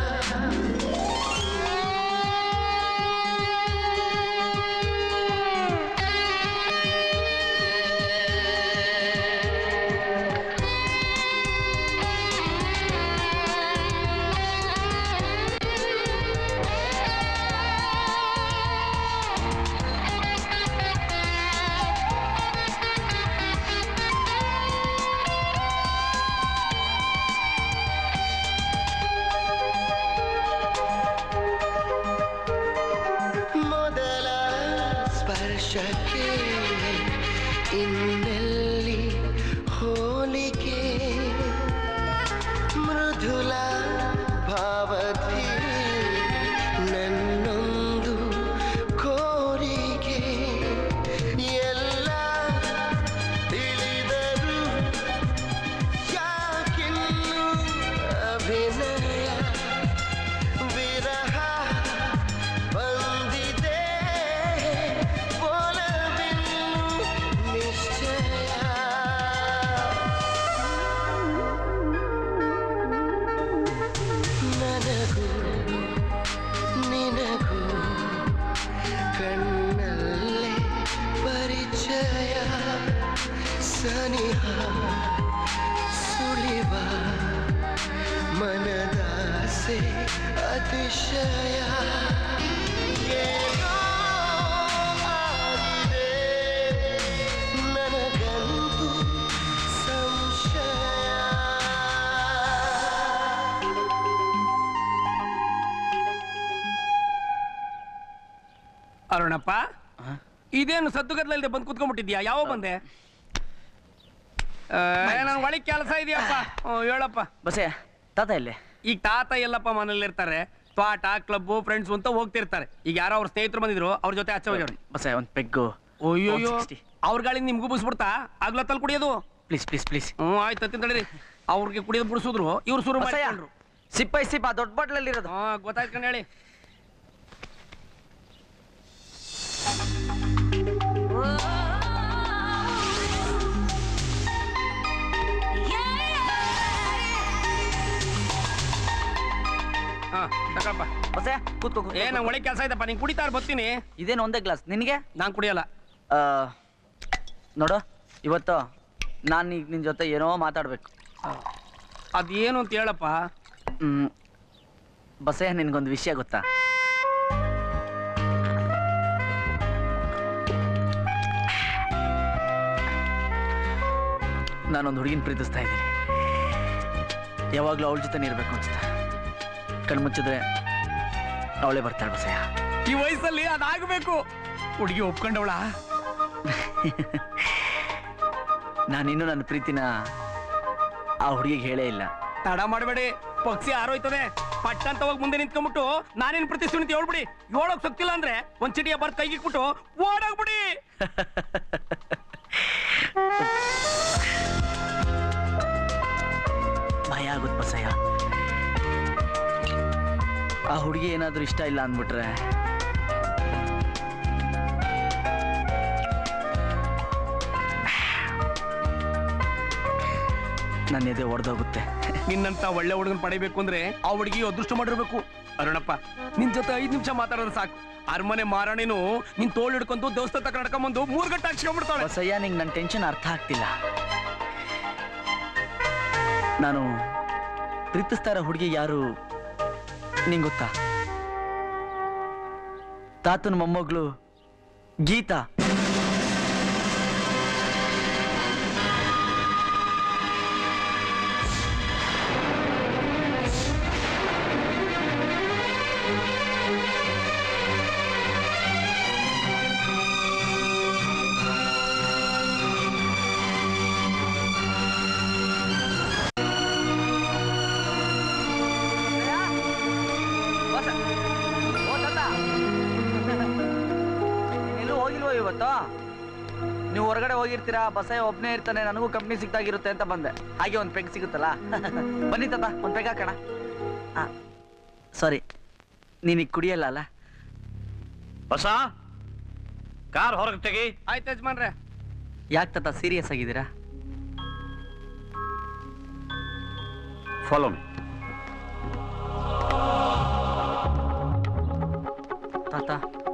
ಮೊದಲ ಸ್ಪರ್ಶಕ್ಕೆ ಇನ್ನೆಲ್ಲಿ ಹೋಲಿಕೆ ಮೃದುಲ ಭಾವತಿ ನನ್ನೊಂದು ಕೋರಿಕೆ ಎಲ್ಲ ತಿಳಿದರು ಯಾಕಿನ್ನು ಅಭಿನಯ ವಿರಹ ಬಂದಿದೆ ಒಲವಿನ್ನು ನಿಶ್ಚಯ ನನಗೂ ನಿನಗೂ ಕಣ್ಣಲ್ಲೇ ಪರಿಚಯ ಸನಿಹ ಸುಳಿವ ಮನದಾಸೆ ಅತಿಶಯ ಏನೋ ಆಗಿದೆ ನನಗಂತೂ ಸಂಶಯ ಅರುಣಪ್ಪ ಇದೇನು ಸದ್ದುಗದ್ಲಲ್ದೆ ಬಂದು ಕುತ್ಕೊಂಡ್ಬಿಟ್ಟಿದ್ಯಾ ಯಾವ ಬಂದೆ ನನ್ ಒಳಗೆ ಕೆಲಸ ಇದೆಯಪ್ಪ ಹ್ಮ್, ಹೇಳಪ್ಪ ಬಸೆ ತಾತ ಇಲ್ಲಿ ಈಗ ತಾತ ಎಲ್ಲಪ್ಪ ಮನೇಲಿ ಇರ್ತಾರೆ ತ್ವಾಟ ಕ್ಲಬ್ ಫ್ರೆಂಡ್ಸ್ ಅಂತ ಹೋಗ್ತಿರ್ತಾರೆ ಈಗ ಯಾರೋ ಅವ್ರ ಸ್ನೇಹಿತರು ಬಂದಿದ್ರು ಅವ್ರ ಜೊತೆ ಆಚೆ ಹೋಗ್ಯಾವ್ರಿ ಬಸೆ ಒಂದು ಪೆಗ್ಗು ಅಯ್ಯೋಯ್ಯೋ ಅವ್ರ ಗಾಳಿ ನಿಮ್ಗೂ ಬಿಸ್ಬಿಡ್ತಾ ಆಗ್ಲತ್ತಲ್ಲಿ ಕುಡಿಯೋದು ಪ್ಲೀಸ್ ಪ್ಲೀಸ್ ಪ್ಲೀಸ್ ಹ್ಞೂ ಆಯ್ತು ಅತ್ತಿನ ತಡೀರಿ ಅವ್ರಿಗೆ ಕುಡಿಯೋದು ಬಿಡಿಸಿದ್ರು ಇವ್ರು ಶುರು ಬಸಯ್ಯ, ಮಾಡ್ಕೊಂಡ್ರು ಸಿಪ್ಪೈ ಸಿಪ್ಪ ದೊಡ್ಡ ಬಾಟ್ಲಲ್ಲಿ ಇರೋದು ಹಾ ಗೊತ್ತಾಯ್ತು ಕಣ್ ಹೇಳಿ ಹಾ ತಗೊಳಪ್ಪ ಬಸೆ ಕೂತ್ಕೋ ಏ ನಂಗೆ ಒಳ್ಳೆ ಕೆಲಸ ಇದಪ್ಪ ನೀನ್ ಕುಡಿತಾರ ಬರ್ತೀನಿ ಇದೇನು ಒಂದೇ ಗ್ಲಾಸ್ ನಿನಗೆ ನಾನ್ ಕುಡಿಯಲ್ಲ ಆ, ನೋಡು ಇವತ್ತು ನಾನು ಈಗ ನಿನ್ನ ಜೊತೆ ಏನೋ ಮಾತಾಡ್ಬೇಕು ಅದೇನು ಅಂತ ಹೇಳಪ್ಪ ಹ್ಮ್ ಬಸೆ ನಿನ್ಗೊಂದು ವಿಷಯ ಗೊತ್ತಾ ನಾನೊಂದು ಹುಡುಗಿನ ಪ್ರೀತಿಸ್ತಾ ಇದ್ದೀನಿ ಯಾವಾಗಲೂ ಅವಳ ಜೊತೆ ಇರಬೇಕು ಅನ್ಸುತ್ತೆ ಕಣ್ಮುಚ್ಚಿದ್ರೆ ಅವಳೇ ಬರ್ತಾಳೆ ಬಸಯ್ಯ ಈ ವಯಸ್ಸಲ್ಲಿ ಅದಾಗಬೇಕು ಹುಡುಗಿ ಒಪ್ಕೊಂಡವಳ ನಾನಿನ್ನೂ ನನ್ನ ಪ್ರೀತಿನ ಆ ಹುಡುಗಿಗೆ ಹೇಳೇ ಇಲ್ಲ ತಡ ಮಾಡಬೇಡಿ ಪಕ್ಷಿ ಹಾರೋಯ್ತದೆ ಪಟ್ಟ ಅಂತ ಹೋಗಿ ಮುಂದೆ ನಿಂತ್ಕೊಂಡ್ಬಿಟ್ಟು ನಾನೇನ್ ಪ್ರತಿಷ್ಠೆ ಅಂತ ಹೇಳ್ಬಿಡಿ ಏಳೋಗ್ ಸಕ್ತಿಲ್ಲ ಅಂದ್ರೆ ಒಂದ್ ಚಿಟಿಯ ಬರ್ದ್ ಕೈಗಿಟ್ಬಿಟ್ಟು ಓಡೋಗ್ಬಿಡಿ ಭಯ ಆಗುತ್ತೆ ಬಸಯ್ಯ ಆ ಹುಡುಗಿ ಏನಾದ್ರೂ ಇಷ್ಟ ಇಲ್ಲ ಅಂದ್ಬಿಟ್ರೆ ನನ್ನ ಎದೆ ಒಡೆದೋಗುತ್ತೆ ನಿನ್ನಂತ ಒಳ್ಳೆ ಹುಡುಗನ್ ಪಡಿಬೇಕು ಅಂದ್ರೆ ಆ ಹುಡುಗಿ ಅದೃಷ್ಟ ಮಾಡಿರ್ಬೇಕು ಅರುಣಪ್ಪ ನಿನ್ ಜೊತೆ ಐದ್ ನಿಮಿಷ ಮಾತಾಡೋದು ಸಾಕು ಅರಮನೆ ಮಾರಾಣಿನು ನಿನ್ ತೋಳು ಹಿಡ್ಕೊಂಡು ದೇವಸ್ಥಾನ ತಕ್ಕ ನಡ್ಕೊಂಬಂದು ಮೂರ್ ಗಂಟೆ ಹಾಕ್ಸ್ಕೊಂಡ್ಬಿಡ್ತಾಳೆ ಬಸಯ್ಯ ನಿಂಗೆ ನನ್ನ ಟೆನ್ಷನ್ ಅರ್ಥ ಆಗ್ತಿಲ್ಲ ನಾನು ಪ್ರೀತಿಸ್ತಾ ಇರೋ ಹುಡುಗಿ ಯಾರು ನಿಂಗೆ ಗೊತ್ತಾ ತಾತನ ಮೊಮ್ಮಗಳು ಗೀತಾ ಎಲ್ಲೂ ಹೋಗಿಲ್ವೋ ಇವತ್ತು ನೀವು ಹೊರಗಡೆ ಹೋಗಿರ್ತೀರಾ ಬಸ್ಸೇ ಒಬ್ಬನೇ ಇರ್ತಾನೆ ನನಗೂ ಕಂಪ್ನಿ ಸಿಕ್ತಾಗಿರುತ್ತೆ ಅಂತ ಬಂದೆ ಹಾಗೆ ಒಂದು ಪೆಗ್ ಸಿಗುತ್ತಲ್ಲ ಬನ್ನಿ ತಾತ ಒಂದು ಪೆಗ್ ಹಾಕೋಣ ಸಾರಿ ನೀನೀಗ ಕುಡಿಯಲ್ಲ ಅಲ್ಲ ಹೊಸ ಕಾರ್ ಹೊರಗೆ ತೆಗಿ ಆಯ್ತು ಯಜಮಾನ್ರೆ ಯಾಕೆ ತಾತ ಸೀರಿಯಸ್ ಆಗಿದ್ದೀರಾ ಫಾಲೋ ಮೀ ತಾತ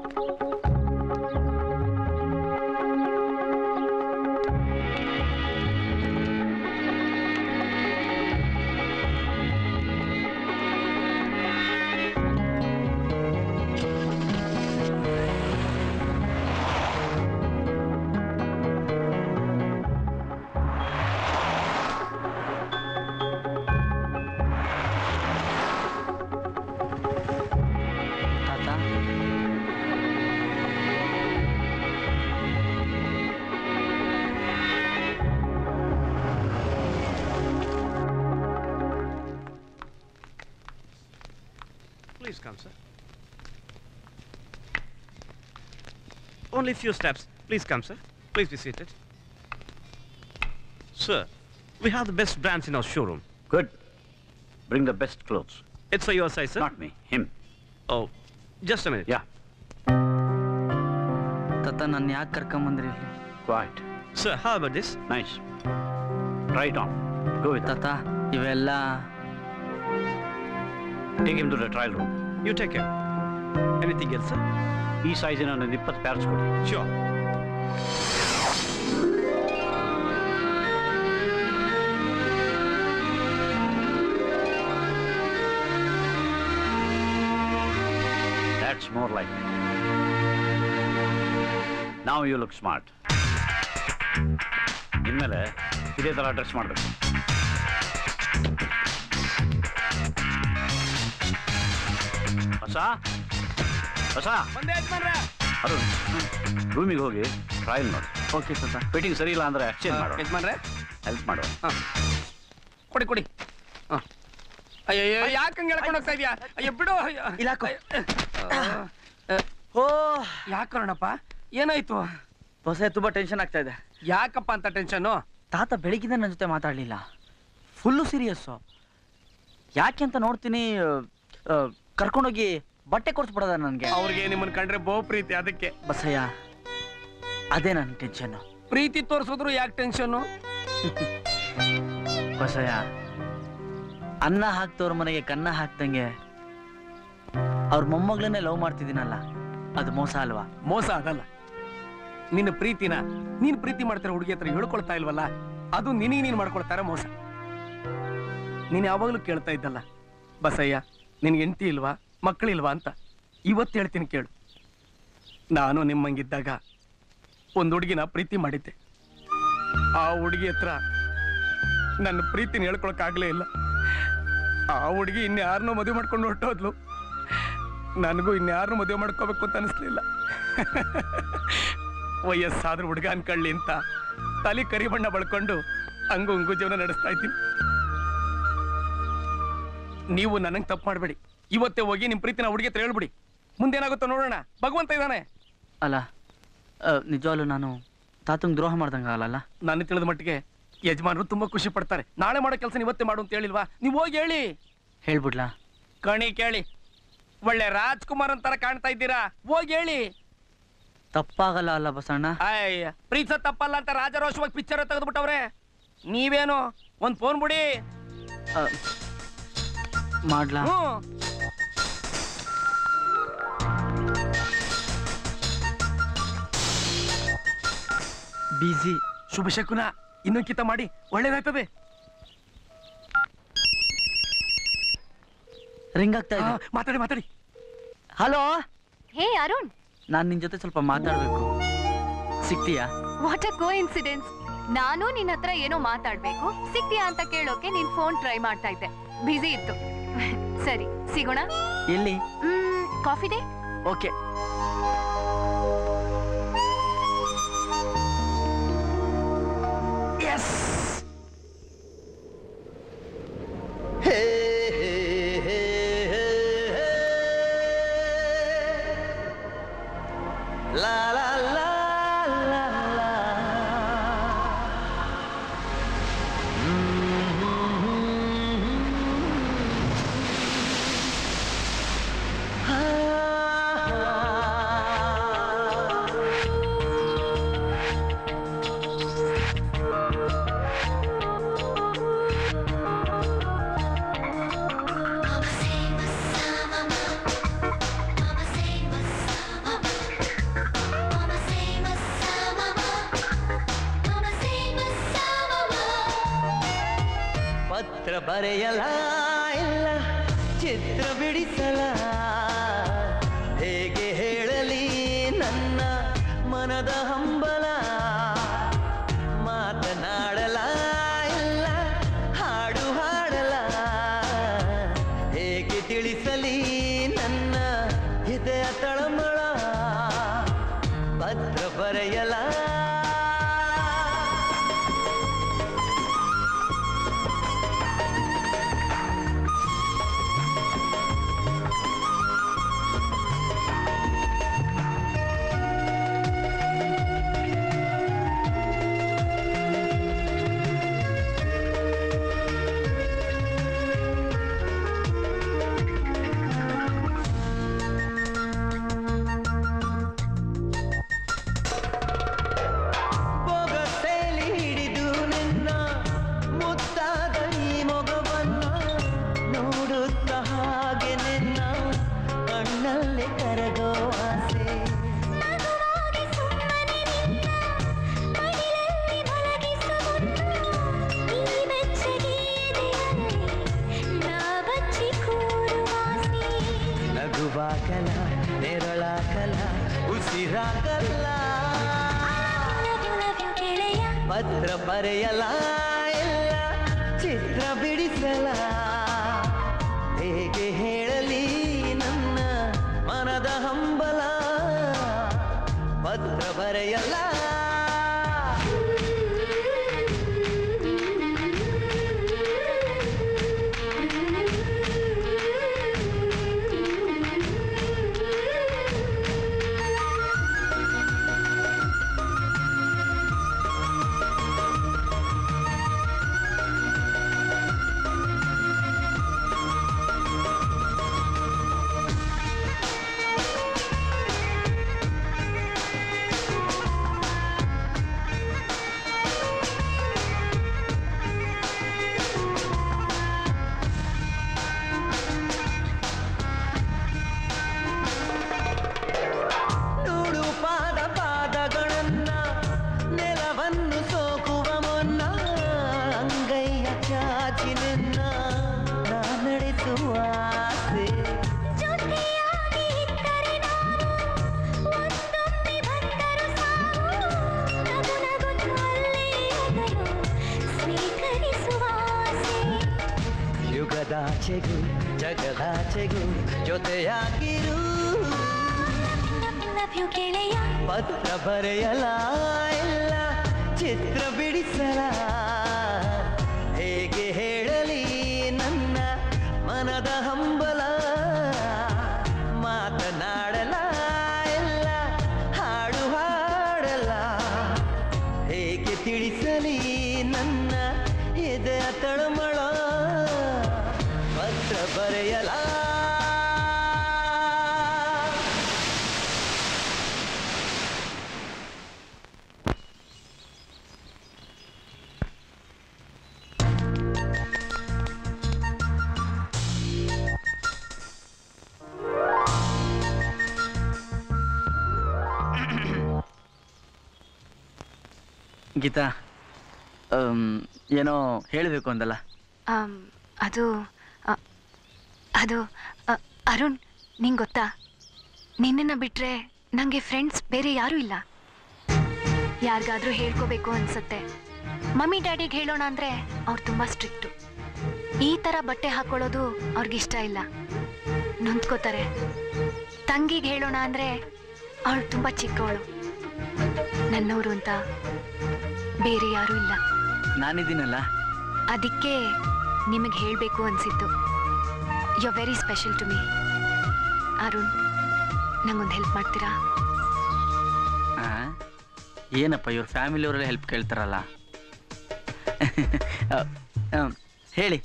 ತಾತ Please come, sir. Only few steps. Please come, sir. Please be seated. Sir, we have the best brands in our showroom. Good. Bring the best clothes. It's for your size, sir. Not me, him. Oh, just a minute. Yeah. ತಾತ ನನ್ನ ಯಾಕೆ ಕರ್ಕೊಂಬಂದ್ರಿ ಇಲ್ಲಿ Quiet. Sir, how about this? Nice. Try it on. Go with ತಾತ ಇವೆಲ್ಲ Take him to the trial room. You take care. Anything else, sir? ಈ ಸೈಜಿನ ಒಂದು ಇಪ್ಪತ್ತು ಪ್ಯಾರ್ಸ್ ಕೊಡಿ Sure. That's more like it. Now you look smart. ಇನ್ಮೇಲೆ ಇದೇ ಥರ dress ಮಾಡಬೇಕು ಹೊಸ ಹೊಸ ಬಂದೆ ಯಜಮಾನ್ರೆ ಅರುಣ್ ರೂಮಿಗೆ ಹೋಗಿ ಟ್ರಯಲ್ ನೋಡಿ ಓಕೆ ತಾತ ಫಿಟ್ಟಿಂಗ್ ಸರಿ ಇಲ್ಲ ಅಂದ್ರೆ ಎಕ್ಸ್ಚೇಂಜ್ ಮಾಡು ಯಜಮಾನ್ರೆ ಹೆಲ್ಪ್ ಮಾಡು ಕೊಡಿ ಕೊಡಿ ಹ. ಅಯ್ಯಯ್ಯೋ ಯಾಕೆ ಹಂಗೆ ಎಳ್ಕೊಂಡು ಹೋಗ್ತಾ ಇದೀಯಾ ಅಯ್ಯೋ ಬಿಡು ಇಲ್ಲ ಓ ಯಾಕರಣಪ್ಪ ಏನಾಯ್ತು ಹೊಸ ತುಂಬಾ ಟೆನ್ಷನ್ ಆಗ್ತಾ ಇದೆ ಯಾಕಪ್ಪ ಅಂತ ಟೆನ್ಷನ್ನು ತಾತ ಬೆಳಿಗ್ಗಿಂದ ನನ್ನ ಜೊತೆ ಮಾತಾಡಲಿಲ್ಲ ಫುಲ್ಲು ಸೀರಿಯಸ್ಸು ಯಾಕೆ ಅಂತ ನೋಡ್ತೀನಿ ಕರ್ಕೊಂಡೋಗಿ ಬಟ್ಟೆ ಕೊಡ್ಸ್ಬಿಡೋದ ನನಗೆ ಅವ್ರಿಗೆ ನಿಮ್ಮನ್ನ ಕಂಡ್ರೆ ಬಹು ಪ್ರೀತಿ ಅದಕ್ಕೆ ಬಸಯ್ಯ ಅದೇ ನನ್ನ ಟೆನ್ಷನ್ನು ಪ್ರೀತಿ ತೋರಿಸಿದ್ರು ಯಾಕೆ ಟೆನ್ಷನ್ನು ಬಸಯ್ಯ ಅನ್ನ ಹಾಕ್ತವ್ರ ಮನೆಗೆ ಕನ್ನ ಹಾಕ್ದಂಗೆ ಅವ್ರ ಮೊಮ್ಮಗಳನ್ನೇ ಲವ್ ಮಾಡ್ತಿದ್ದೀನಲ್ಲ ಅದು ಮೋಸ ಅಲ್ವಾ ಮೋಸ ಅದಲ್ಲ ನಿನ್ನ ಪ್ರೀತಿನ ನೀನ್ ಪ್ರೀತಿ ಮಾಡ್ತಿರೋ ಹುಡುಗಿ ಹತ್ರ ಹೇಳ್ಕೊಳ್ತಾ ಇಲ್ವಲ್ಲ ಅದು ನಿನಗೆ ನೀನ್ ಮಾಡ್ಕೊಳ್ತಾರ ಮೋಸ ನೀನ್ ಯಾವಾಗ್ಲೂ ಕೇಳ್ತಾ ಇದ್ದಲ್ಲ ಬಸಯ್ಯ ನಿನ್ಗೆ ಹೆಂಡತಿ ಇಲ್ವಾ ಮಕ್ಕಳಿಲ್ವಾ ಅಂತ ಇವತ್ತು ಹೇಳ್ತೀನಿ ಕೇಳು ನಾನು ನಿಮ್ಮಂಗಿದ್ದಾಗ ಒಂದು ಹುಡುಗಿನ ಪ್ರೀತಿ ಮಾಡಿದ್ದೆ ಆ ಹುಡುಗಿ ಹತ್ರ ನನ್ನ ಪ್ರೀತಿನ ಹೇಳ್ಕೊಳಕ್ಕಾಗ್ಲೇ ಇಲ್ಲ ಆ ಹುಡುಗಿ ಇನ್ಯಾರನ್ನೋ ಮದುವೆ ಮಾಡ್ಕೊಂಡು ಹೊರಟೋದ್ಲು ನನಗೂ ಇನ್ಯಾರನ್ನೂ ಮದುವೆ ಮಾಡ್ಕೋಬೇಕು ಅಂತ ಅನಿಸ್ಲಿಲ್ಲ ವಯಸ್ಸಾದ್ರೂ ಹುಡುಗ ಅನ್ಕೊಳ್ಳಿ ಅಂತ ತಲೆ ಕರಿ ಬಣ್ಣ ಬಳ್ಕೊಂಡು ಹಂಗು ಹಂಗು ಜೀವನ ನಡೆಸ್ತಾ ಇದ್ದೀನಿ ನೀವು ನನಗೆ ತಪ್ಪು ಮಾಡಬೇಡಿ ಇವತ್ತೇ ಹೋಗಿ ನಿಮ್ಮ ಪ್ರೀತಿನ ಹುಡುಗಿ ಹತ್ರ ಹೇಳ್ಬಿಡಿ ಮುಂದೇನಾಗುತ್ತೋ ನೋಡೋಣ ಭಗವಂತ ಇದ್ದಾನೆ ಅಲ್ಲ ಆ, ನಿಜವಾಗ್ಲೂ ನಾನು ತಾತಂಗ್ ದ್ರೋಹ ಮಾಡ್ದಂಗಾಗಲ್ಲ ನಾನು ತಿಳಿದ ಮಟ್ಟಿಗೆ ಯಜಮಾನರು ತುಂಬಾ ಖುಷಿ ಪಡ್ತಾರೆ ನಾಳೆ ಮಾಡೋ ಕೆಲಸ ಇವತ್ತೇ ಮಾಡು ಅಂತ ಹೇಳಿಲ್ವಾ ನೀವು ಹೋಗಿ ಹೇಳಿ ಹೇಳ್ಬಿಡ್ಲಾ ಕಣಿ ಕೇಳಿ ಒಳ್ಳೆ ರಾಜ್ಕುಮಾರ್ ಅಂತಾರ ಕಾಣ್ತಾ ಇದ್ದೀರಾ ಹೋಗಿ ಹೇಳಿ ತಪ್ಪಾಗಲ್ಲ ಅಲ್ಲ ಬಸಣ್ಣ ಅಯ್ಯ ಪ್ರೀತ ತಪ್ಪಲ್ಲ ಅಂತ ರಾಜರೋಷವಾಗಿ ಪಿಕ್ಚರ್ ತೆಗೆದ್ಬಿಟ್ಟವ್ರೆ ನೀವೇನು ಒಂದ್ ಫೋನ್ ಬಿಡಿ ಆ, ಮಾಡ್ಲಾ ಹ್ಮ್ ಬಿಸಿ ಶುಭ ಶಕುನ ಇನ್ನೊಂಕಿತ ಮಾಡಿ ಒಳ್ಳೇದಾಗ್ತದೆ ರಿಂಗ್ ಆಗ್ತಾ ಇದೆ ಮಾತಾಡಿ ಮಾತಾಡಿ ಹಲೋ ಹೇ ಅರುಣ್ ನಾನ್ ನಿನ್ ಜೊತೆ ಸ್ವಲ್ಪ ಮಾತಾಡ್ಬೇಕು ಸಿಗ್ತೀಯಾ ವಾಟ್ ಅ ಕೋ ಇನ್ಸಿಡೆನ್ಸ್ ನಾನು ನಿನ್ನ ಹತ್ರ ಏನೋ ಮಾತಾಡ್ಬೇಕು ಸಿಗ್ತೀಯಾ ಅಂತ ಕೇಳೋಕೆ ನೀನ್ ಫೋನ್ ಟ್ರೈ ಮಾಡ್ತಾ ಇದ್ದೆ ಬ್ಯುಸಿ ಇತ್ತು ಸರಿ ಸಿಗೋಣ ಎಲ್ಲಿ Coffee Day okay La la la la la. ಪತ್ರ ಬರೆಯಲ ಇಲ್ಲ ಚಿತ್ರ ಬಿಡಿಸಲ ಹೇಗೆ ಹೇಳಲಿ ನನ್ನ ಮನದ ಹಂಬಲ ಮಾತನಾಡಲ ಇಲ್ಲ ಹಾಡು ಹಾಡಲ ಹೇಗೆ ತಿಳಿಸಲಿ ನನ್ನ ಹೃದಯ ತಳಮಳ ಪತ್ರ ಬರೆಯಲ ಬೊಗಸೆಲಿ ಹಿಡಿದು ನಿನ್ನ ಮುತ್ತಾದ ಈ ಮೊಗವನ್ನ ನೋಡುತ್ತ ಹಾಗೆ ನಿನ್ನ ಕಣ್ಣಲ್ಲಿ ಕರಗೋ ಆಸೆ ನಗುವಾಗಲ ನೆರಳಾಗಲ ಉಸಿರಾಗಲ್ಲ ಪತ್ರ ಬರೆಯಲ ಇಲ್ಲ ಚಿತ್ರ ಬಿಡಿಸಲ ಹೇಗೆ ಹೇಳಲಿ ನನ್ನ ಮನದ ಹಂಬಲ ಪತ್ರ ಬರೆಯಲ ನೋಡು ಪಾದ ಪಾದಗಳನ್ನ ನೆಲವನ್ನು ಸೋಕುವ ಮುನ್ನ ಅಂಗೈಯ ಚಾಚಿ ನಿನ್ನ ನಾ ನಡೆಸುವ ಆಸೆ ಯುಗದಾಚೆಗೂ ಜಗದಾಚೆಗೂ ಜೊತೆಯಾಗಿರು ಪತ್ರ ಬರೆಯಲ ಇಲ್ಲ ಚಿತ್ರ ಬಿಡಿಸಲ ಹೇಗೆ ಹೇಳಲಿ ನನ್ನ ಮನದ ಹಂಬಲ ಮಾತನಾಡಲ ಎಲ್ಲ ಹಾಡು ಹಾಡಲ ಹೇಗೆ ತಿಳಿಸಲಿ ನನ್ನ ಎದೆಯ ತಳಮಳ ಪತ್ರ ಬರೆಯಲ ಗೀತಾ ಅಮ್, ಏನೋ ಹೇಳಬೇಕು ಅಂದಲ್ಲ ಆಮ್, ಅದು ಅ, ಅದು ಅ, ಅರುಣ್ ನಿಂಗೆ ಗೊತ್ತಾ ನಿನ್ನನ್ನ ಬಿಟ್ರೆ ನನಗೆ ಫ್ರೆಂಡ್ಸ್ ಬೇರೆ ಯಾರೂ ಇಲ್ಲ ಯಾರಿಗಾದ್ರೂ ಹೇಳ್ಕೋಬೇಕು ಅನ್ಸತ್ತೆ ಮಮ್ಮಿ ಡ್ಯಾಡಿಗೆ ಹೇಳೋಣ ಅಂದ್ರೆ ಅವ್ರು ತುಂಬ ಸ್ಟ್ರಿಕ್ಟು ಈ ಥರ ಬಟ್ಟೆ ಹಾಕೊಳ್ಳೋದು ಅವ್ರಿಗಿಷ್ಟ ಇಲ್ಲ ನೊಂದ್ಕೋತಾರೆ ತಂಗಿಗೆ ಹೇಳೋಣ ಅಂದ್ರೆ ಅವಳು ತುಂಬ ಚಿಕ್ಕವಳು ನನ್ನವರು ಅಂತ ಬೇರೆ ಯಾರೂ ಇಲ್ಲ ನಾನಿದ್ದೀನಲ್ಲ ಅದಕ್ಕೆ ನಿಮಗೆ ಹೇಳಬೇಕು ಅನ್ಸಿತ್ತು you very special to me Arun ನಂಗೊಂದು ಹೆಲ್ಪ್ ಮಾಡ್ತೀರಾ ಆ? ಏನಪ್ಪ ಇವ್ರ ಫ್ಯಾಮಿಲಿಯವರೆಲ್ಲ ಹೆಲ್ಪ್ ಕೇಳ್ತಾರಲ್ಲ ಅ, ಅಮ್, ಹೇಳಿ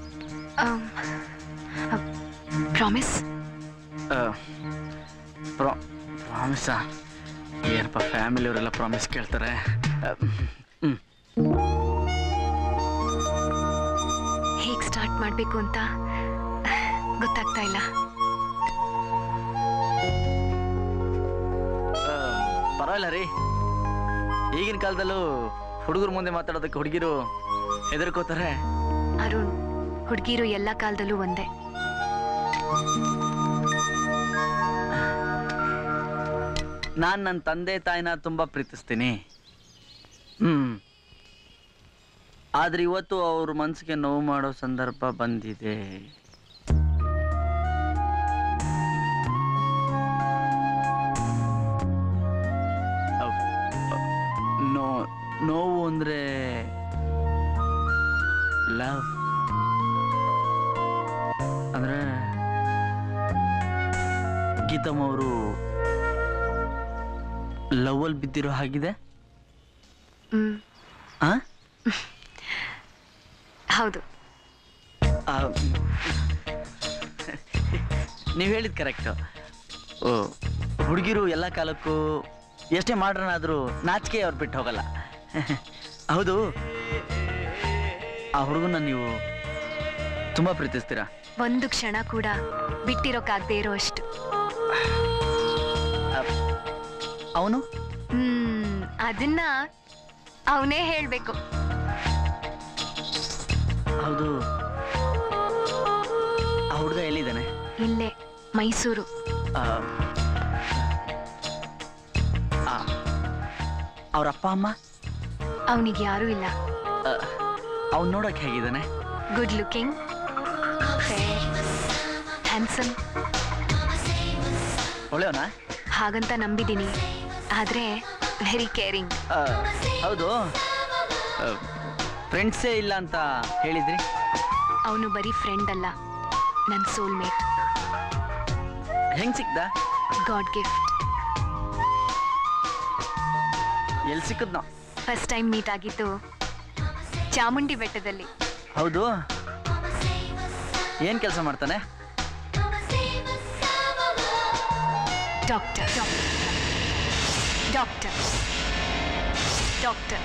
ಪ್ರಾಮಿಸ್ ಪ್ರಾಮಿಸಾ ಏನಪ್ಪ ಫ್ಯಾಮಿಲಿಯವರೆಲ್ಲ ಪ್ರಾಮಿಸ್ ಕೇಳ್ತಾರೆ ಅ, ಹ್ಮ್ ಹೇಗೆ ಸ್ಟಾರ್ಟ್ ಮಾಡಬೇಕು ಅಂತ ಗೊತ್ತಾಗ್ತಾ ಇಲ್ಲ ಆ, ಪರವಾಗಿಲ್ಲ ರೀ ಈಗಿನ ಕಾಲದಲ್ಲೂ ಹುಡುಗರ ಮುಂದೆ ಮಾತಾಡೋದಕ್ಕೆ ಹುಡುಗಿರು ಹೆದರ್ಕೋತಾರೆ ಅರುಣ್ ಹುಡುಗಿರು ಎಲ್ಲ ಕಾಲದಲ್ಲೂ ಒಂದೇ ನಾನು ನನ್ನ ತಂದೆ ತಾಯಿನ ತುಂಬ ಪ್ರೀತಿಸ್ತೀನಿ ಹ್ಮ್ ಆದ್ರೆ ಇವತ್ತು ಅವ್ರ ಮನ್ಸಿಗೆ ನೋವು ಮಾಡೋ ಸಂದರ್ಭ ಬಂದಿದೆ ಅವ್- ಅವ್- ನೋ ನೋವು ಅಂದ್ರೆ ಲವ್ ಅಂದ್ರೆ ಗೀತಮ್ಮ ಅವರು ಲವ್ ಅಲ್ಲಿ ಬಿದ್ದಿರೋ ಹಾಗಿದೆ ಹ್ಮ್ ಆ? ಹೌದು ಆ, ನೀವ್ ಹೇಳಿದ್ ಕರೆಕ್ಟು ಓ ಹುಡುಗಿರು ಎಲ್ಲ ಕಾಲಕ್ಕೂ ಎಷ್ಟೇ ಮಾಡ್ರನ್ ಆದ್ರೂ ನಾಚಿಕೆ ಅವ್ರು ಬಿಟ್ಟು ಹೋಗಲ್ಲ ಹೌದು ಆ ಹುಡುಗನ ನೀವು ತುಂಬಾ ಪ್ರೀತಿಸ್ತೀರಾ ಒಂದು ಕ್ಷಣ ಕೂಡ ಬಿಟ್ಟಿರೋಕ್ಕಾಗದೇ ಇರೋ ಅಷ್ಟು ಅವನು ಹ್ಮ್ ಅದನ್ನ ಅವನೇ ಹೇಳ್ಬೇಕು ಹೌದು ಆ ಹುಡುಗ ಎಲ್ಲಿದ್ದಾನೆ ಇಲ್ಲೇ ಮೈಸೂರು ಆ, ಆ, ಅವ್ರ ಅಪ್ಪ ಅಮ್ಮ ಅವನಿಗೆ ಯಾರೂ ಇಲ್ಲ ಅವ್ನು ನೋಡಕ್ ಹೇಗಿದ್ದಾನೆ ಗುಡ್ ಲುಕಿಂಗ್ ಹ್ಯಾನ್ಸಮ್ ಒಳ್ಳೆಯವನಾ ಹಾಗಂತ ನಂಬಿದ್ದೀನಿ ಆದ್ರೆ ವೆರಿ ಕೇರಿಂಗ್ ಆ, ಹೌದು ಫ್ರೆಂಡ್ಸೇ ಇಲ್ಲ ಅಂತ ಹೇಳಿದ್ರಿ ಅವನು ಬರೀ ಫ್ರೆಂಡ್ ಅಲ್ಲ ನನ್ನ ಸೋಲ್ಮೇಟ್ ಹೆಂಗ್ ಸಿಕ್ದ ಗಾಡ್ ಗಿಫ್ಟ್ ಎಲ್ಲಿ ಸಿಕ್ಕದ್ನೋ ಫಸ್ಟ್ ಟೈಮ್ ಮೀಟ್ ಆಗಿದ್ದು ಚಾಮುಂಡಿ ಬೆಟ್ಟದಲ್ಲಿ ಹೌದು ಏನ್ ಕೆಲಸ ಮಾಡ್ತಾನೆ ಡಾಕ್ಟರ್ ಡಾಕ್ಟರ್ ಡಾಕ್ಟರ್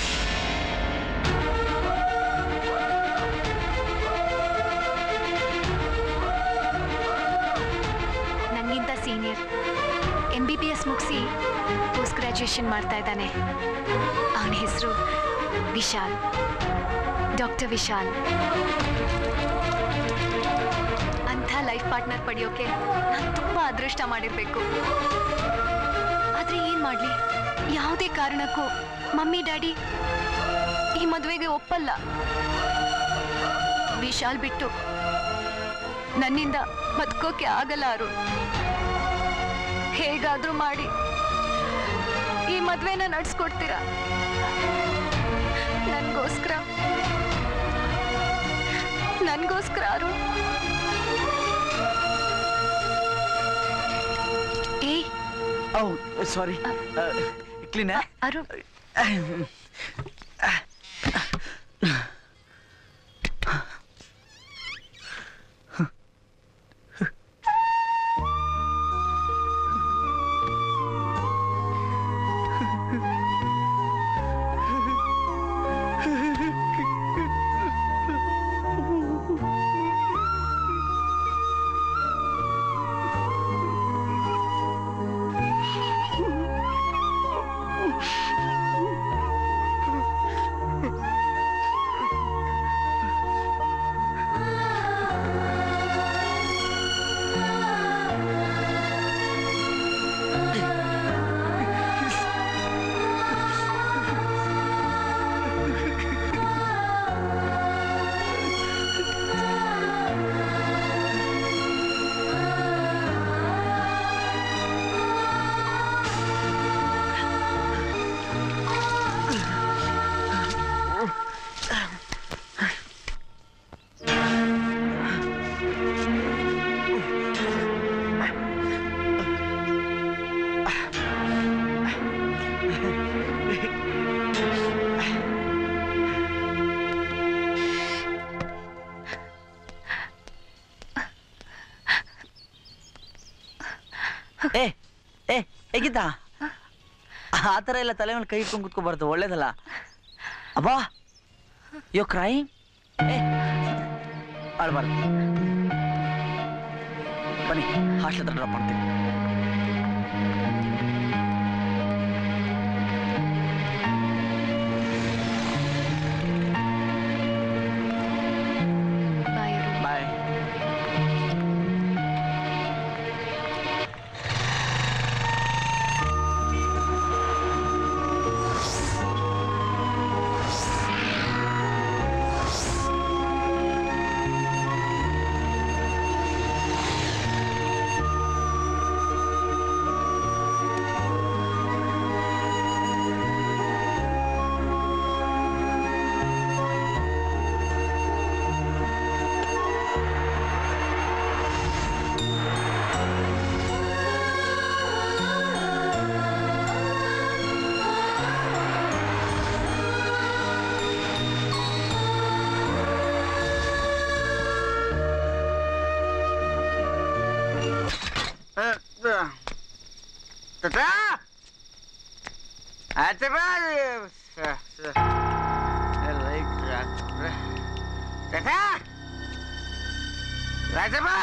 ನನಗಿಂತ senior M B B S ಮುಗಿಸಿ ಪೋಸ್ಟ್ ಗ್ರ್ಯಾಜುಯೇಷನ್ ಮಾಡ್ತಾ ಇದ್ದಾನೆ ಅವನ ಹೆಸರು ವಿಶಾಲ್ ಡಾಕ್ಟರ್ ವಿಶಾಲ್ ಅಂಥ ಲೈಫ್ ಪಾರ್ಟ್ನರ್ ಪಡೆಯೋಕೆ ನಾನು ತುಂಬ ಅದೃಷ್ಟ ಮಾಡಿರಬೇಕು ಆದರೆ ಏನು ಮಾಡಲಿ ಯಾವುದೇ ಕಾರಣಕ್ಕೂ ಮಮ್ಮಿ ಡ್ಯಾಡಿ ಈ ಮದುವೆಗೆ ಒಪ್ಪಲ್ಲ ವಿಶಾಲ್ ಬಿಟ್ಟು ನನ್ನಿಂದ ಬದುಕೋಕೆ ಆಗಲ್ಲ ಅರುಣ್ ಹೇಗಾದ್ರೂ ಮಾಡಿ ಈ ಮದ್ವೆನ ನಡ್ಸ್ಕೊಡ್ತೀರಾ ನನ್ಗೋಸ್ಕರ ನನ್ಗೋಸ್ಕರ ಅರುಣ್ ಏಯ್ ಓ ಸಾರಿ ಕ್ಲೀನ್ ಅರುಣ್ ಏ ಏ ಹೇಗಿದ್ದ ಆ ಥರ ಎಲ್ಲ ತಲೆ ಮೇಲೆ ಕೈ ಇಟ್ಕೊಂಡು ಕುತ್ಕೋಬಾರ್ದು ಒಳ್ಳೇದಲ್ಲ ಅಬ್ಬಾ ಯೋ ಕ್ರೈಮ್ ಏ ಅಳ್ಬಾರ್ದು ಬನ್ನಿ ಹಾಸ್ಟೆಲ್ ಹತ್ರ ಡ್ರಾಪ್ ಮಾಡ್ತೀನಿ ಬಾಯ್ Tata! Ate ba? Tata! Ate ba?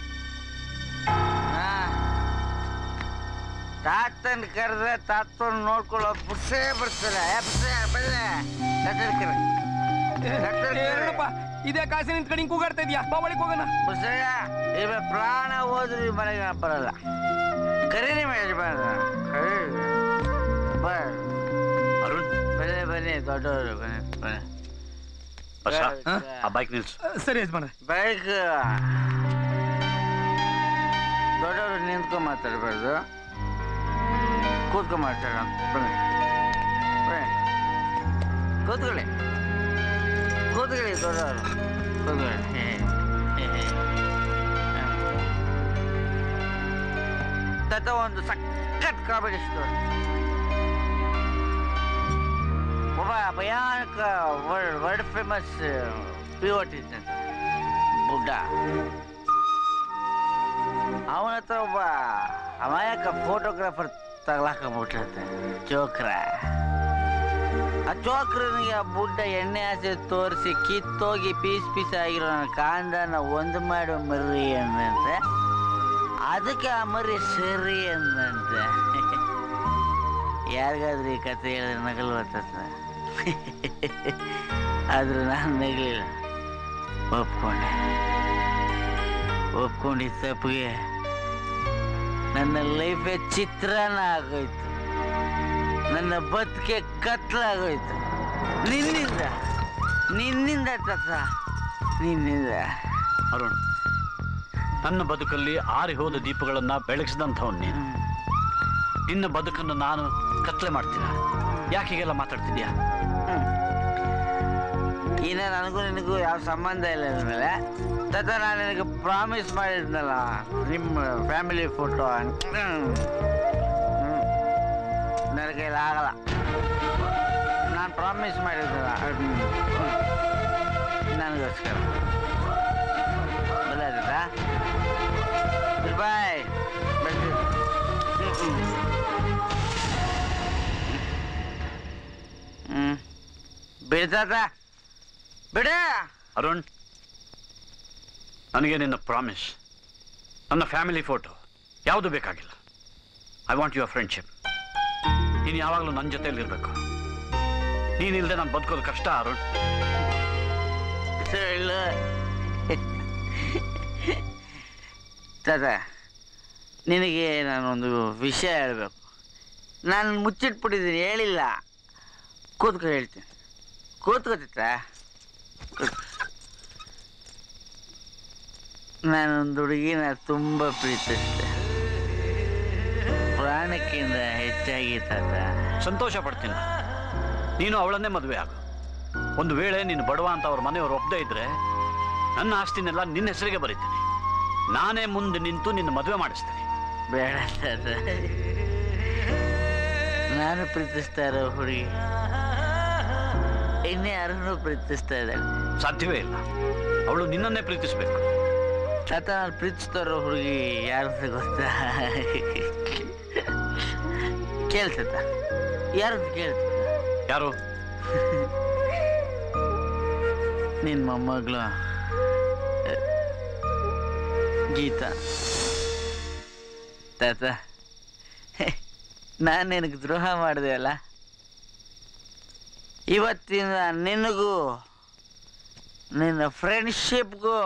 ತಾತನ್ ಕರೆದ್ರೆ ತಾತನ್ ನೋಡ್ಕೊಳ್ಳೋ ಬುಸ್ಸೇ ಬರ್ತಾರೆ ಏ ಬುಸ್ಸೇ ಬಲ್ಲೆ ತಾತನ್ ಕರೆ ಏನಪ್ಪ ಇದೇ ಕಾಸಿ ನಿಂತ್ ಕಡೆ ಕೂಗಾಡ್ತಾ ಇದೀಯಾ ಬಾ ಒಳಗೆ ಹೋಗೋಣ ಬುಸ್ಸಯ್ಯ ಇವ ಪ್ರಾಣ ಹೋದ್ರಿ ಮನೆಗೆ ಬರಲ್ಲ ಕರೀರಿ ಮೇಜ್ ಬಂದ ಅರುಣ್ ಬನ್ನಿ ಬನ್ನಿ ದೊಡ್ಡವರು ಬನ್ನಿ ಬನ್ನಿ ಬಸ ಆ ಬೈಕ್ ನಿಲ್ಸು ಸರಿ ಯಜಮಾನ ಬೈಕ್ ದೊಡ್ಡವರು ನಿಂತ್ಕೊಂಡ್ ಮಾತಾಡ್ಬಾರ್ದು ಕೂತ್ಕೊಂಡ್ ಮಾತಾಡೋಣ ಬನ್ನಿ ಬನ್ನಿ ಕೂತ್ಕೊಳ್ಳಿ ಕೂತ್ಕೊಳ್ಳಿ ದೊಡ್ಡವರು ಕೂತ್ಕೊಳ್ಳಿ ಹೇ, ಹೇ, ಹೇ. ತಾತ ಒಂದು ಸಖತ್ ಕಾಮಿಡಿ ಸ್ಟೋರಿ ಒಬ್ಬ ಭಯಾನಕ ವರ್ಲ್ಡ್ ವರ್ಲ್ಡ್ ಫೇಮಸ್ ಪಿವಟ್ ಇದ್ದಂತೆ ಬುಡ್ಡ ಅವನ ಹತ್ರ ಒಬ್ಬ ಅಮಾಯಕ ಫೋಟೋಗ್ರಾಫರ್ ತಗ್ಲಾಕೊಂಬಿಟ್ಟಂತೆ ಚೋಕ್ರ ಆ ಚೋಕ್ರನಿಗೆ ಆ ಬುಡ್ಡ ಎಣ್ಣೆ ಆಸೆ ತೋರಿಸಿ ಕಿತ್ತೋಗಿ ಪೀಸ್ ಪೀಸ್ ಆಗಿರೋ ನನ್ನ ಕಾಂಡನ ಒಂದು ಮಾಡು ಮರ್ರಿ ಅಂದಂತೆ ಅದಕ್ಕೆ ಆ ಮರಿ ಸರಿ ಅಂದಂತೆ ಯಾರಿಗಾದ್ರೂ ಈ ಕತೆ ಹೇಳಿದ್ರೆ ನಗಲು ಬರ್ತದೆ ಆದ್ರೆ ನಾನು ನಗಲಿಲ್ಲ ಒಪ್ಕೊಂಡೆ ಒಪ್ಕೊಂಡಿದ್ದ ತಪ್ಪಿಗೆ ನನ್ನ ಲೈಫೇ ಚಿತ್ರಾನ್ನ ಆಗೋಯ್ತು ನನ್ನ ಬದುಕೆ ಕತ್ಲಾಗೋಯ್ತು ನಿನ್ನಿಂದ ನಿನ್ನಿಂದ ತತ್ತ ನಿನ್ನಿಂದ ಅರುಣ್ ನನ್ನ ಬದುಕಲ್ಲಿ ಆರಿ ಹೋದ ದೀಪಗಳನ್ನ ಬೆಳಗಿಸಿದಂಥವ್ ನೀನು ನಿನ್ನ ಬದುಕನ್ನು ನಾನು ಕತ್ಲೆ ಮಾಡ್ತೀನ ಯಾಕೆ ಹೀಗೆಲ್ಲ ಮಾತಾಡ್ತಿದ್ಯಾ ಇನ್ನ ನನಗೂ ನಿನಗೂ ಯಾವ ಸಂಬಂಧ ಇಲ್ಲ ಮೇಲೆ ತದ ನಾನು ನಿನಗೆ ಪ್ರಾಮಿಸ್ ಮಾಡಿದ್ನಲ್ಲ ನಿಮ್ಮ ಫ್ಯಾಮಿಲಿ ಫೋಟೋ ನನ್ನ ಕೈಲಿ ಆಗಲ್ಲ ನಾನು ಪ್ರಾಮಿಸ್ ಮಾಡಿದ್ನಲ್ಲ ನನಗೋಸ್ಕರ ಬಲ್ಲ ಬಾಯ್ ಹ್ಮ್ ಬಿಡ್ತಾತ ಬಿಡ ಅರುಣ್ ನನಗೆ ನಿನ್ನ ಪ್ರಾಮಿಸ್ ನನ್ನ ಫ್ಯಾಮಿಲಿ ಫೋಟೋ ಯಾವುದು ಬೇಕಾಗಿಲ್ಲ ಐ ವಾಂಟ್ ಯುವರ್ ಫ್ರೆಂಡ್ಶಿಪ್ ನೀನು ಯಾವಾಗಲೂ ನನ್ನ ಜೊತೆಯಲ್ಲಿ ಇರಬೇಕು ನೀನಿಲ್ಲದೆ ನಾನು ಬದುಕೋದು ಕಷ್ಟ ಅರುಣ್ ಸುಳ್ಳು ತಾತ ನಿನಗೆ ನಾನೊಂದು ವಿಷಯ ಹೇಳಬೇಕು ನಾನು ಮುಚ್ಚಿಟ್ಬಿಟ್ಟಿದ್ದೀನಿ ಹೇಳಿಲ್ಲ ಕೂತ್ಕೊ ಹೇಳ್ತೀನಿ ಕೂತ್ಕೋತಿತ್ತ ನಾನೊಂದು ಹುಡುಗಿನ ತುಂಬ ಪ್ರೀತಿಸಿದೆ ಪ್ರಾಣಕ್ಕಿಂತ ಹೆಚ್ಚಾಗಿ ತಾತ ಸಂತೋಷ ಪಡ್ತೀನಿ ನೀನು ಅವಳನ್ನೇ ಮದುವೆ ಆಗು ಒಂದು ವೇಳೆ ನೀನು ಬಡವ ಅಂತ ಅವ್ರ ಮನೆಯವರು ಒಪ್ಪದೇ ಇದ್ರೆ ನನ್ನ ಆಸ್ತಿನೆಲ್ಲ ನಿನ್ನ ಹೆಸರಿಗೆ ಬರೀತೀನಿ ನಾನೇ ಮುಂದೆ ನಿಂತು ನಿನ್ನ ಮದುವೆ ಮಾಡಿಸ್ತೀನಿ ಬೇಡ ತಾತ ನಾನು ಪ್ರೀತಿಸ್ತಾ ಇರೋ ಹುಡುಗಿ ಇನ್ಯಾರನ್ನು ಪ್ರೀತಿಸ್ತಾ ಇದ್ದಾಳೆ ಸಾಧ್ಯವೇ ಇಲ್ಲ ಅವಳು ನಿನ್ನನ್ನೇ ಪ್ರೀತಿಸ್ಬೇಕು ತಾತ ನಾನು ಪ್ರೀತಿಸ್ತಾ ಇರೋ ಹುಡುಗಿ ಯಾರಂತ ಗೊತ್ತಾ ಕೇಳ್ತತ ಯಾರಂತ ಕೇಳ್ತದ ಯಾರು ನಿನ್ನ ಮೊಮ್ಮಗಳು ಗೀತಾ ತಾತ ನಾನು ನಿನಗೆ ದ್ರೋಹ ಮಾಡಿದೆ ಅಲ್ಲ ಇವತ್ತಿನ ನಿನಗೂ ನಿನ್ನ ಫ್ರೆಂಡ್ಶಿಪ್ಗೂ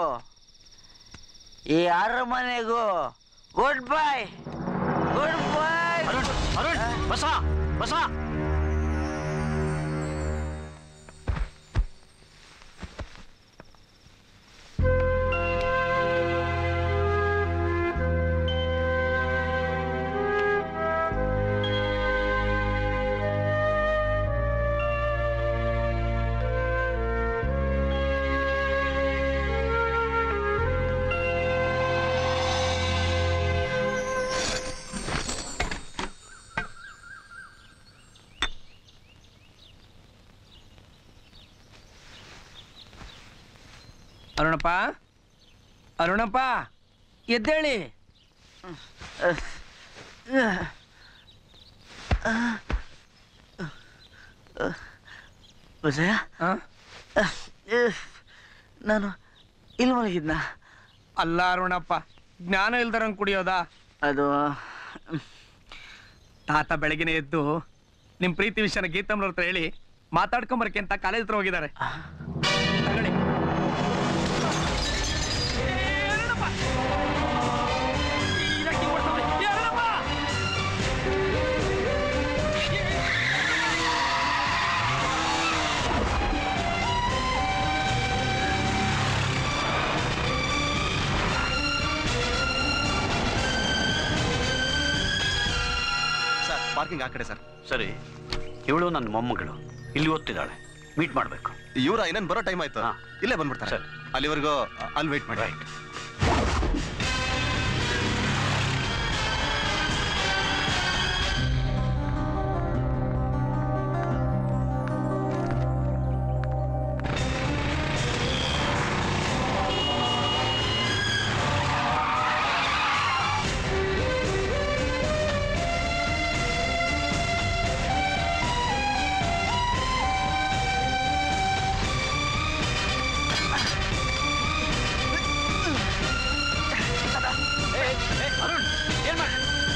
ಈ ಅರಮನೆಗೂ goodbye goodbye Arun Basa Basa ಅರುಣಪ್ಪ ಅರುಣಪ್ಪ ಎದ್ದೇಳಿ ವಿಜಯ ನಾನು ಇಲ್ಲಿ ಮಲಗಿದ್ನ ಅಲ್ಲ ಅರುಣಪ್ಪ ಜ್ಞಾನ ಇಲ್ದರಂಗ್ ಕುಡಿಯೋದಾ ಅದು ತಾತ ಬೆಳಗಿನ ಎದ್ದು ನಿಮ್ ಪ್ರೀತಿ ವಿಷಯನ ಗೀತಮ್ರ ಹತ್ರ ಹೇಳಿ ಮಾತಾಡ್ಕೊಂಬರಕ್ಕೆ ಅಂತ ಕಾಲೇಜ್ ಹತ್ರ ಹೋಗಿದ್ದಾರೆ ತಗೊಳ್ಳಿ. ಸರ್ ಪಾರ್ಕಿಂಗ್ ಆ ಕಡೆ ಸರ್ ಸರಿ ಇವಳು ನನ್ನ ಮೊಮ್ಮಗಳು ಇಲ್ಲಿ ಓದ್ತಿದ್ದಾಳೆ ಮೀಟ್ ಮಾಡಬೇಕು ಇವ್ರ ಇನ್ನೇನು ಬರೋ ಟೈಮ್ ಆಯ್ತು ಇಲ್ಲೇ ಬಂದ್ಬಿಡ್ತಾರೆ ಅಲ್ಲಿವರೆಗೂ ಅಲ್ಲಿ ವೆಯ್ಟ್ ಮಾಡಿ ಅರುಣ್ ಏನ್ ಮಾಡ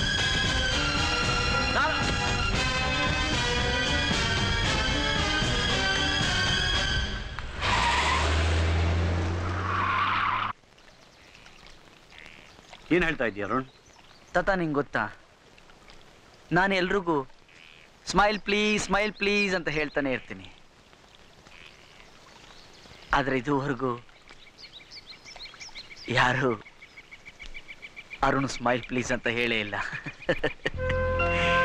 ಏನ್ ಹೇಳ್ತಾ ಇದೀಯ ಅರುಣ್ ತಾತ ನಿಂಗೆ ಗೊತ್ತಾ ನಾನು ಎಲ್ರಿಗೂ ಸ್ಮೈಲ್ ಪ್ಲೀಸ್ ಸ್ಮೈಲ್ ಪ್ಲೀಸ್ ಅಂತ ಹೇಳ್ತಾನೆ ಇರ್ತೀನಿ ಆದರೆ ಇದುವರೆಗೂ ಯಾರು ಅರುಣ್ ಸ್ಮೈಲ್ ಪ್ಲೀಸ್ ಅಂತ ಹೇಳೇ ಇಲ್ಲ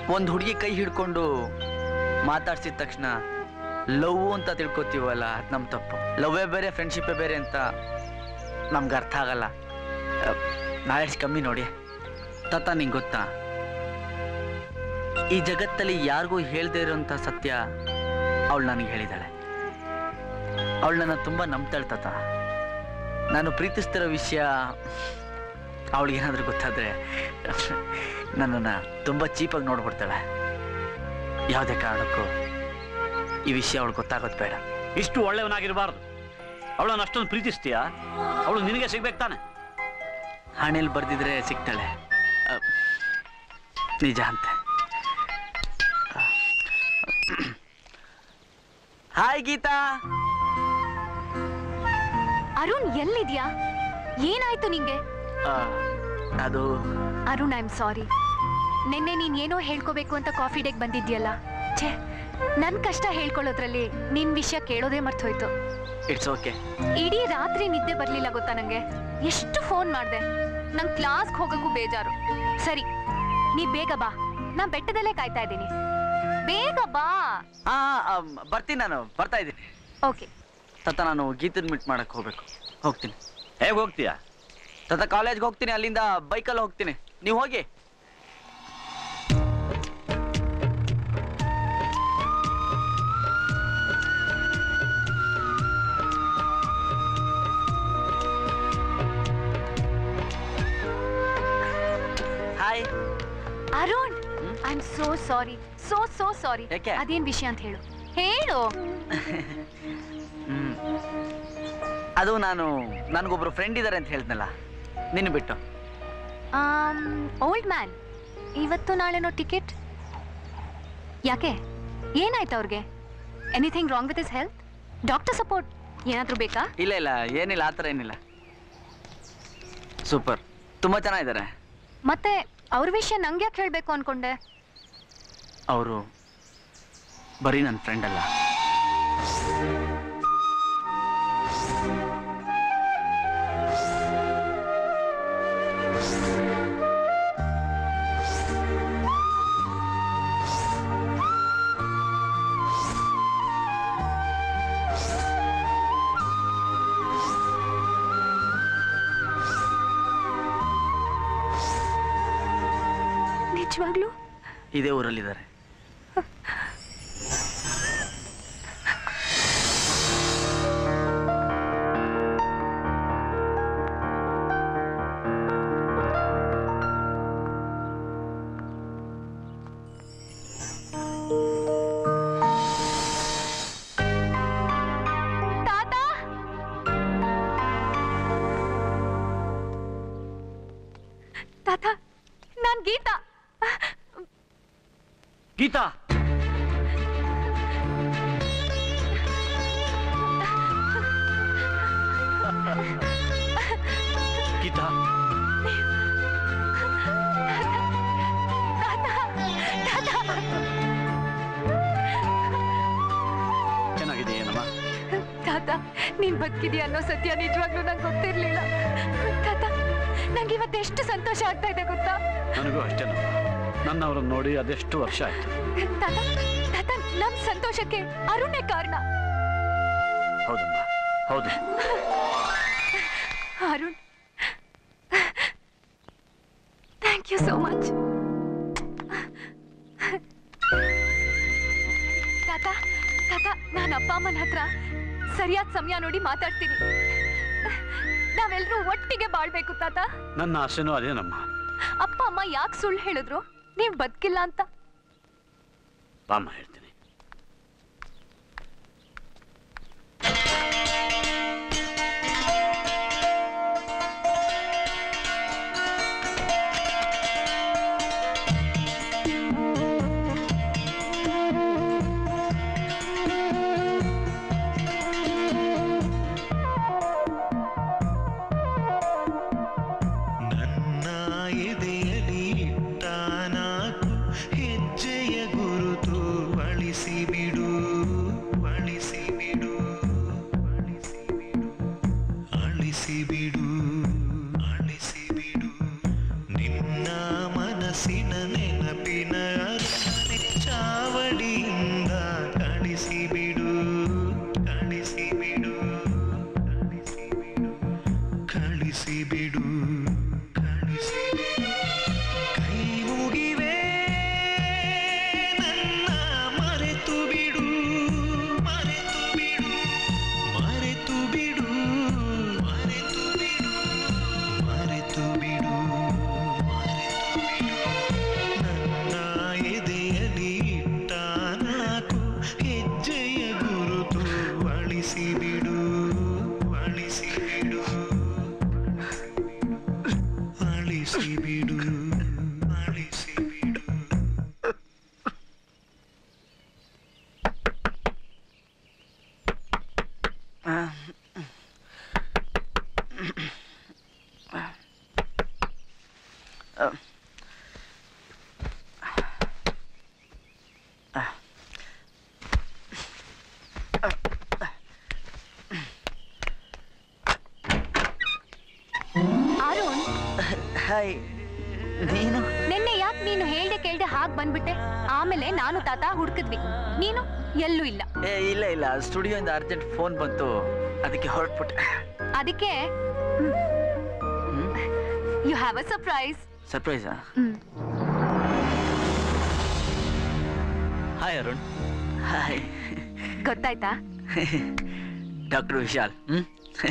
ಒಂದು ಹುಡುಗಿ ಕೈ ಹಿಡ್ಕೊಂಡು ಮಾತಾಡ್ಸಿದ ತಕ್ಷಣ ಲವ್ ಅಂತ ತಿಳ್ಕೊತೀವಲ್ಲ ಅದು ನಮ್ಮ ತಪ್ಪು ಲವ್ವೇ ಬೇರೆ ಫ್ರೆಂಡ್ಶಿಪ್ಪೇ ಬೇರೆ ಅಂತ ನಮ್ಗೆ ಅರ್ಥ ಆಗಲ್ಲ ನಾಲೆಡ್ಜ್ ಕಮ್ಮಿ ನೋಡಿ ತಾತ ನಿಂಗೆ ಗೊತ್ತಾ ಈ ಜಗತ್ತಲ್ಲಿ ಯಾರಿಗೂ ಹೇಳ್ದೇ ಇರೋಂಥ ಸತ್ಯ ಅವಳು ನನಗೆ ಹೇಳಿದಾಳೆ ಅವಳು ನನ್ನ ತುಂಬ ನಂಬ್ತಾಳೆ ತಾತ ನಾನು ಪ್ರೀತಿಸ್ತಿರೋ ವಿಷಯ ಅವಳಿಗೆ ಏನಾದರೂ ಗೊತ್ತಾದ್ರೆ ನನ್ನನ್ನು ತುಂಬ ಚೀಪಾಗಿ ನೋಡ್ಬಿಡ್ತಾಳೆ ಯಾವುದೇ ಕಾರಣಕ್ಕೂ ಈ ವಿಷಯ ಅವಳು ಗೊತ್ತಾಗೋದು ಬೇಡ ಇಷ್ಟು ಒಳ್ಳೆಯವನಾಗಿರಬಾರ್ದು ಅವಳನ್ನು ಅಷ್ಟೊಂದು ಪ್ರೀತಿಸ್ತೀಯಾ ಅವಳು ನಿನಗೆ ಸಿಗ್ಬೇಕು ತಾನೆ ಹಣೆಯಲ್ಲಿ ಬರ್ದಿದ್ರೆ ಸಿಗ್ತಾಳೆ ಅ, ನಿಜ ಅಂತೆ ಹಾಯ್ ಗೀತಾ ಅರುಣ್ ಎಲ್ಲಿದ್ಯಾ ಏನಾಯ್ತು ನಿಂಗೆ ಆ, ಅದು ಅರುಣ್ ಐ ಆಮ್ ಸಾರಿ ನಿನ್ನೆ ನೀನ್ ಏನೋ ಹೇಳ್ಕೋಬೇಕು ಅಂತ ಕಾಫಿ ಡೇಗ್ ಬಂದಿದ್ಯಲ್ಲ ಛೇ ನನ್ ಕಷ್ಟ ಹೇಳ್ಕೊಳ್ಳೋದ್ರಲ್ಲಿ ನಿನ್ ವಿಷಯ ಕೇಳೋದೇ ಮರ್ತೋಯ್ತು ಇಟ್ಸ್ ಓಕೆ ಇಡೀ ರಾತ್ರಿ ನಿದ್ದೆ ಬರ್ಲಿಲ್ಲ ಗೊತ್ತಾ ನಂಗೆ ಎಷ್ಟು ಫೋನ್ ಮಾಡ್ದೆ ನಂಗ್ ಕ್ಲಾಸ್ಗೆ ಹೋಗಕ್ಕೂ ಬೇಜಾರು ಸರಿ ನೀ ಬೇಗ ಬಾ ನಾ ಬೆಟ್ಟದಲ್ಲೇ ಕಾಯ್ತಾ ಇದ್ದೀನಿ ಬೇಗ ಬಾ ಹಾ ಬರ್ತೀನಿ ನಾನು ಬರ್ತಾ ಇದ್ದೀನಿ ಓಕೆ ತತ್ತ ನಾನು ಗೀತನ್ ಮೀಟ್ ಮಾಡಕ್ ಹೋಗ್ಬೇಕು ಹೋಗ್ತೀನಿ ಹೇಗೆ ಹೋಗ್ತೀಯಾ ತತ್ತ ಕಾಲೇಜ್ಗೆ ಹೋಗ್ತೀನಿ ಅಲ್ಲಿಂದ ಬೈಕಲ್ಲಿ ಹೋಗ್ತೀನಿ ನೀವು ಹೋಗಿ hi Arun I am so sorry so so sorry ಯಾಕೆ? ಅದೇನ್ ವಿಷಯ ಅಂತ ಹೇಳು ಹೇಳು ಹ್ಮ್. ಅದು ನಾನು ನನಗೊಬ್ರು ಫ್ರೆಂಡ್ ಇದ್ದಾರೆ ಅಂತ ಹೇಳ್ದ್ನಲ್ಲ ನಿನ್ನ ಬಿಟ್ಟು ಓಲ್ಡ್ ಮ್ಯಾನ್ ಇವತ್ತು ನಾಳೆನೋ ಟಿಕೆಟ್ ಯಾಕೆ ಏನಾಯ್ತು ಅವ್ರಿಗೆ anything wrong with is health doctor support ಏನಾದ್ರೂ ಬೇಕಾ ಇಲ್ಲ ಇಲ್ಲ ಏನಿಲ್ಲ ಆ ಥರ ಏನಿಲ್ಲ ಸೂಪರ್ ತುಂಬ ಚೆನ್ನಾಗಿದ್ದಾರೆ ಮತ್ತೆ ಅವ್ರ ವಿಷಯ ನಂಗೆ ಯಾಕೆ ಹೇಳ್ಬೇಕು ಅನ್ಕೊಂಡೆ ಅವರು ಬರೀ ನನ್ನ ಫ್ರೆಂಡ್ ಅಲ್ಲ ನಿಜವಾಗ್ಲೂ ಇದೇ ಊರಲ್ಲಿದ್ದಾರೆ ತಾತ ತಾತ ನಾನ್ ಗೀತಾ ಗೀತಾ ಗೀತಾ ಚೆನ್ನಾಗಿದೆ ಏನಮ್ಮ ತಾತ ನೀನ್ ಬದುಕಿದ್ಯಾ ಅನ್ನೋ ಸತ್ಯ ನಿಜವಾಗ್ಲೂ ನಂಗೆ ಗೊತ್ತಿರ್ಲಿಲ್ಲ ತಾತ ನಂಗೆ ಇವತ್ತು ಎಷ್ಟು ಸಂತೋಷ ಆಗ್ತಾ ಇದೆ ಗೊತ್ತಾ ನನಗೂ ಅಷ್ಟೇನಮ್ಮ ನನ್ನವ್ರನ್ನ ನೋಡಿ ಅದೆಷ್ಟು ವರ್ಷ ಆಯ್ತು ತಾತ ತಾತ ನಮ್ ಸಂತೋಷಕ್ಕೆ ಅರುಣೇ ಕಾರಣ ಹೌದಮ್ಮ ಹೌದು Arun thank you so much ತಾತ ತಾತ ನಾನು ಅಪ್ಪ ಅಮ್ಮನ ಹತ್ರ ಸರಿಯಾದ ಸಮಯ ನೋಡಿ ಮಾತಾಡ್ತೀನಿ ನಾವೆಲ್ಲರೂ ಒಟ್ಟಿಗೆ ಬಾಳ್ಬೇಕು ತಾತ ನನ್ನ ಆಸೆನೂ ಅದೇನಮ್ಮ ಅಪ್ಪ ಅಮ್ಮ ಯಾಕೆ ಸುಳ್ಳು ಹೇಳಿದ್ರು ನೀವ್ ಬದುಕಿಲ್ಲ ಅಂತ ಬಾಮ್ಮ ಹೇಳ್ತೀನಿ ನನ್ನ ಎದೆಯಲಿ ಇಟ್ಟ ನಾಲ್ಕು ಹೆಜ್ಜೆಯ ಗುರುತು ಅಳಿಸಿ ಬಿಡು ಅಳಿಸಿ ಬಿಡು ಅಳಿಸಿ ಬಿಡು ಅಳಿಸಿ ಬಿಡು ನಿನ್ನ ಮನಸ್ಸಿನ ನೆನಪಿನ ಅರಣ್ಯ ಹಾಯ್ ನೀನು ನಿನ್ನೆ ಯಾಕೆ ನೀನು ಹೇಳ್ದೆ ಕೇಳ್ದೆ ಹಾಗ್ ಬಂದ್ಬಿಟ್ಟೆ ಆಮೇಲೆ ನಾನು ತಾತ ಹುಡ್ಕಿದ್ವಿ ನೀನು ಎಲ್ಲೂ ಇಲ್ಲ ಏ ಇಲ್ಲ ಇಲ್ಲ ಸ್ಟುಡಿಯೋಯಿಂದ ಅರ್ಜೆಂಟ್ ಫೋನ್ ಬಂತು ಅದಕ್ಕೆ ಹೊರಟ್ಬಿಟ್ಟೆ ಅದಕ್ಕೆ ಯು ಹ್ಯಾವ್ ಅ ಸರ್ಪ್ರೈಸ್ ಸರ್ಪ್ರೈಸಾ ಹಾಯ್ ಅರುಣ್ ಹಾಯ್ ಗೊತ್ತಾಯ್ತಾ ಡಾಕ್ಟರ್ ವಿಶಾಲ್ ಹ್ಮ್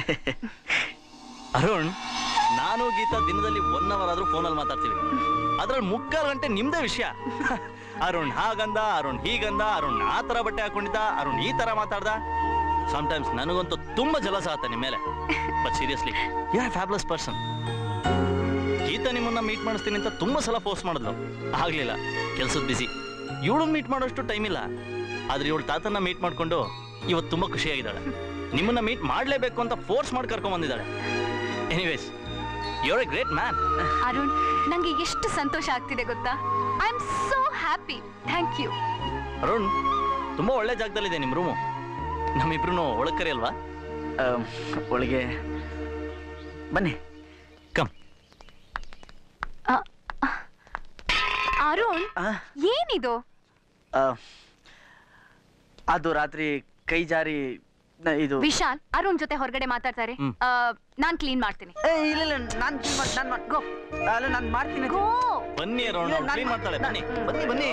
ಅರುಣ್ ನಾನು ಗೀತಾ ದಿನದಲ್ಲಿ ಒನ್ ಅವರ್ ಆದ್ರೂ ಫೋನಲ್ಲಿ ಮಾತಾಡ್ತೀವಿ ಅದ್ರಲ್ಲಿ ಮುಕ್ಕಾಲು ಗಂಟೆ ನಿಮ್ದೇ ವಿಷಯ ಅರುಣ್ ಹಾಗಂದ ಅರುಣ್ ಹೀಗಂದ ಅರುಣ್ ಆ ತರ ಬಟ್ಟೆ ಹಾಕೊಂಡಿದ್ದ ಅರುಣ್ ಈ ತರ ಮಾತಾಡ್ದ ಟೈಮ್ಸ್ ನನಗಂತೂ ತುಂಬಾ ಜಲಸ ಆತ ನಿಮ್ಮ ಮೇಲೆ but seriously you are fabulous person Geeta ನಿಮ್ಮನ್ನ ಮೀಟ್ ಮಾಡಿಸ್ತೀನಿ ಅಂತ ತುಂಬಾ ಸಲ ಫೋರ್ಸ್ ಮಾಡಿದ್ಲು ಆಗ್ಲಿಲ್ಲ ಕೆಲ್ಸದ ಬಿಸಿ ಇವಳು ಮೀಟ್ ಮಾಡೋಷ್ಟು ಟೈಮ್ ಇಲ್ಲ ಆದ್ರೆ ಇವಳು ತಾತನ್ನ ಮೀಟ್ ಮಾಡ್ಕೊಂಡು ಇವತ್ತು ತುಂಬಾ ಖುಷಿಯಾಗಿದ್ದಾಳೆ ನಿಮ್ಮನ್ನ ಮೀಟ್ ಮಾಡ್ಲೇಬೇಕು ಅಂತ ಫೋರ್ಸ್ ಮಾಡಿ ಕರ್ಕೊಂಡ್ ಬಂದಿದ್ದಾಳೆ anyways you a great man Arun ನಂಗೆ ಎಷ್ಟು ಸಂತೋಷ ಆಗ್ತಿದೆ ಗೊತ್ತಾ I am so happy thank you Arun ತುಂಬಾ ಒಳ್ಳೆ ಜಾಗದಲ್ಲಿದೆ ನಿಮ್ ರೂಮು ನಮ್ಮಿಬ್ರು ಒಳಗ್ ಕರೆಯಲ್ವಾ ಒಳಗೆ ಬನ್ನಿ ಕಮ್ ಅರುಣ್ ಏನಿದು ಆ, ಅದು ರಾತ್ರಿ ಕೈ ಜಾರಿ ನ- ಇದು ವಿಶಾಲ್ ಅರುಣ್ ಜೊತೆ ಹೊರಗಡೆ ಮಾತಾಡ್ತಾರೆ ಹ್ಮ್. ನಾನ್ ಕ್ಲೀನ್ ಮಾಡ್ತೀನಿ ಏ, ಇಲ್ಲ ಇಲ್ಲ ನಾನ್ clean ಮಾಡ್- ನಾನ್ ಮಾಡ್- ಗೋ ಅಲ್ಲ ನಾನ್ ಮಾಡ್ತೀನಿ ಗೋ ಬನ್ನಿ ಅರುಣ್ ಇಲ್ಲ, ಅವ್ಳು ನಾನ್ ಕ್ಲೀನ್ ಮಾ- ಮಾಡ್ತಾಳೆ ನಾನ್- ಬನ್ನಿ ಬನ್ನಿ ಬನ್ನಿ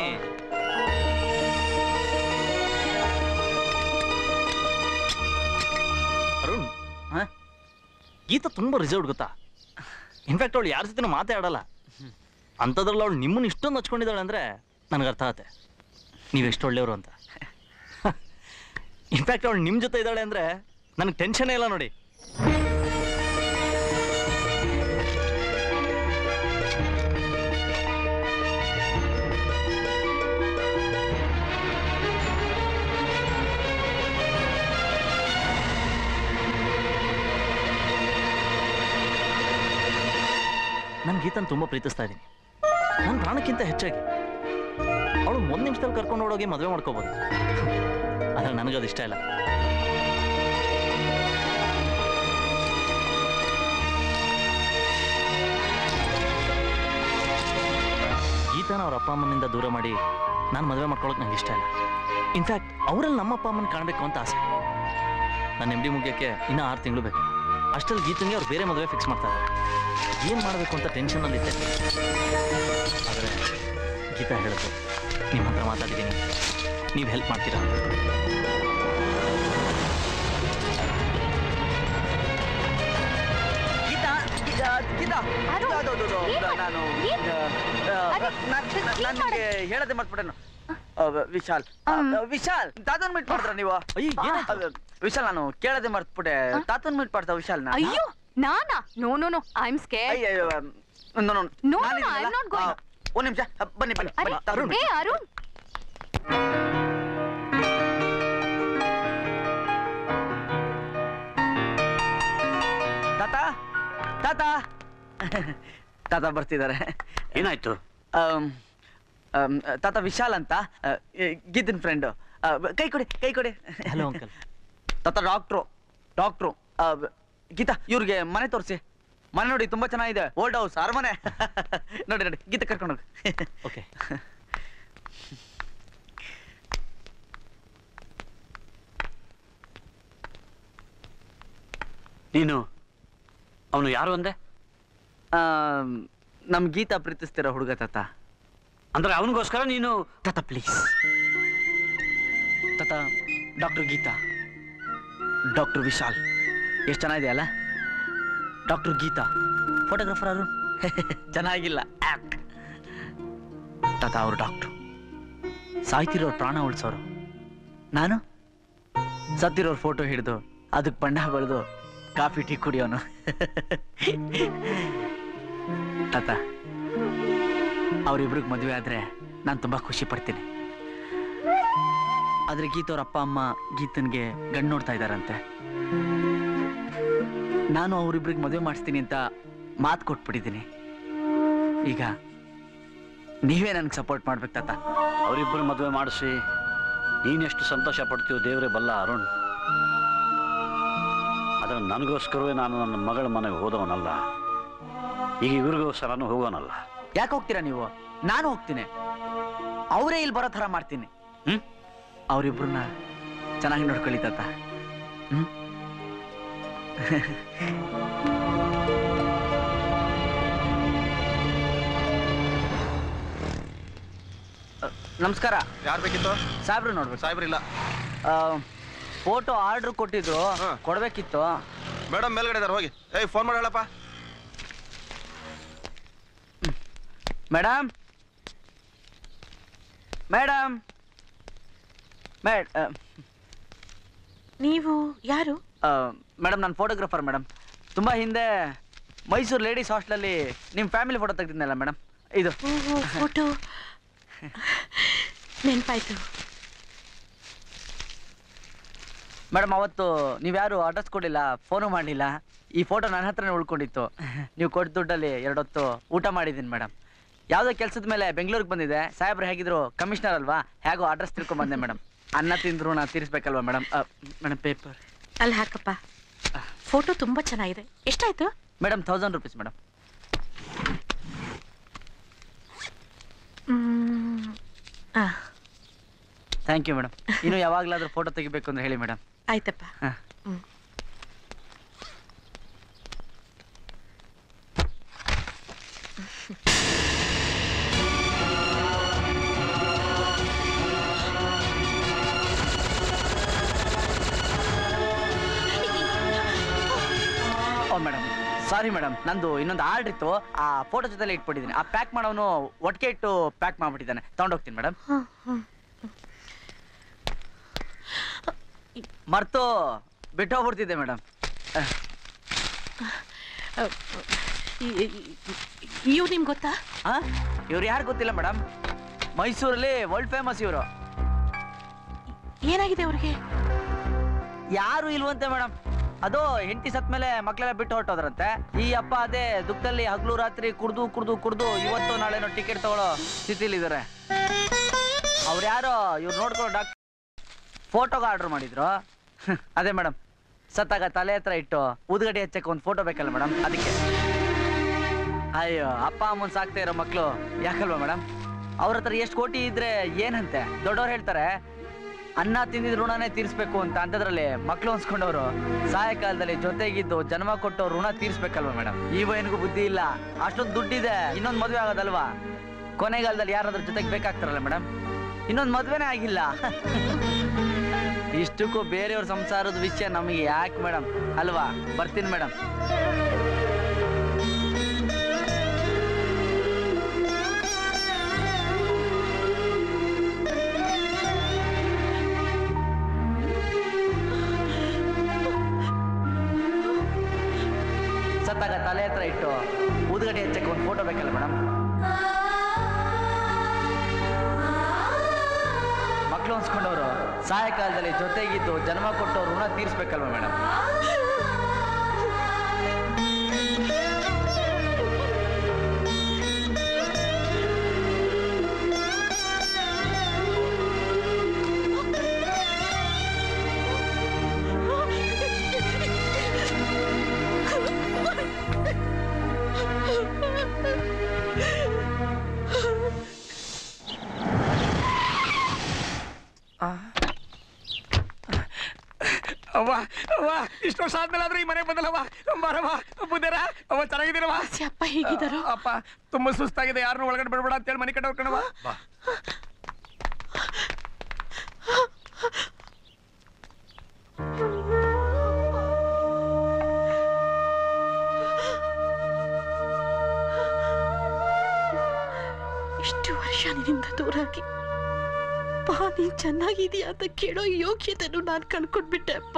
ಅರುಣ್ ಗೀತಾ ತುಂಬಾ ರಿಸರ್ವ್ಡ್ ಗೊತ್ತಾ ಇನ್ಫ್ಯಾಕ್ಟ್ ಅವಳು ಯಾರ ಜೊತೆ ಮಾತೇ ಆಡಲ್ಲ ಅಂಥದ್ರಲ್ಲಿ ಅವಳು ನಿಮ್ಮನ್ನ ಇಷ್ಟೊಂದು ಹಚ್ಕೊಂಡಿದ್ದಾಳೆ ಅಂದ್ರೆ ನನಗೆ ಅರ್ಥ ಆಗುತ್ತೆ ನೀವು ಎಷ್ಟು ಒಳ್ಳೆಯವರು ಅಂತ ಇನ್ಫ್ಯಾಕ್ಟ್ ಅವಳು ನಿಮ್ಮ ಜೊತೆ ಇದ್ದಾಳೆ ಅಂದ್ರೆ ನನಗೆ ಟೆನ್ಷನ್ ಇಲ್ಲ ನೋಡಿ ನಾನು ಗೀತನ್ ತುಂಬಾ ಪ್ರೀತಿಸ್ತಾ ಇದ್ದೀನಿ ನನ್ನ ಪ್ರಾಣಕ್ಕಿಂತ ಹೆಚ್ಚಾಗಿ ಅವಳು ಒಂದು ನಿಮಿಷದಲ್ಲಿ ಕರ್ಕೊಂಡು ಹೋಗಿ ಮದುವೆ ಮಾಡ್ಕೋಬೋದು ಆದ್ರೆ ನನಗದು ಇಷ್ಟ ಇಲ್ಲ ಗೀತಾನ ಅವ್ರ ಅಪ್ಪ ಅಮ್ಮನಿಂದ ದೂರ ಮಾಡಿ ನಾನು ಮದುವೆ ಮಾಡ್ಕೊಳ್ಳೋಕೆ ನಂಗೆ ಇಷ್ಟ ಇಲ್ಲ ಇನ್ಫ್ಯಾಕ್ಟ್ ಅವರಲ್ಲಿ ನಮ್ಮ ಅಪ್ಪ ಅಮ್ಮನ ಕಾಣಬೇಕು ಅಂತ ಆಸೆ ನನ್ನ ಎಮ್ ಡಿ ಮುಗಿಯೋಕ್ಕೆ ಇನ್ನೂ ಆರು ತಿಂಗಳು ಬೇಕು ಅಷ್ಟರಲ್ಲಿ ಗೀತಂಗೆ ಅವ್ರು ಬೇರೆ ಮದುವೆ ಫಿಕ್ಸ್ ಮಾಡ್ತಾರೆ ಏನು ಮಾಡಬೇಕು ಅಂತ ಟೆನ್ಷನ್ನಲ್ಲಿದ್ದೆ ಆದರೆ ಗೀತಾ ಹೇಳಿದ್ರು ನಿಮ್ಮ ಹತ್ರ ಮಾತಾಡಿದ್ದೀನಿ ನೀವು ಹೆಲ್ಪ್ ಮಾಡ್ತೀರಾ ಗೀತಾ ಗೀತಾ ಗೀತಾ ಅದು ಅದು ಅದು, ಅದು, ನಾನು ನಾನು ನಿಮಗೆ ಹೇಳದೆ ಮರ್ತ್ಬಿಟ್ಟೆನು ಅ, ವಿಶಾಲ್ ಅ, ವಿಶಾಲ್ ತಾತನ್ ಮೀಟ್ ಮಾಡ್ತಾರ ನೀವು ಅದು, ವಿಶಾಲ್ ನಾನು ಕೇಳದೆ ಮರ್ತ್ಬಿಟ್ಟೆ ತಾತನ್ ಮೀಟ್ ಮಾಡ್ತಾವ ವಿಶಾಲ್ನ ಅಯ್ಯೋ ನಾನಾ no no no I am scare ಅಯ್ಯಯ್ಯೋ, ನೋ, ನೋ, No, no, ನಾನಿದ್ದೀನಲ್ಲ? I'm not going. ಆ, ಒಂದ್ ನಿಮಿಷ ಬನ್ನಿ ಬನ್ನಿ ಬನ್ನಿ ತಾತನ್ ಏ meet ಅರುಣ್ ತಾತ ತಾತ ತಾತ ಬರ್ತಿದ್ದಾರೆ ಏನಾಯ್ತು ಆಮ್, ಆಮ್, ತಾತ ವಿಶಾಲ್ ಅಂತ ಆ, ಈ ಗೀತನ್ ಫ್ರೆಂಡ್ ಕೈ ಕೊಡಿ ಕೈ ಕೊಡಿ ಹಲೋ ಅಂಕಲ್ ತಾತ ಡಾಕ್ಟ್ರು ಡಾಕ್ಟ್ರು ಆ, ಗೀತಾ ಇವ್ರಿಗೆ ಮನೆ ತೋರಿಸಿ ಮನೆ ನೋಡಿ ತುಂಬಾ ಚೆನ್ನಾಗಿದೆ ಓಲ್ಡ್ ಹೌಸ್ ಅರಮನೆ ನೋಡಿ ನೋಡಿ ಗೀತಾ ಕರ್ಕೊಂಡು ಹೋಗಿ ಓಕೆ ನೀನು ಅವನು ಯಾರು ಅಂದೆ ಆಮ್, ನಮ್ ಗೀತಾ ಪ್ರೀತಿಸ್ತಿರೋ ಹುಡುಗ ತಾತ ಅಂದ್ರೆ ಅವನಿಗೋಸ್ಕರ ನೀನು ತಾತ ಪ್ಲೀಸ್ ತಾತ ಡಾಕ್ಟರ್ ಗೀತಾ ಡಾಕ್ಟರ್ ವಿಶಾಲ್ ಎಷ್ಟು ಚೆನ್ನಾಗಿದೆ ಅಲ್ಲ ಡಾಕ್ಟರ್ ಗೀತಾ ಫೋಟೋಗ್ರಾಫರ್ ಅವರು ಚೆನ್ನಾಗಿಲ್ಲ ಆಕ್ಟ್ ತಾತ ಅವರು ಡಾಕ್ಟ್ರು ಸಾಯ್ತಿರೋರು ಪ್ರಾಣ ಉಳಿಸೋರು ನಾನು ಸತ್ತಿರೋರ್ ಫೋಟೋ ಹಿಡಿದು ಅದಕ್ಕೆ ಬಣ್ಣ ಬೆಳೆದು ಕಾಫಿ ಟೀ ಕುಡಿಯೋನು ತಾತ ಅವರಿಬ್ರಿಗೆ ಮದುವೆ ಆದ್ರೆ ನಾನು ತುಂಬಾ ಖುಷಿ ಪಡ್ತೀನಿ ಆದ್ರೆ ಗೀತವ್ರ ಅಪ್ಪ ಅಮ್ಮ ಗೀತನ್ಗೆ ಗಂಡು ನೋಡ್ತಾ ಇದಾರಂತೆ ನಾನು ಅವರಿಬ್ರಿಗೆ ಮದುವೆ ಮಾಡಿಸ್ತೀನಿ ಅಂತ ಮಾತು ಕೊಟ್ಬಿಟ್ಟಿದ್ದೀನಿ ಈಗ ನೀವೇ ನನ್ಗೆ ಸಪೋರ್ಟ್ ಮಾಡ್ಬೇಕು ತಾತ ಅವರಿಬ್ಬರು ಮದುವೆ ಮಾಡಿಸಿ ನೀನೆಷ್ಟು ಸಂತೋಷ ಪಡ್ತೀಯೋ ದೇವರೇ ಬಲ್ಲ ಅರುಣ್ ಆದರೆ ನನಗೋಸ್ಕರವೇ ನಾನು ನನ್ನ ಮಗಳ ಮನೆಗೆ ಹೋದವನಲ್ಲ ಈಗ ಇವ್ರಿಗೋಸ್ಕರನೂ ಹೋಗೋನಲ್ಲ ಯಾಕೆ ಹೋಗ್ತೀರಾ ನೀವು ನಾನು ಹೋಗ್ತೀನಿ ಅವರೇ ಇಲ್ಲಿ ಬರೋ ಥರ ಮಾಡ್ತೀನಿ ಹ್ಮ್ ಅವರಿಬ್ರನ್ನ ಚೆನ್ನಾಗಿ ನೋಡ್ಕೊಳ್ಳಿ ತಾತ ಹ್ಮ್ ನಮಸ್ಕಾರ ಯಾರು ಬೇಕಿತ್ತು ಸಾಹೇಬ್ರು ನೋಡ್ಬೇಕು ಸಾಹೇಬ್ರಿಲ್ಲ ಫೋಟೋ ಆರ್ಡರ್ ಕೊಟ್ಟಿದ್ರು ಕೊಡ್ಬೇಕಿತ್ತು ಮೇಡಮ್ ಮೇಲ್ಗಡೆ ಇದಾರೆ ಹೋಗಿ ಏಯ್ ಫೋನ್ ಮಾಡಿ ಹೇಳಪ್ಪ ಮೇಡಮ್ ಮೇಡಮ್ ಮೇಡ್ ನೀವು ಯಾರು ಮೇಡಮ್ ನಾನು ಫೋಟೋಗ್ರಾಫರ್ ಮೇಡಮ್ ತುಂಬ ಹಿಂದೆ ಮೈಸೂರು ಲೇಡೀಸ್ ಹಾಸ್ಟೆಲಲ್ಲಿ ನಿಮ್ಮ ಫ್ಯಾಮಿಲಿ ಫೋಟೋ ತೆಗ್ದಿದ್ನಲ್ಲ ಮೇಡಮ್ ಇದು ಫೋಟೋ ನೆನ್ಪಾಯ್ತು ಮೇಡಮ್ ಅವತ್ತು ನೀವ್ಯಾರು ಅಡ್ರೆಸ್ ಕೊಡಲಿಲ್ಲ ಫೋನು ಮಾಡಲಿಲ್ಲ ಈ ಫೋಟೋ ನನ್ನ ಹತ್ರನೇ ಉಳ್ಕೊಂಡಿತ್ತು ನೀವು ಕೊಟ್ಟ ದುಡ್ಡಲ್ಲಿ ಎರಡೊತ್ತು ಊಟ ಮಾಡಿದ್ದೀನಿ ಮೇಡಮ್ ಯಾವುದೋ ಕೆಲಸದ ಮೇಲೆ ಬೆಂಗಳೂರಿಗೆ ಬಂದಿದೆ ಸಾಹೇಬ್ರು ಹೇಗಿದ್ರು ಕಮಿಷನರ್ ಅಲ್ವಾ ಹೇಗೋ ಅಡ್ರೆಸ್ ತಿಳ್ಕೊಂಡ್ ಬಂದೆ ಮೇಡಮ್ ಅನ್ನ ತಿಂದ್ರು ನಾ ತೀರಿಸ್ಬೇಕಲ್ವಾ ಮೇಡಮ್ ಮೇಡಮ್ ಪೇಪರ್ ಅಲ್ಲಿ ಹಾಕಪ್ಪ ಫೋಟೋ ತುಂಬಾ ಚೆನ್ನಾಗಿದೆ ಎಷ್ಟಾಯ್ತು ಮೇಡಮ್ ತೌಸಂಡ್ ರುಪೀಸ್ ಮೇಡಮ್ ಆ, ಥ್ಯಾಂಕ್ ಯು ಮೇಡಮ್ ಇನ್ನು ಯಾವಾಗಲಾದ್ರೂ ಫೋಟೋ ತೆಗಿಬೇಕು ಅಂದ್ರೆ ಹೇಳಿ ಮೇಡಮ್ ಆಯ್ತಪ್ಪ ಹಾಂ ಹ್ಮ್. ಓ ಮೇಡಮ್ ಸಾರಿ ಮೇಡಮ್ ನಂದು ಇನ್ನೊಂದು ಆರ್ಡರ್ ಇತ್ತು ಆ ಫೋಟೋ ಜೊತೆಲೆ ಇಟ್ಬಿಟ್ಟಿದ್ದೀನಿ ಆ ಪ್ಯಾಕ್ ಮಾಡೋನು ಒಟ್ಟಿಗೆ ಇಟ್ಟು ಪ್ಯಾಕ್ ಮಾಡ್ಬಿಟ್ಟಿದ್ದಾನೆ ತಗೊಂಡೋಗ್ತೀನಿ ಮೇಡಮ್ ಮರ್ತು ಬಿಟ್ಟು ಹೋಗ್ಬಿಡ್ತಿದ್ದೆ ಮೇಡಮ್ ಇವ್ ನಿಮ್ಗೆ ಗೊತ್ತಾ ಹಾ ಇವ್ರು ಯಾರು ಗೊತ್ತಿಲ್ಲ ಮೇಡಮ್ ಮೈಸೂರಲ್ಲಿ ವರ್ಲ್ಡ್ ಫೇಮಸ್ ಇವರು ಏನಾಗಿದೆ ಅವ್ರಿಗೆ ಯಾರು ಇಲ್ವಂತೆ ಮೇಡಮ್ ಅದು ಹೆಂಡತಿ ಸತ್ ಮೇಲೆ ಮಕ್ಕಳೆಲ್ಲ ಬಿಟ್ಟು ಹೊರಟೋದ್ರಂತೆ ಈ ಅಪ್ಪ ಅದೇ ದುಃಖದಲ್ಲಿ ಹಗ್ಲು ರಾತ್ರಿ ಕುಡ್ದು ಕುಡ್ದು ಕುಡ್ದು ಇವತ್ತು ನಾಳೆನೋ ಟಿಕೆಟ್ ತಗೊಳ್ಳೋ ಸ್ಥಿತಿಲಿ ಇದಾರೆ ಅವ್ರು ಯಾರೋ ಇವ್ರು ನೋಡ್ಕೊಂಡು ಡಾಕ್ಟರ್ ಫೋಟೋಗೆ ಆರ್ಡರ್ ಮಾಡಿದ್ರು ಅದೇ ಮೇಡಮ್ ಸತ್ತಾಗ ತಲೆ ಹತ್ರ ಇಟ್ಟು ಊದ್ಗಡ್ಡೆ ಹಚ್ಚಕ್ಕೆ ಒಂದು ಫೋಟೋ ಬೇಕಲ್ಲ ಮೇಡಮ್ ಅದಕ್ಕೆ ಅಯ್ಯೋ ಅಪ್ಪ ಅಮ್ಮನ್ ಸಾಕ್ತಾ ಇರೋ ಮಕ್ಕಳು ಯಾಕಲ್ವಾ ಮೇಡಮ್ ಅವ್ರ ಹತ್ರ ಎಷ್ಟು ಕೋಟಿ ಇದ್ರೆ ಏನಂತೆ ದೊಡ್ಡವ್ರು ಹೇಳ್ತಾರೆ ಅನ್ನ ತಿಂದಿದ್ ಋಣನೇ ತೀರಿಸ್ಬೇಕು ಅಂತ ಅಂಥದ್ರಲ್ಲಿ ಮಕ್ಳು ಅನ್ಸ್ಕೊಂಡವ್ರು ಸಾಯಂಕಾಲದಲ್ಲಿ ಜೊತೆಗಿದ್ದು ಜನ್ಮ ಕೊಟ್ಟು ಋಣ ತೀರಿಸ್ಬೇಕಲ್ವಾ ಮೇಡಮ್ ಈ ಬಯನಿಗೂ ಬುದ್ಧಿ ಇಲ್ಲ ಅಷ್ಟೊಂದು ದುಡ್ಡಿದೆ ಇನ್ನೊಂದು ಮದುವೆ ಆಗೋದಲ್ವಾ ಕೊನೆಗಾಲದಲ್ಲಿ ಯಾರಾದ್ರೂ ಜೊತೆಗೆ ಬೇಕಾಗ್ತಾರಲ್ಲ ಮೇಡಮ್ ಇನ್ನೊಂದು ಮದುವೆನೇ ಆಗಿಲ್ಲ ಇಷ್ಟಕ್ಕೂ ಬೇರೆಯವ್ರ ಸಂಸಾರದ ವಿಷಯ ನಮಗೆ ಯಾಕೆ ಮೇಡಮ್ ಅಲ್ವಾ ಬರ್ತೀನಿ ಮೇಡಮ್ ಸತ್ತಾಗ ತಲೆ ಹತ್ರ ಇಟ್ಟು ಊದ್ಗಡ್ಡೆ ಹಚ್ಚಕ್ಕೆ ಒಂದು ಫೋಟೋ ಬೇಕಲ್ಲ ಮೇಡಮ್ ಮಕ್ಕಳು ಅನ್ಸ್ಕೊಂಡವರು ಸಾಯಂಕಾಲದಲ್ಲಿ ಜೊತೆಗಿದ್ದು ಜನ್ಮ ಕೊಟ್ಟು ಋಣ ತೀರಿಸ್ಬೇಕಲ್ವ ಮೇಡಮ್ ಅವ್ವ ಅವ್ವ ಇಷ್ಟು ವರ್ಷ ಆದ್ಮೇಲೆ ಆದ್ರೂ ಈ ಮನೆ ಬಂದಲ್ಲವ್ವ ಬರವ್ವ ಬುದ್ಧರ ಅವ್ವ ಚೆನ್ನಾಗಿದ್ದೀರವ್ವ ಅಪ್ಪ ಹೇಗಿದ್ದಾರು ಅಪ್ಪ ತುಂಬಾ ಸುಸ್ತಾಗಿದೆ ಯಾರನ್ನೂ ಒಳಗಡೆ ಬಿಡಬೇಡ ಅಂತೇಳಿ ಮನೆ ಕಡೆ ಹೋಗ್ಕಣವ ಇಷ್ಟು ವರ್ಷ ನಿನ್ನಿಂದ ದೂರಾಗಿ ಪಾ ನೀನ್ ಚೆನ್ನಾಗಿದೀಯ ಅಂತ ಕೇಳೋ ಯೋಗ್ಯತೆನು ನಾನು ಕಳ್ಕೊಂಡ್ಬಿಟ್ಟೆ ಅಪ್ಪ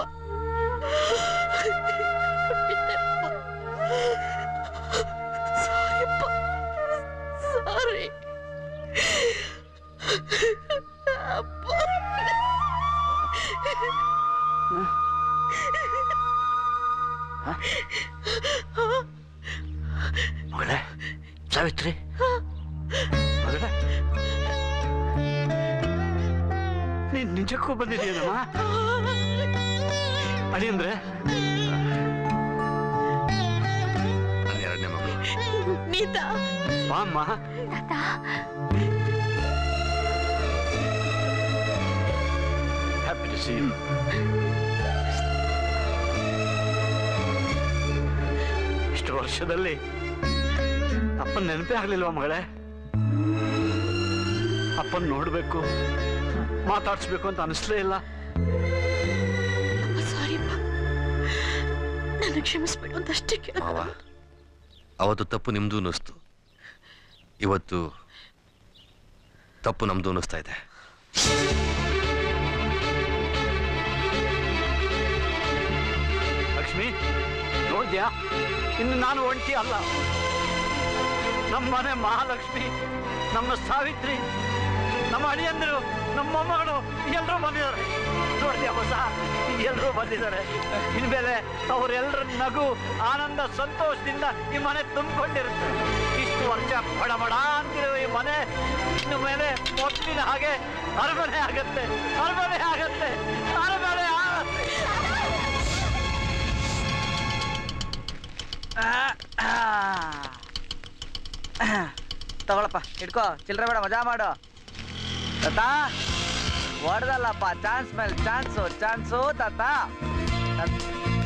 ಕಳ್ಕೊಂಡ್ಬಿಟ್ಟೆ ಅಪ್ಪ. Sorry ಅಪ್ಪ. Sorry. ಅಪ್ಪ. ಮಗಳೇ ಸಾವಿತ್ರಿ ಮಗಳೇ ನೀನ್ ನಿಜಕ್ಕೂ ಬಂದಿದೀಯನಮ್ಮ ಅಳಿ ಅಂದ್ರೆ ನನ್ನ ಎರಡನೇ ಮಗಳು ಬಾಮ್ಮ ಹ್ಯಾಪಿ ಟು ಸಿ ಯು ಇಷ್ಟು ವರ್ಷದಲ್ಲಿ ಅಪ್ಪನ ನೆನಪೇ ಆಗ್ಲಿಲ್ವಾ ಮಗಳೇ ಅಪ್ಪನ್ ನೋಡ್ಬೇಕು ಮಾತಾಡ್ಸ್ಬೇಕು ಅಂತ ಅನಿಸ್ಲೇ ಇಲ್ಲ ಸಾರಿಪ್ಪ ನನ್ನ ಕ್ಷಮಿಸ್ಬಿಡು ಅಂತ ಅಷ್ಟೇ ಮಾವ ಅವತ್ತು ತಪ್ಪು ನಿಮ್ದು ಅನ್ನಿಸ್ತು ಇವತ್ತು ತಪ್ಪು ನಮ್ದು ಅನ್ನಿಸ್ತಾ ಇದೆ ಲಕ್ಷ್ಮಿ ನೋಡ್ದ್ಯಾ ಇನ್ನು ನಾನು ಒಂಟಿ ಅಲ್ಲ ನಮ್ಮ ಮನೆ ಮಹಾಲಕ್ಷ್ಮಿ ನಮ್ಮ ಸಾವಿತ್ರಿ ನಮ್ಮ ಅಳಿಯಂದರು ನಮ್ಮ ಮೊಮ್ಮಗಳು ಎಲ್ಲರೂ ಬಂದಿದ್ದಾರೆ ನೋಡ್ದ್ಯಾ ಬಸ ಎಲ್ಲರೂ ಬಂದಿದ್ದಾರೆ ಇನ್ಮೇಲೆ ಅವರೆಲ್ಲರ ನಗು ಆನಂದ ಸಂತೋಷದಿಂದ ಈ ಮನೆ ತುಂಬಿಕೊಂಡಿರುತ್ತೆ ಇಷ್ಟು ವರ್ಷ ಬಡ ಬಡ ಅಂತಿರೋ ಈ ಮನೆ ಇನ್ನು ಮೇಲೆ ಮೊದಲಿನ ಹಾಗೆ ಅರಮನೆ ಆಗತ್ತೆ ಅರಮನೆ ಆಗತ್ತೆ ಅರಮನೆ ಆಗತ್ತೆ ತಗೊಳಪ್ಪ ಇಟ್ಕೋ ಚಿಲ್ಲರೆ ಬೇಡ ಮಜಾ ಮಾಡು ತಾತ ಹೊಡೆದಲ್ಲಪ್ಪ ಚಾನ್ಸ್ ಮೇಲೆ ಚಾನ್ಸು ಚಾನ್ಸು ತಾತ ತಾತ-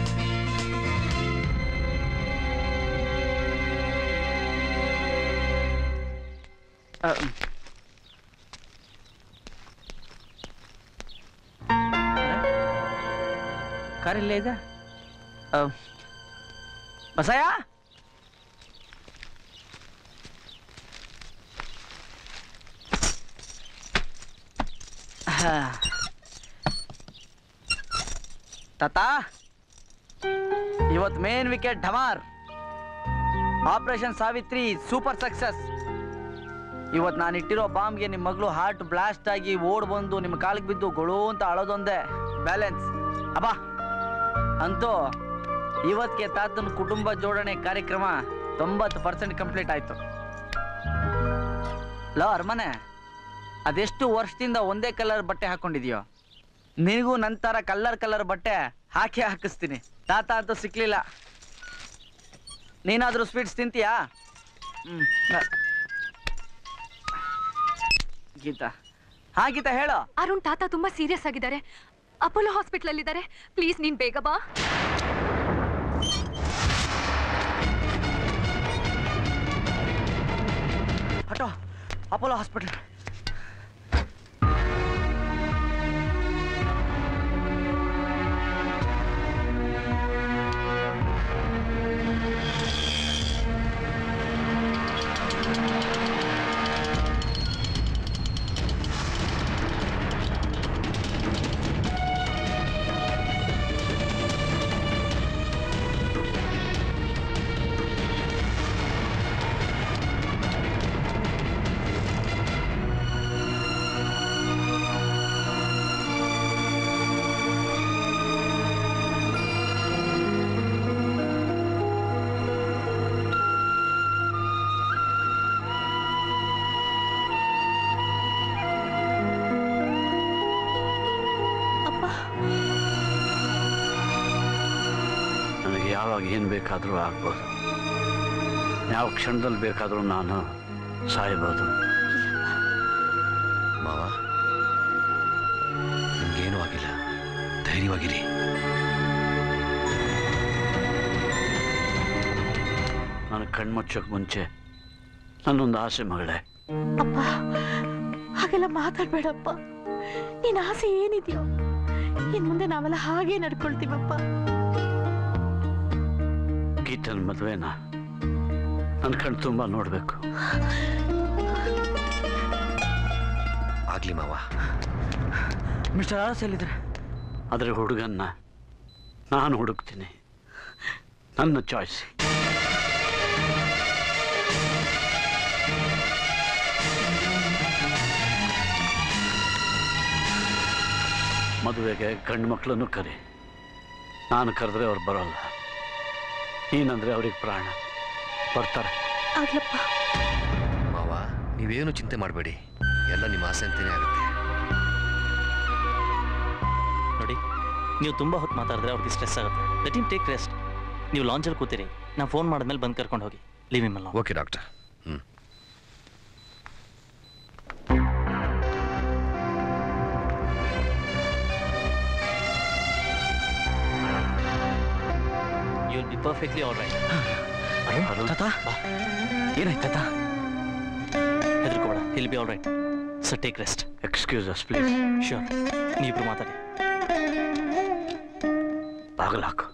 ಅ, ಕಾರ್ ಇಲ್ಲೇ ಇದೆ ಅ, ಬಸಯ್ಯ ಹಾ. ತಾತ ಇವತ್ ಮೇನ್ ವಿಕೆಟ್ ಢಮಾರ್ ಆಪರೇಷನ್ ಸಾವಿತ್ರಿ ಸೂಪರ್ ಸಕ್ಸಸ್ ಇವತ್ ನಾನು ಇಟ್ಟಿರೋ ಬಾಂಬ್ಗೆ ನಿಮ್ಮ ಮಗಳು ಹಾರ್ಟ್ ಬ್ಲಾಸ್ಟ್ ಆಗಿ ಓಡ್ ಬಂದು ನಿಮ್ಮ ಕಾಲಿಗೆ ಬಿದ್ದು ಗೊಳು ಅಂತ ಅಳೋದೊಂದೇ ಬ್ಯಾಲೆನ್ಸ್ ಅಬ್ಬಾ ಅಂತೂ ಇವತ್ತಿಗೆ ತಾತನ ಕುಟುಂಬ ಜೋಡಣೆ ಕಾರ್ಯಕ್ರಮ ತೊಂಬತ್ತು ಪರ್ಸೆಂಟ್ ಕಂಪ್ಲೀಟ್ ಆಯ್ತು ಲೋ ಅರ್ಮನೆ ಅದೆಷ್ಟು ವರ್ಷದಿಂದ ಒಂದೇ ಕಲರ್ ಬಟ್ಟೆ ಹಾಕೊಂಡಿದ್ಯೋ ನಿನಗೂ ನಂತರ ಕಲ್ಲರ್ ಕಲರ್ ಬಟ್ಟೆ ಹಾಕಿ ಹಾಕಿಸ್ತೀನಿ ತಾತ ಅಂತೂ ಸಿಕ್ಲಿಲ್ಲ ನೀನಾದ್ರೂ ಸ್ವೀಟ್ಸ್ ತಿಂತೀಯಾ ಹ್ಮ್ ನ- ಗೀತಾ ಹಾ ಗೀತಾ ಹೇಳು ಅರುಣ್ ತಾತ ತುಂಬಾ ಸೀರಿಯಸ್ ಆಗಿದ್ದಾರೆ ಅಪೋಲೋ ಹಾಸ್ಪಿಟಲ್ ಅಲ್ಲಿ ಇದ್ದಾರೆ ಪ್ಲೀಸ್ ನೀನ್ ಬೇಗ ಬಾ ಹಟೋ ಅಪೋಲೋ ಹಾಸ್ಪಿಟಲ್ ನನಗೆ ಯಾವಾಗ ಏನು ಬೇಕಾದರೂ ಆಗ್ಬೋದು ಯಾವ ಕ್ಷಣದಲ್ಲಿ ಬೇಕಾದರೂ ನಾನು ಸಾಯ್ಬೋದು ಮಾವ ನಿಮ್ಗೇನೂ ಆಗಿಲ್ಲ ಧೈರ್ಯವಾಗಿರಿ ನಾನು ಕಣ್ಮುಚ್ಚೋಕೆ ಮುಂಚೆ ನನ್ನೊಂದು ಆಸೆ ಮಗಳೇ ಅಪ್ಪ ಹಾಗೆಲ್ಲ ಮಾತಾಡ್ಬೇಡಪ್ಪ ನಿನ್ ಆಸೆ ಏನಿದೆಯೋ ಇನ್ ಮುಂದೆ ನಾವೆಲ್ಲ ಹಾಗೆ ನಡ್ಕೊಳ್ತೀವಪ್ಪ ಗೀತನ ಮದುವೆನ ನನ್ನ ಕಣ್ ತುಂಬ ನೋಡಬೇಕು ಆಗ್ಲಿ ಮಾವ ಮಿಸ್ಟರ್ ಆರ್ಸ್ ಎಲ್ಲಿದ್ರೆ ಆದರೆ ಹುಡುಗನ್ನ ನಾನು ಹುಡುಕ್ತೀನಿ ನನ್ನ ಚಾಯ್ಸ್ ಮದುವೆಗೆ ಗಂಡು ಮಕ್ಕಳನ್ನು ಕರಿ ನಾನು ಕರೆದ್ರೆ ಅವ್ರು ಬರೋಲ್ಲ ನೀನಂದ್ರೆ ಅವ್ರಿಗೆ ಪ್ರಾಣ ಬರ್ತಾರೆ ಆಗ್ಲಪ್ಪ ಮಾವ ನೀವೇನು ಚಿಂತೆ ಮಾಡಬೇಡಿ ಎಲ್ಲ ನಿಮ್ಮ ಆಸೆ ಅಂತಾನೆ ಆಗುತ್ತೆ ನೋಡಿ ನೀವು ತುಂಬ ಹೊತ್ತು ಮಾತಾಡಿದ್ರೆ ಅವ್ರಿಗೆ ಸ್ಟ್ರೆಸ್ ಆಗುತ್ತೆ ಲೆಟ್ ಇಮ್ ಟೇಕ್ ರೆಸ್ಟ್ ನೀವು ಲಾಂಚಲ್ಲಿ ಕೂತಿರಿ ನಾನು ಫೋನ್ ಮಾಡಿದ್ಮೇಲೆ ಬಂದು ಕರ್ಕೊಂಡು ಹೋಗಿ leave him okay doctor you will be perfectly all right ತಾತ ಏನಾಯ್ತು ತಾತ ಹೆದರ್ಕೋಬೇಡ will be all right sir take rest excuse us please sure ನೀವಿಬ್ರು ಮಾತಾಡಿ ಬಾಗಲಾಕು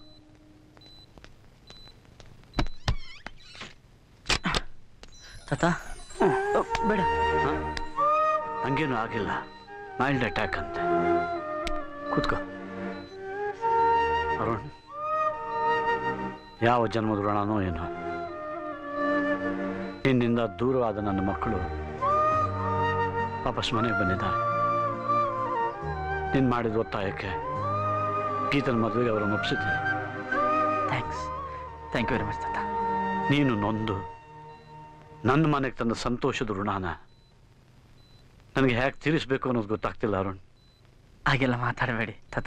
ತಾತ ಬೇಡ ಹಂಗೇನು ಆಗಿಲ್ಲ ಮೈಲ್ಡ್ ಅಟ್ಯಾಕ್ ಅಂತೆ ಕೂತ್ಕೋ ಅರುಣ್ ಯಾವ ಜನ್ಮದ ಋಣನೋ ಏನೋ ನಿನ್ನಿಂದ ದೂರವಾದ ನನ್ನ ಮಕ್ಕಳು ವಾಪಸ್ ಮನೆಗೆ ಬಂದಿದ್ದಾರೆ ನೀನು ಮಾಡಿದ ಒತ್ತಾಯಕ್ಕೆ ಗೀತನ ಮದುವೆಗೆ ಅವರನ್ನು ಒಪ್ಪಿಸಿದ್ದೆ thanks thank you very much ತಾತ ನೀನು ನೊಂದು ನನ್ನ ಮನೆಗೆ ತಂದ ಸಂತೋಷದ ಋಣನ ನನಗೆ ಹೇಗೆ ತೀರಿಸ್ಬೇಕು ಅನ್ನೋದು ಗೊತ್ತಾಗ್ತಿಲ್ಲ ಅರುಣ್ ಹಾಗೆಲ್ಲ ಮಾತಾಡಬೇಡಿ ತಾತ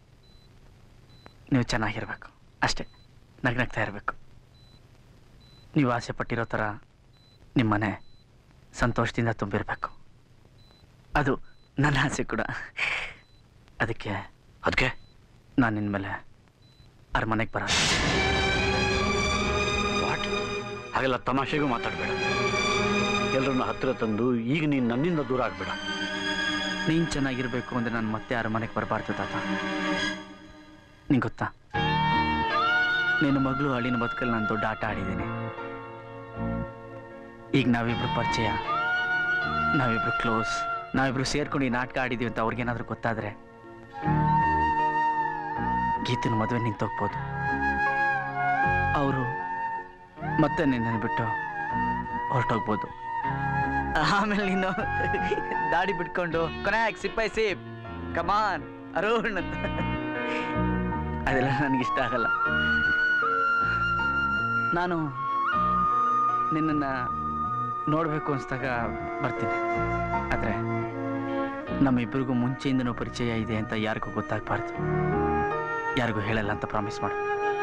ನೀವು ಚೆನ್ನಾಗಿರ್ಬೇಕು ಅಷ್ಟೇ ನಗ್ನಗ್ತಾ ಇರಬೇಕು ನೀವು ಆಸೆ ಪಟ್ಟಿರೋ ಥರ ನಿಮ್ಮ ಮನೆ ಸಂತೋಷದಿಂದ ತುಂಬಿರಬೇಕು ಅದು ನನ್ನ ಆಸೆ ಕೂಡ ಅದಕ್ಕೆ ಅದಕ್ಕೆ ನಾನು ಇನ್ಮೇಲೆ ಅರಮನೆಗೆ ಬರಲ್ಲ ವಾಟ್ ಹಾಗೆಲ್ಲ ತಮಾಷೆಗೂ ಮಾತಾಡಬೇಡ ಎಲ್ಲರನ್ನ ಹತ್ತಿರ ತಂದು ಈಗ ನೀನು ನನ್ನಿಂದ ದೂರ ಆಗ್ಬೇಡ ನೀನು ಚೆನ್ನಾಗಿರ್ಬೇಕು ಅಂದರೆ ನಾನು ಮತ್ತೆ ಅರಮನೆಗೆ ಬರಬಾರ್ದು ತಾತ ನಿಂಗೆ ಗೊತ್ತಾ ನಿನ್ನ ಮಗಳು ಅಳಿನ ಬದುಕಲ್ಲಿ ನಾನು ದೊಡ್ಡ ಆಟ ಆಡಿದ್ದೀನಿ ಈಗ ನಾವಿಬ್ರು ಪರಿಚಯ ನಾವಿಬ್ರು ಕ್ಲೋಸ್ ನಾವಿಬ್ರು ಸೇರ್ಕೊಂಡು ಈ ನಾಟಕ ಆಡಿದೀವಿ ಅಂತ ಅವ್ರಿಗೇನಾದ್ರೂ ಗೊತ್ತಾದ್ರೆ ಗೀತನ ಮದುವೆ ನಿಂತೋಗ್ಬೋದು ಅವರು ಮತ್ತೆ ನಿನ್ನನ್ನು ಬಿಟ್ಟು ಹೊರಟೋಗ್ಬೋದು ಆಮೇಲೆ ನೀನು ದಾಡಿ ಬಿಟ್ಕೊಂಡು ಕೊನೆಯಾಗಿ ಸಿಪ್ಪೈ ಸಿಪ್ ಕಮಾನ್ ಅರುಣ್ ಅಂತ ಅದೆಲ್ಲ ನನಗಿಷ್ಟ ಆಗಲ್ಲ ನಾನು ನಿನ್ನನ್ನು ನೋಡಬೇಕು ಅನ್ಸ್ದಾಗ ಬರ್ತೀನಿ ಆದರೆ ನಮ್ಮಿಬ್ಬರಿಗೂ ಮುಂಚೆಯಿಂದನೂ ಪರಿಚಯ ಇದೆ ಅಂತ ಯಾರಿಗೂ ಗೊತ್ತಾಗಬಾರ್ದು ಯಾರಿಗೂ ಹೇಳಲ್ಲ ಅಂತ ಪ್ರಾಮಿಸ್ ಮಾಡು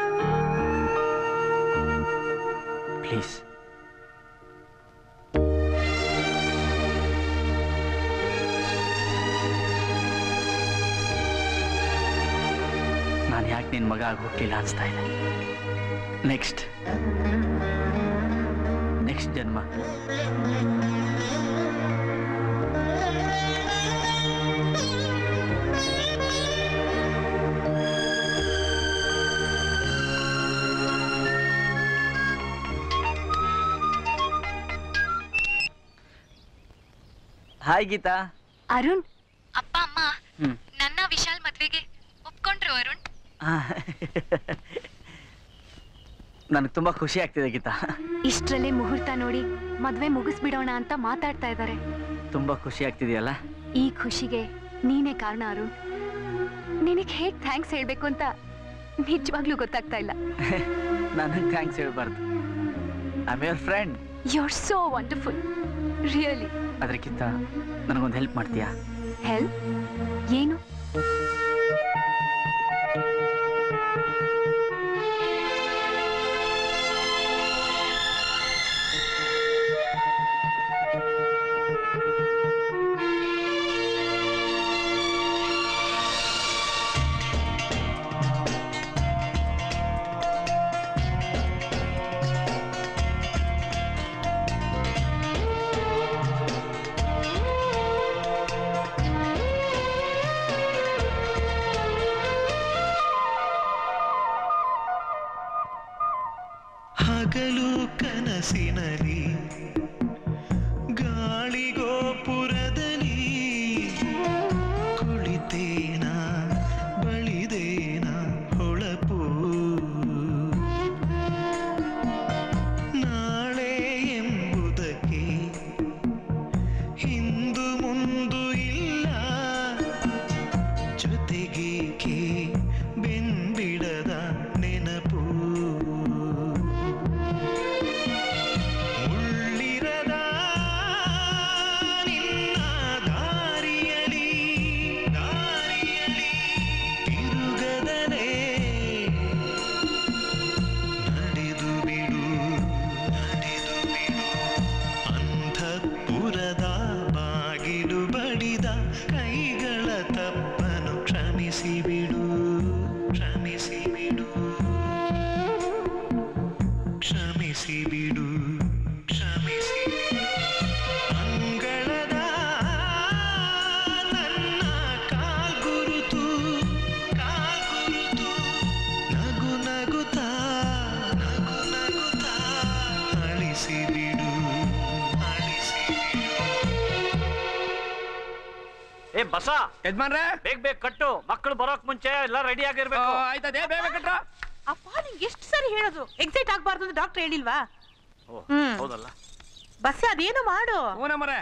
ಪ್ಲೀಸ್ ನಾನು ಯಾಕೆ ನಿನ್ನ ಮಗ ಆಗಿ ಹುಟ್ಟಿಲ್ಲ ಅನಿಸ್ತಾ ಇದೆ ನೆಕ್ಸ್ಟ್ ನೆಕ್ಸ್ಟ್ ಜನ್ಮ ಹಾಯ್ ಗೀತಾ ಅರುಣ್ ಅಪ್ಪ ಅಮ್ಮ ಹ್ಮ್. ನನ್ನ ವಿಶಾಲ್ ಮದ್ವೆಗೆ ಒಪ್ಕೊಂಡ್ರು ಅರುಣ್ ನನಗೆ ತುಂಬಾ ಖುಷಿ ಆಗ್ತಿದೆ ಗೀತಾ ಇಷ್ಟರಲ್ಲೇ ಮುಹೂರ್ತ ನೋಡಿ ಮದ್ವೆ ಮುಗಿಸ್ಬಿಡೋಣ ಅಂತ ಮಾತಾಡ್ತಾ ಇದ್ದಾರೆ ತುಂಬಾ ಖುಷಿ ಆಗ್ತಿದೆಯಲ್ಲ ಈ ಖುಷಿಗೆ ನೀನೇ ಕಾರಣ ಅರುಣ್ ನಿನಗೆ ಹೇಗ್ ಥ್ಯಾಂಕ್ಸ್ ಹೇಳ್ಬೇಕು ಅಂತ ನಿಜವಾಗ್ಲೂ ಗೊತ್ತಾಗ್ತಾ ಇಲ್ಲ ನನಗೆ ಥ್ಯಾಂಕ್ಸ್ ಹೇಳ್ಬಾರ್ದು I your friend you are so wonderful really ಅದಕ್ಕಿಂತ ನನಗೊಂದು ಹೆಲ್ಪ್ ಮಾಡ್ತೀಯಾ ಹೆಲ್ಪ್ ಏನು ಹಗಲು ಕನಸಿನಲಿ ಗಾಳಿಗೋಪುರದಲ್ಲಿ ಕುಳಿತೇನ ಬಳಿದೇನ ಹೊಳಪು ನಾಳೆ ಎಂಬುದಕ್ಕೆ ಹಿಂದು ಮುಂದು ಇಲ್ಲ ಜೊತೆಗೇಕೆ ಬೆನ್ಬಿಡದ ನೆನಪು ಮುಳ್ಳಿರದ ನಿನ್ನ ದಾರಿಯಲಿ ದಾರಿಯಲಿ ತಿರುಗದನೆ ನಡೆದು ಬಿಡು ನಡೆದು ಬಿಡು ಬಡಿದ ಕೈಗಳ ತಪ್ಪನು ಕ್ಷಮಿಸಿ ಬಿಡು ಕ್ಷಮಿಸಿ ಬಿಡು ಕ್ಷಮಿಸಿ ಬಿಡು ಕ್ಷಮಿಸಿ ಬಿಡು. ಅಂಗಳದ ನನ್ನ ಕಾಲ್ಗುರುತು ಕಾಲ್ಗುರುತು ನಗು ನಗುತ್ತಾ ನಗು ನಗುತ್ತಾ ಅಳಿಸಿ ಬಿಡು ಅಳಿಸಿ ಏ ಬಸ ಯಜಮಾನ್ರೆ ಬೇಗ ಬೇಗ ಕಟ್ಟು ಮಕ್ಕಳು ಬರೋಕ್ ಮುಂಚೆ ಎಲ್ಲ ರೆಡಿ ಆಗಿರ್ಬೇಕು ಆಯ್ತದೆ ಬೇಗ ಕಟ್ರ ಅಪ್ಪ ನಿಂಗೆ ಎಷ್ಟು ಸರಿ ಹೇಳೋದು ಎಕ್ಸೈಟ್ ಆಗ್ಬಾರ್ದು ಅಂತ ಡಾಕ್ಟರ್ ಹೇಳಿಲ್ವಾ ಓ, ಹ್ಮ್. ಹೌದಲ್ಲ ಬಸ್ ಅದೇನು ಮಾಡು ಹೂನಮ್ಮರೆ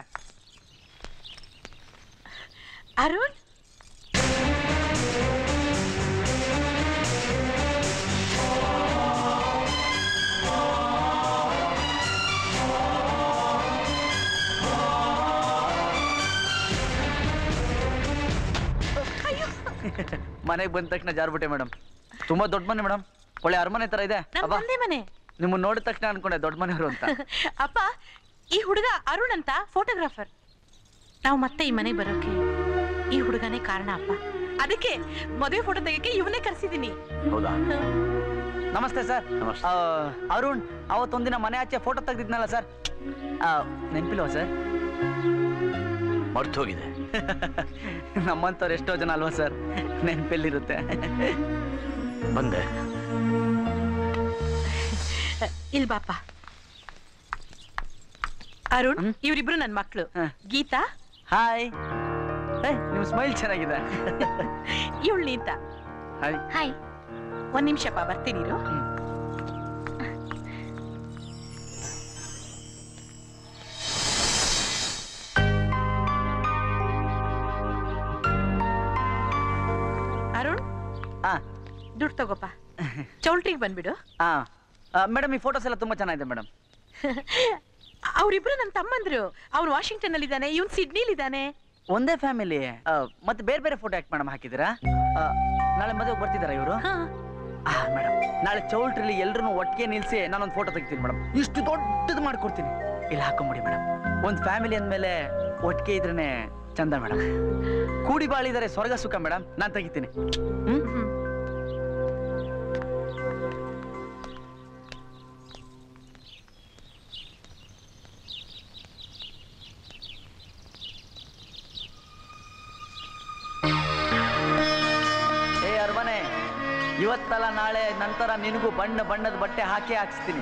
ಅರುಣ್ ಮನೆಗೆ ಬಂದ ತಕ್ಷಣ ಜಾರ್ಬಿಟ್ಟೆ ಮೇಡಮ್ ತುಂಬಾ ದೊಡ್ಡ ಮನೆ ಮೇಡಮ್ ಒಳ್ಳೆ ಅರಮನೆ ತರ ಇದೆ ನಮ್ ಅಬ್ಬಾ ತಂದೆ ಮನೆ ನಿಮ್ಮನ್ನ ನೋಡಿದ ತಕ್ಷಣ ಅನ್ಕೊಂಡೆ ದೊಡ್ಡ ಮನೆಯವರು ಅಂತ ಅಪ್ಪ ಈ ಹುಡುಗ ಅರುಣ್ ಅಂತ ಫೋಟೋಗ್ರಾಫರ್ ನಾವು ಮತ್ತೆ ಈ ಮನೆಗೆ ಬರೋಕೆ ಈ ಹುಡುಗನೇ ಕಾರಣ ಅಪ್ಪ ಅದಕ್ಕೆ ಮದುವೆ ಫೋಟೋ ತೆಗಿಯಕ್ಕೆ ಇವನೇ ಕರ್ಸಿದೀನಿ ಹೌದಾ ನಮಸ್ತೆ ಸರ್ ನಮಸ್ತೆ. ಅರುಣ್ ಅವತ್ತೊಂದಿನ ಮನೆ ಆಚೆ ಫೋಟೋ ತೆಗ್ದಿದ್ನಲ್ಲ ಸರ್ ನೆನ್ಪಿಲ್ವಾ ಸರ್ ಮರ್ತು ಹೋಗಿದೆ ನಮ್ಮಂತವ್ರು ಎಷ್ಟೋ ಜನ ಅಲ್ವಾ ಸರ್ ನೆನ್ಪೆಲ್ಲಿರುತ್ತೆ ಬಂದೆ ಇಲ್ ಬಾಪ ಅರುಣ್ ಇವರಿಬ್ರು ನನ್ ಮಕ್ಳು ಗೀತಾ ಹಾಯ್ ನಿಮ್ ಸ್ಮೈಲ್ ಚೆನ್ನಾಗಿದೆ ಇವಳು ನೀತಾ ಹಾಯ್ ಹಾಯ್ ಒಂದ್ ನಿಮಿಷಪ್ಪ ಬರ್ತೀನಿ ಇರು. ಅರುಣ್ ಆ ದುಡ್ಡು ತಗೋಪ ಚೌಲ್ಟ್ರಿಗೆ ಬಂದ್ಬಿಡು ಆ ಮೇಡಮ್ ಈ ಫೋಟೋಸ್ ಎಲ್ಲ ತುಂಬಾ ಚೆನ್ನಾಗಿದೆ ಮೇಡಮ್ ಅವ್ರಿಬ್ರು ನನ್ನ ತಮ್ಮಂದ್ರು ಅವ್ನು ವಾಷಿಂಗ್ಟನ್ ಅಲ್ಲಿ ಇದ್ದಾನೆ ಇವ್ನು ಸಿಡ್ನಿಲ್ ಇದ್ದಾನೆ ಒಂದೇ ಫ್ಯಾಮಿಲಿ ಮತ್ತೆ ಬೇರೆ ಬೇರೆ ಫೋಟೋ ಯಾಕೆ ಮೇಡಮ್ ಹಾಕಿದ್ದೀರಾ ಆ, ನಾಳೆ ಮದುವೆಗೆ ಬರ್ತಿದ್ದಾರಾ ಇವರು ಮೇಡಮ್ ನಾಳೆ ಚೌಲ್ಟ್ರಿಲಿ ಎಲ್ರು ಒಟ್ಟಿಗೆ ನಿಲ್ಸಿ ನಾನೊಂದು ಫೋಟೋ ತೆಗಿತೀನಿ ಮೇಡಮ್ ಇಷ್ಟು ದೊಡ್ಡದು ಮಾಡ್ಕೊಡ್ತೀನಿ ಇಲ್ಲಿ ಹಾಕೊಂಬಿಡಿ ಮೇಡಮ್ ಒಂದು ಫ್ಯಾಮಿಲಿ ಅಂದಮೇಲೆ ಒಟ್ಟಿಗೆ ಇದ್ರೇನೆ ಚಂದ ಮೇಡಮ್ ಕೂಡಿ ಬಾಳಿದರೆ ಸ್ವರ್ಗ ಸುಖ ಮೇಡಮ್ ನಾನು ತೆಗಿತೀನಿ ಹ್ಮ್ ಏ ಅರ್ಮನೆ ಇವತ್ತಲ್ಲ ನಾಳೆ ನಂತರ ನಿನಗೂ ಬಣ್ಣ ಬಣ್ಣದ ಬಟ್ಟೆ ಹಾಕಿ ಹಾಕ್ಸ್ತೀನಿ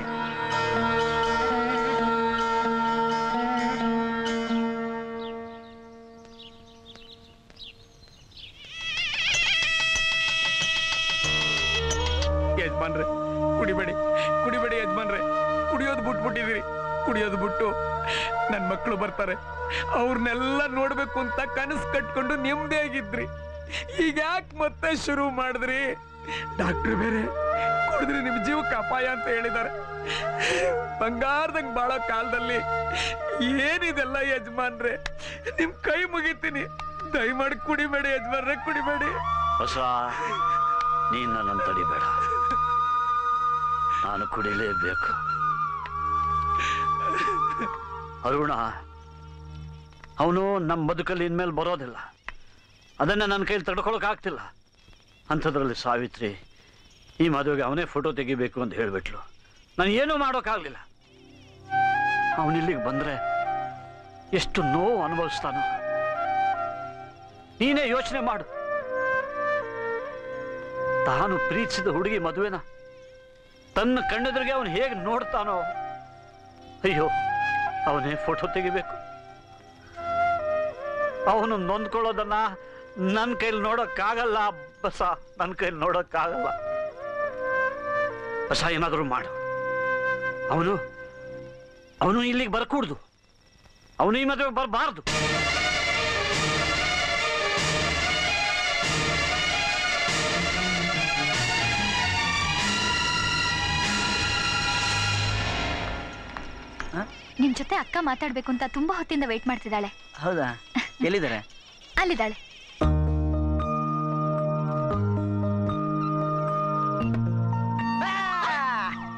ಯಜಮಾನ್ರೆ ಕುಡಿಬೇಡಿ ಕುಡಿಬೇಡಿ ಯಜಮಾನ್ರೆ ಕುಡಿಯೋದು ಬಿಟ್ಬಿಟ್ಟಿದ್ದೀರಿ ಕುಡಿಯೋದು ಬಿಟ್ಟು ನನ್ನ ಮಕ್ಕಳು ಬರ್ತಾರೆ ಅವ್ರನ್ನೆಲ್ಲ ನೋಡ್ಬೇಕು ಅಂತ ಕನಸು ಕಟ್ಕೊಂಡು ನೆಮ್ಮದಿ ಆಗಿದ್ರಿ ಈಗ ಯಾಕೆ ಮತ್ತೆ ಶುರು ಮಾಡಿದ್ರಿ ಡಾಕ್ಟ್ರು ಬೇರೆ ಕುಡಿದ್ರೆ ನಿಮ್ ಜೀವಕ್ಕೆ ಅಪಾಯ ಅಂತ ಹೇಳಿದ್ದಾರೆ ಬಂಗಾರದಂಗ್ ಬಾಳೋ ಕಾಲದಲ್ಲಿ ಏನಿದೆಲ್ಲ ಯಜಮಾನ್ರೆ ನಿಮ್ ಕೈ ಮುಗಿತೀನಿ ದಯಮಾಡಿ ಕುಡಿಬೇಡಿ ಯಜಮಾನ್ರೆ ಕುಡಿಬೇಡಿ ಹೊಸ ನೀನು ನನ್ನನ್ನು ತಡಿಬೇಡ ನಾನು ಕುಡಿಲೇಬೇಕು ಅರುಣ ಅವನು ನಮ್ಮ ಬದುಕಲ್ಲಿ ಇನ್ಮೇಲೆ ಬರೋದಿಲ್ಲ ಅದನ್ನು ನನ್ನ ಕೈಲಿ ತಡ್ಕೊಳಕ್ ಆಗ್ತಿಲ್ಲ ಅಂಥದ್ರಲ್ಲಿ ಸಾವಿತ್ರಿ ಈ ಮದುವೆಗೆ ಅವನೇ ಫೋಟೋ ತೆಗಿಬೇಕು ಅಂತ ಹೇಳಿಬಿಟ್ಲು ನಾನು ಏನೂ ಮಾಡೋಕ್ಕಾಗಲಿಲ್ಲ ಅವನಿಲ್ಲಿಗೆ ಬಂದರೆ ಎಷ್ಟು ನೋವು ಅನುಭವಿಸ್ತಾನೋ ನೀನೇ ಯೋಚನೆ ಮಾಡು ತಾನು ಪ್ರೀತಿಸಿದ ಹುಡುಗಿ ಮದುವೆನ ತನ್ನ ಕಣ್ಣೆದುರಿಗೆ ಅವನು ಹೇಗೆ ನೋಡ್ತಾನೋ ಅಯ್ಯೋ ಅವನೇ ಫೋಟೋ ತೆಗಿಬೇಕು ಅವನು ನೊಂದ್ಕೊಳ್ಳೋದನ್ನ ನನ್ನ ಕೈಲಿ ನೋಡೋಕ್ಕಾಗಲ್ಲ ಬಸ ನನ್ನ ಕೈಲಿ ನೋಡೋಕ್ಕಾಗಲ್ಲ ಬಸ ಏನಾದರೂ ಮಾಡು ಅವನು ಅವನು ಇಲ್ಲಿಗೆ ಬರಕೂಡ್ದು ಅವನು ಈ ಮದುವೆ ಬರಬಾರ್ದು ನಿಮ್ ಜೊತೆ ಅಕ್ಕ ಮಾತಾಡ್ಬೇಕು ಅಂತ ತುಂಬಾ ಹೊತ್ತಿಂದ ವೇಟ್ ಮಾಡ್ತಿದ್ದಾಳೆ ಹೌದಾ ಎಲ್ಲಿದ್ದಾರೆ ಅಲ್ಲಿದ್ದಾಳೆ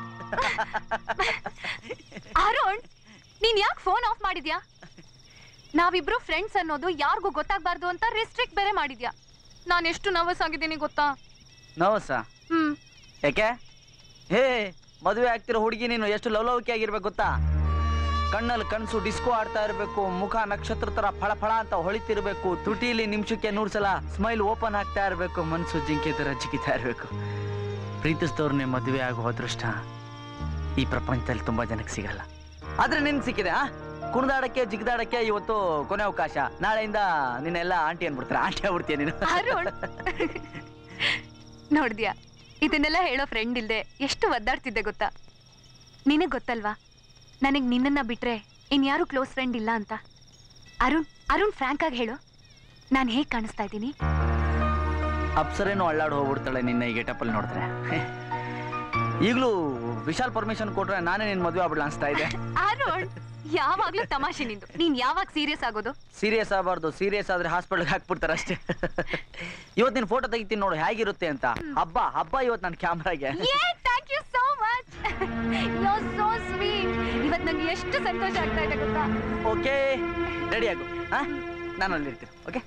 ಅರುಣ್ ನೀನ್ ಯಾಕೆ ಫೋನ್ ಆಫ್ ಮಾಡಿದ್ಯಾ ನಾವಿಬ್ರು ಫ್ರೆಂಡ್ಸ್ ಅನ್ನೋದು ಯಾರಿಗೂ ಗೊತ್ತಾಗ್ಬಾರ್ದು ಅಂತ ರೆಸ್ಟ್ರಿಕ್ಟ್ ಬೇರೆ ಮಾಡಿದ್ಯಾ ನಾನು ಎಷ್ಟು ನರ್ವಸ್ ಆಗಿದ್ದೀನಿ ಗೊತ್ತಾ ನವಸ ಹ್ಮ್ ಯಾಕೆ ಹೇ ಮದುವೆ ಆಗ್ತಿರೋ ಹುಡುಗಿ ನೀನು ಎಷ್ಟು ಲವಲವಿಕೆ ಆಗಿರ್ಬೇಕು ಗೊತ್ತಾ ಕಣ್ಣಲ್ಲಿ ಕನ್ಸು ಡಿಸ್ಕೋ ಆಡ್ತಾ ಇರಬೇಕು ಮುಖ ನಕ್ಷತ್ರ ತರ ಫಳ ಫಳ ಅಂತ ಹೊಳಿತಿರ್ಬೇಕು ತುಟಿಲಿ ನಿಮಿಷಕ್ಕೆ ನೂರು ಸಲ ಸ್ಮೈಲ್ ಓಪನ್ ಆಗ್ತಾ ಇರಬೇಕು ಮನ್ಸು ಜಿಂಕೆ ತರ ಜಿಗಿತಾ ಇರಬೇಕು ಪ್ರೀತಿಸಿದವ್ರನ್ನೇ ಮದುವೆ ಆಗೋ ಅದೃಷ್ಟ ಈ ಪ್ರಪಂಚದಲ್ಲಿ ತುಂಬಾ ಜನಕ್ಕೆ ಸಿಗಲ್ಲ ಆದ್ರೆ ನಿನ್ ಸಿಕ್ಕಿದೆ ಆ ಕುಣಿದಾಡಕ್ಕೆ ಜಿಗಿದಾಡಕ್ಕೆ ಇವತ್ತು ಕೊನೆ ಅವಕಾಶ ನಾಳೆಯಿಂದ ನಿನ್ನೆಲ್ಲ ಆಂಟಿ ಅನ್ಬಿಡ್ತಾರೆ ಆಂಟಿ ಆಗ್ಬಿಡ್ತೀಯ ನೀನು ಅರುಣ್ ನೋಡ್ದ್ಯಾ ಇದನ್ನೆಲ್ಲ ಹೇಳೋ ಫ್ರೆಂಡ್ ಇಲ್ದೆ ಎಷ್ಟು ಒದ್ದಾಡ್ತಿದ್ದೆ ಗೊತ್ತಾ ನಿನಗ್ ಗೊತ್ತಲ್ವಾ ನನಗ್ ನಿನ್ನನ್ನ ಬಿಟ್ರೆ ಇನ್ಯಾರು ಕ್ಲೋಸ್ ಫ್ರೆಂಡ್ ಇಲ್ಲ ಅಂತ ಅರುಣ್ ಅರುಣ್ ಫ್ರಾಂಕ್ ಆಗಿ ಹೇಳು ನಾನು ಹೇಗ್ ಕಾಣಿಸ್ತಾ ಇದ್ದೀನಿ ಅಪ್ಸರೇನು ಅಳ್ಳಾಡ್ ಹೋಗ್ಬಿಡ್ತಾಳೆ ನಿನ್ನ ಈ ಗೆಟಪ್ಪಲ್ಲಿ ನೋಡಿದ್ರೆ ಈಗಲೂ ವಿಶಾಲ್ ಪರ್ಮಿಷನ್ ಕೊಟ್ರೆ ನಾನೇ ನಿನ್ ಮದುವೆ ಆಗ್ಬಿಡ್ಲ ಅನ್ಸ್ತಾ ಇದೆ ಅರುಣ್ ಯಾವಾಗ್ಲೂ ತಮಾಷೆ ನಿಂದು ನೀನ್ ಯಾವಾಗ ಸೀರಿಯಸ್ ಆಗೋದು ಸೀರಿಯಸ್ ಆಗಬಾರ್ದು ಸೀರಿಯಸ್ ಆದ್ರೆ ಹಾಸ್ಪಿಟಲ್ಗೆ ಹಾಕ್ಬಿಡ್ತಾರೆ ಅಷ್ಟೇ ಇವತ್ತು ನಿನ್ ಫೋಟೋ ತೆಗಿತೀನಿ ನೋಡು ಹೇಗಿರುತ್ತೆ ಅಂತ ಹಬ್ಬ ಹಬ್ಬ ಇವತ್ತು ನನ್ನ ಕ್ಯಾಮ್ರಾಗೆ thank you so much you so sweet ಇವತ್ತು ನಂಗೆ ಎಷ್ಟು ಸಂತೋಷ ಆಗ್ತಾ ಇದೆ ಗೊತ್ತಾ ಓಕೆ ರೆಡಿ ಆಗು ಹಾ ನಾನು ಅಲ್ಲಿರ್ತೀನಿ ಓಕೆ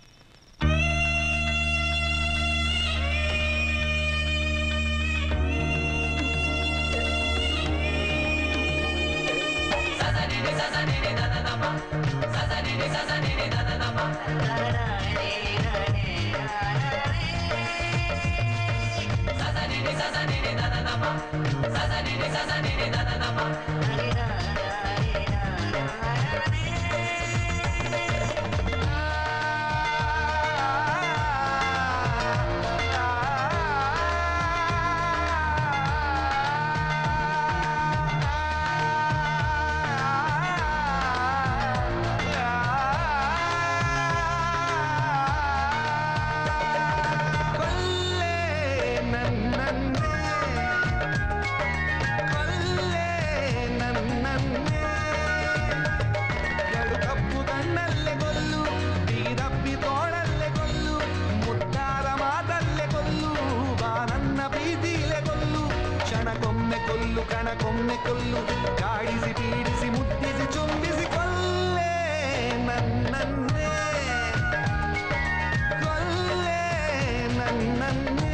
ಕಪ್ಪು ಕಣ್ಣಲ್ಲೇ ಕೊಲ್ಲು ಬೀರಪ್ಪಿ ತೋಳಲ್ಲೇ ಕೊಲ್ಲು ಮುದ್ದಾರ ಮಾತಲ್ಲೇ ಕೊಲ್ಲು ಬಾ ನನ್ನ ಪ್ರೀತಿಲೇ ಕೊಲ್ಲು ಕ್ಷಣಕ್ಕೊಮ್ಮೆ ಕೊಲ್ಲು ಕಣಕ್ಕೊಮ್ಮೆ ಕೊಲ್ಲು ಕಾಡಿಸಿ ಪೀಡಿಸಿ ಮುಟ್ಟಿಸಿ ಚುಂಬಿಸಿ ಕೊಲ್ಲೆ ನನ್ನನ್ನೇ ಕೊಲ್ಲೆ ನನ್ನನ್ನೇ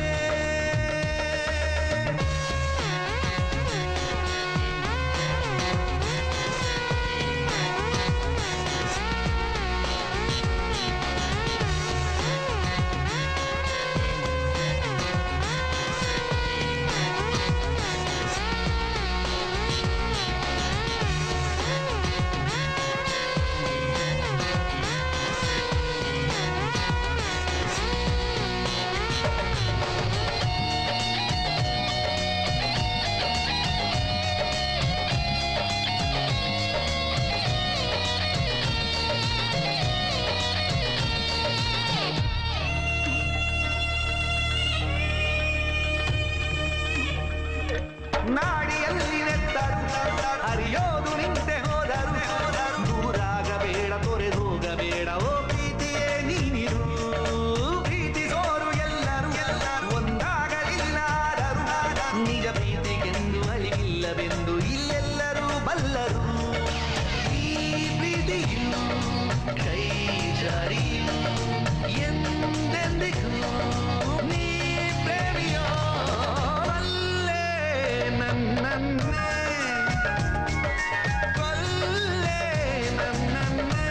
ನಾಡಿಯಲ್ಲಿ ನೆತ್ತರು ಹರಿಯೋದು ನಿಂತೆ ಹೋದರು ದೂರಾಗಬೇಡ ತೊರೆದು ಹೋಗಬೇಡ ಓ ಪ್ರೀತಿಯೇ ನೀನಿರು ಪ್ರೀತಿಸೋರು ಎಲ್ಲರೂ ಒಂದಾಗಲಿಲ್ಲಾದರು ನಿಜ ಪ್ರೀತಿಗೆಂದು ಅಳಿವಿಲ್ಲವೆಂದು ಇಲ್ಲೆಲ್ಲರೂ ಬಲ್ಲರು ಈ ಪ್ರೀತಿಯು ಕೈ ಜಾರಿಯು ಎಂದೆಂದಿಗೂ ನೀ ಪ್ರೇಮಿಯೋ ಅಲ್ಲೇ ನನ್ನನ್ನೇ ಕೊಲ್ಲೆ ನನ್ನನ್ನೇ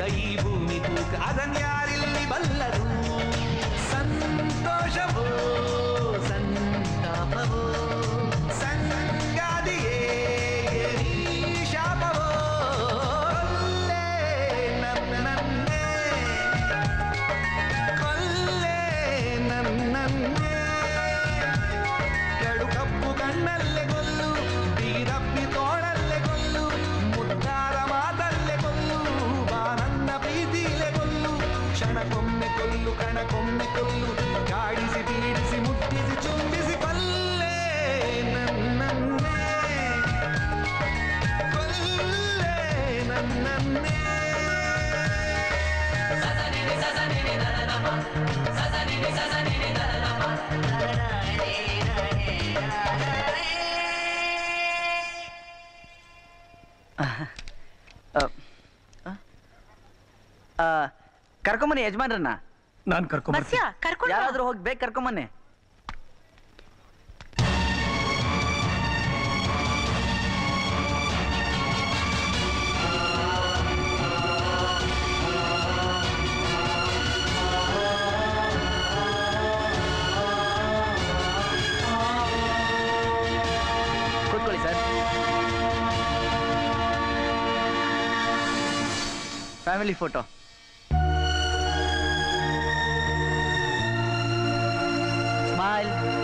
ಈ ಭೂಮಿ ತೂಕ ಅದನ್ಯಾರಿಲ್ಲಿ ಬಲ್ಲರು ಸಂತೋಷವೋ ಸಂತಾಪವೋ ಸಂಗಾದಿಯೇ ನೀ ಶಾಪವೋ ಕೊಲ್ಲೆ ನನ್ನನ್ನೇ ಕೊಲ್ಲೆ ನನ್ನನ್ನೇ ಕಡು ಕಪ್ಪು ಕಣ್ಣಲ್ಲೇ ಕೊಲ್ಲು ಬೀರಪ್ಪಿ ತೋಳಲ್ಲೇ ಕೊಲ್ಲು ಮುದ್ದಾರ ಮಾತಲ್ಲೇ ಕೊಲ್ಲು ಬಾ ನನ್ನ ಪ್ರೀತಿಲೇ ಕೊಲ್ಲು ಕ್ಷಣಕ್ಕೊಮ್ಮೆ ಕೊಲ್ಲು ಕಣಕ್ಕೊಮ್ಮೆ ಕೊಲ್ಲು ಕಾಡಿಸಿ ಪೀಡಿಸಿ ಮುಟ್ಟಿಸಿ ಚುಂಬಿಸಿ ಕೊಲ್ಲೆ ನನ್ನನ್ನೇ ಕೊಲ್ಲೆ ನನ್ನನ್ನೇ ಕರ್ಕೊಂಬನ್ನಿ ಯಜಮಾನ್ರನ್ನ ನಾನ್ ಕರ್ಕೊಂಡ್ ಮತ್ಸ್ಯ ಕರ್ಕೊಂಡು ಯಾರಾದ್ರೂ ಹೋಗಿ ಬೇಗ ಕರ್ಕೊಂಬನ್ನಿ ಕೂತ್ಕೊಳ್ಳಿ ಸರ್ ಫ್ಯಾಮಿಲಿ ಫೋಟೋ ಸ್ಮೈಲ್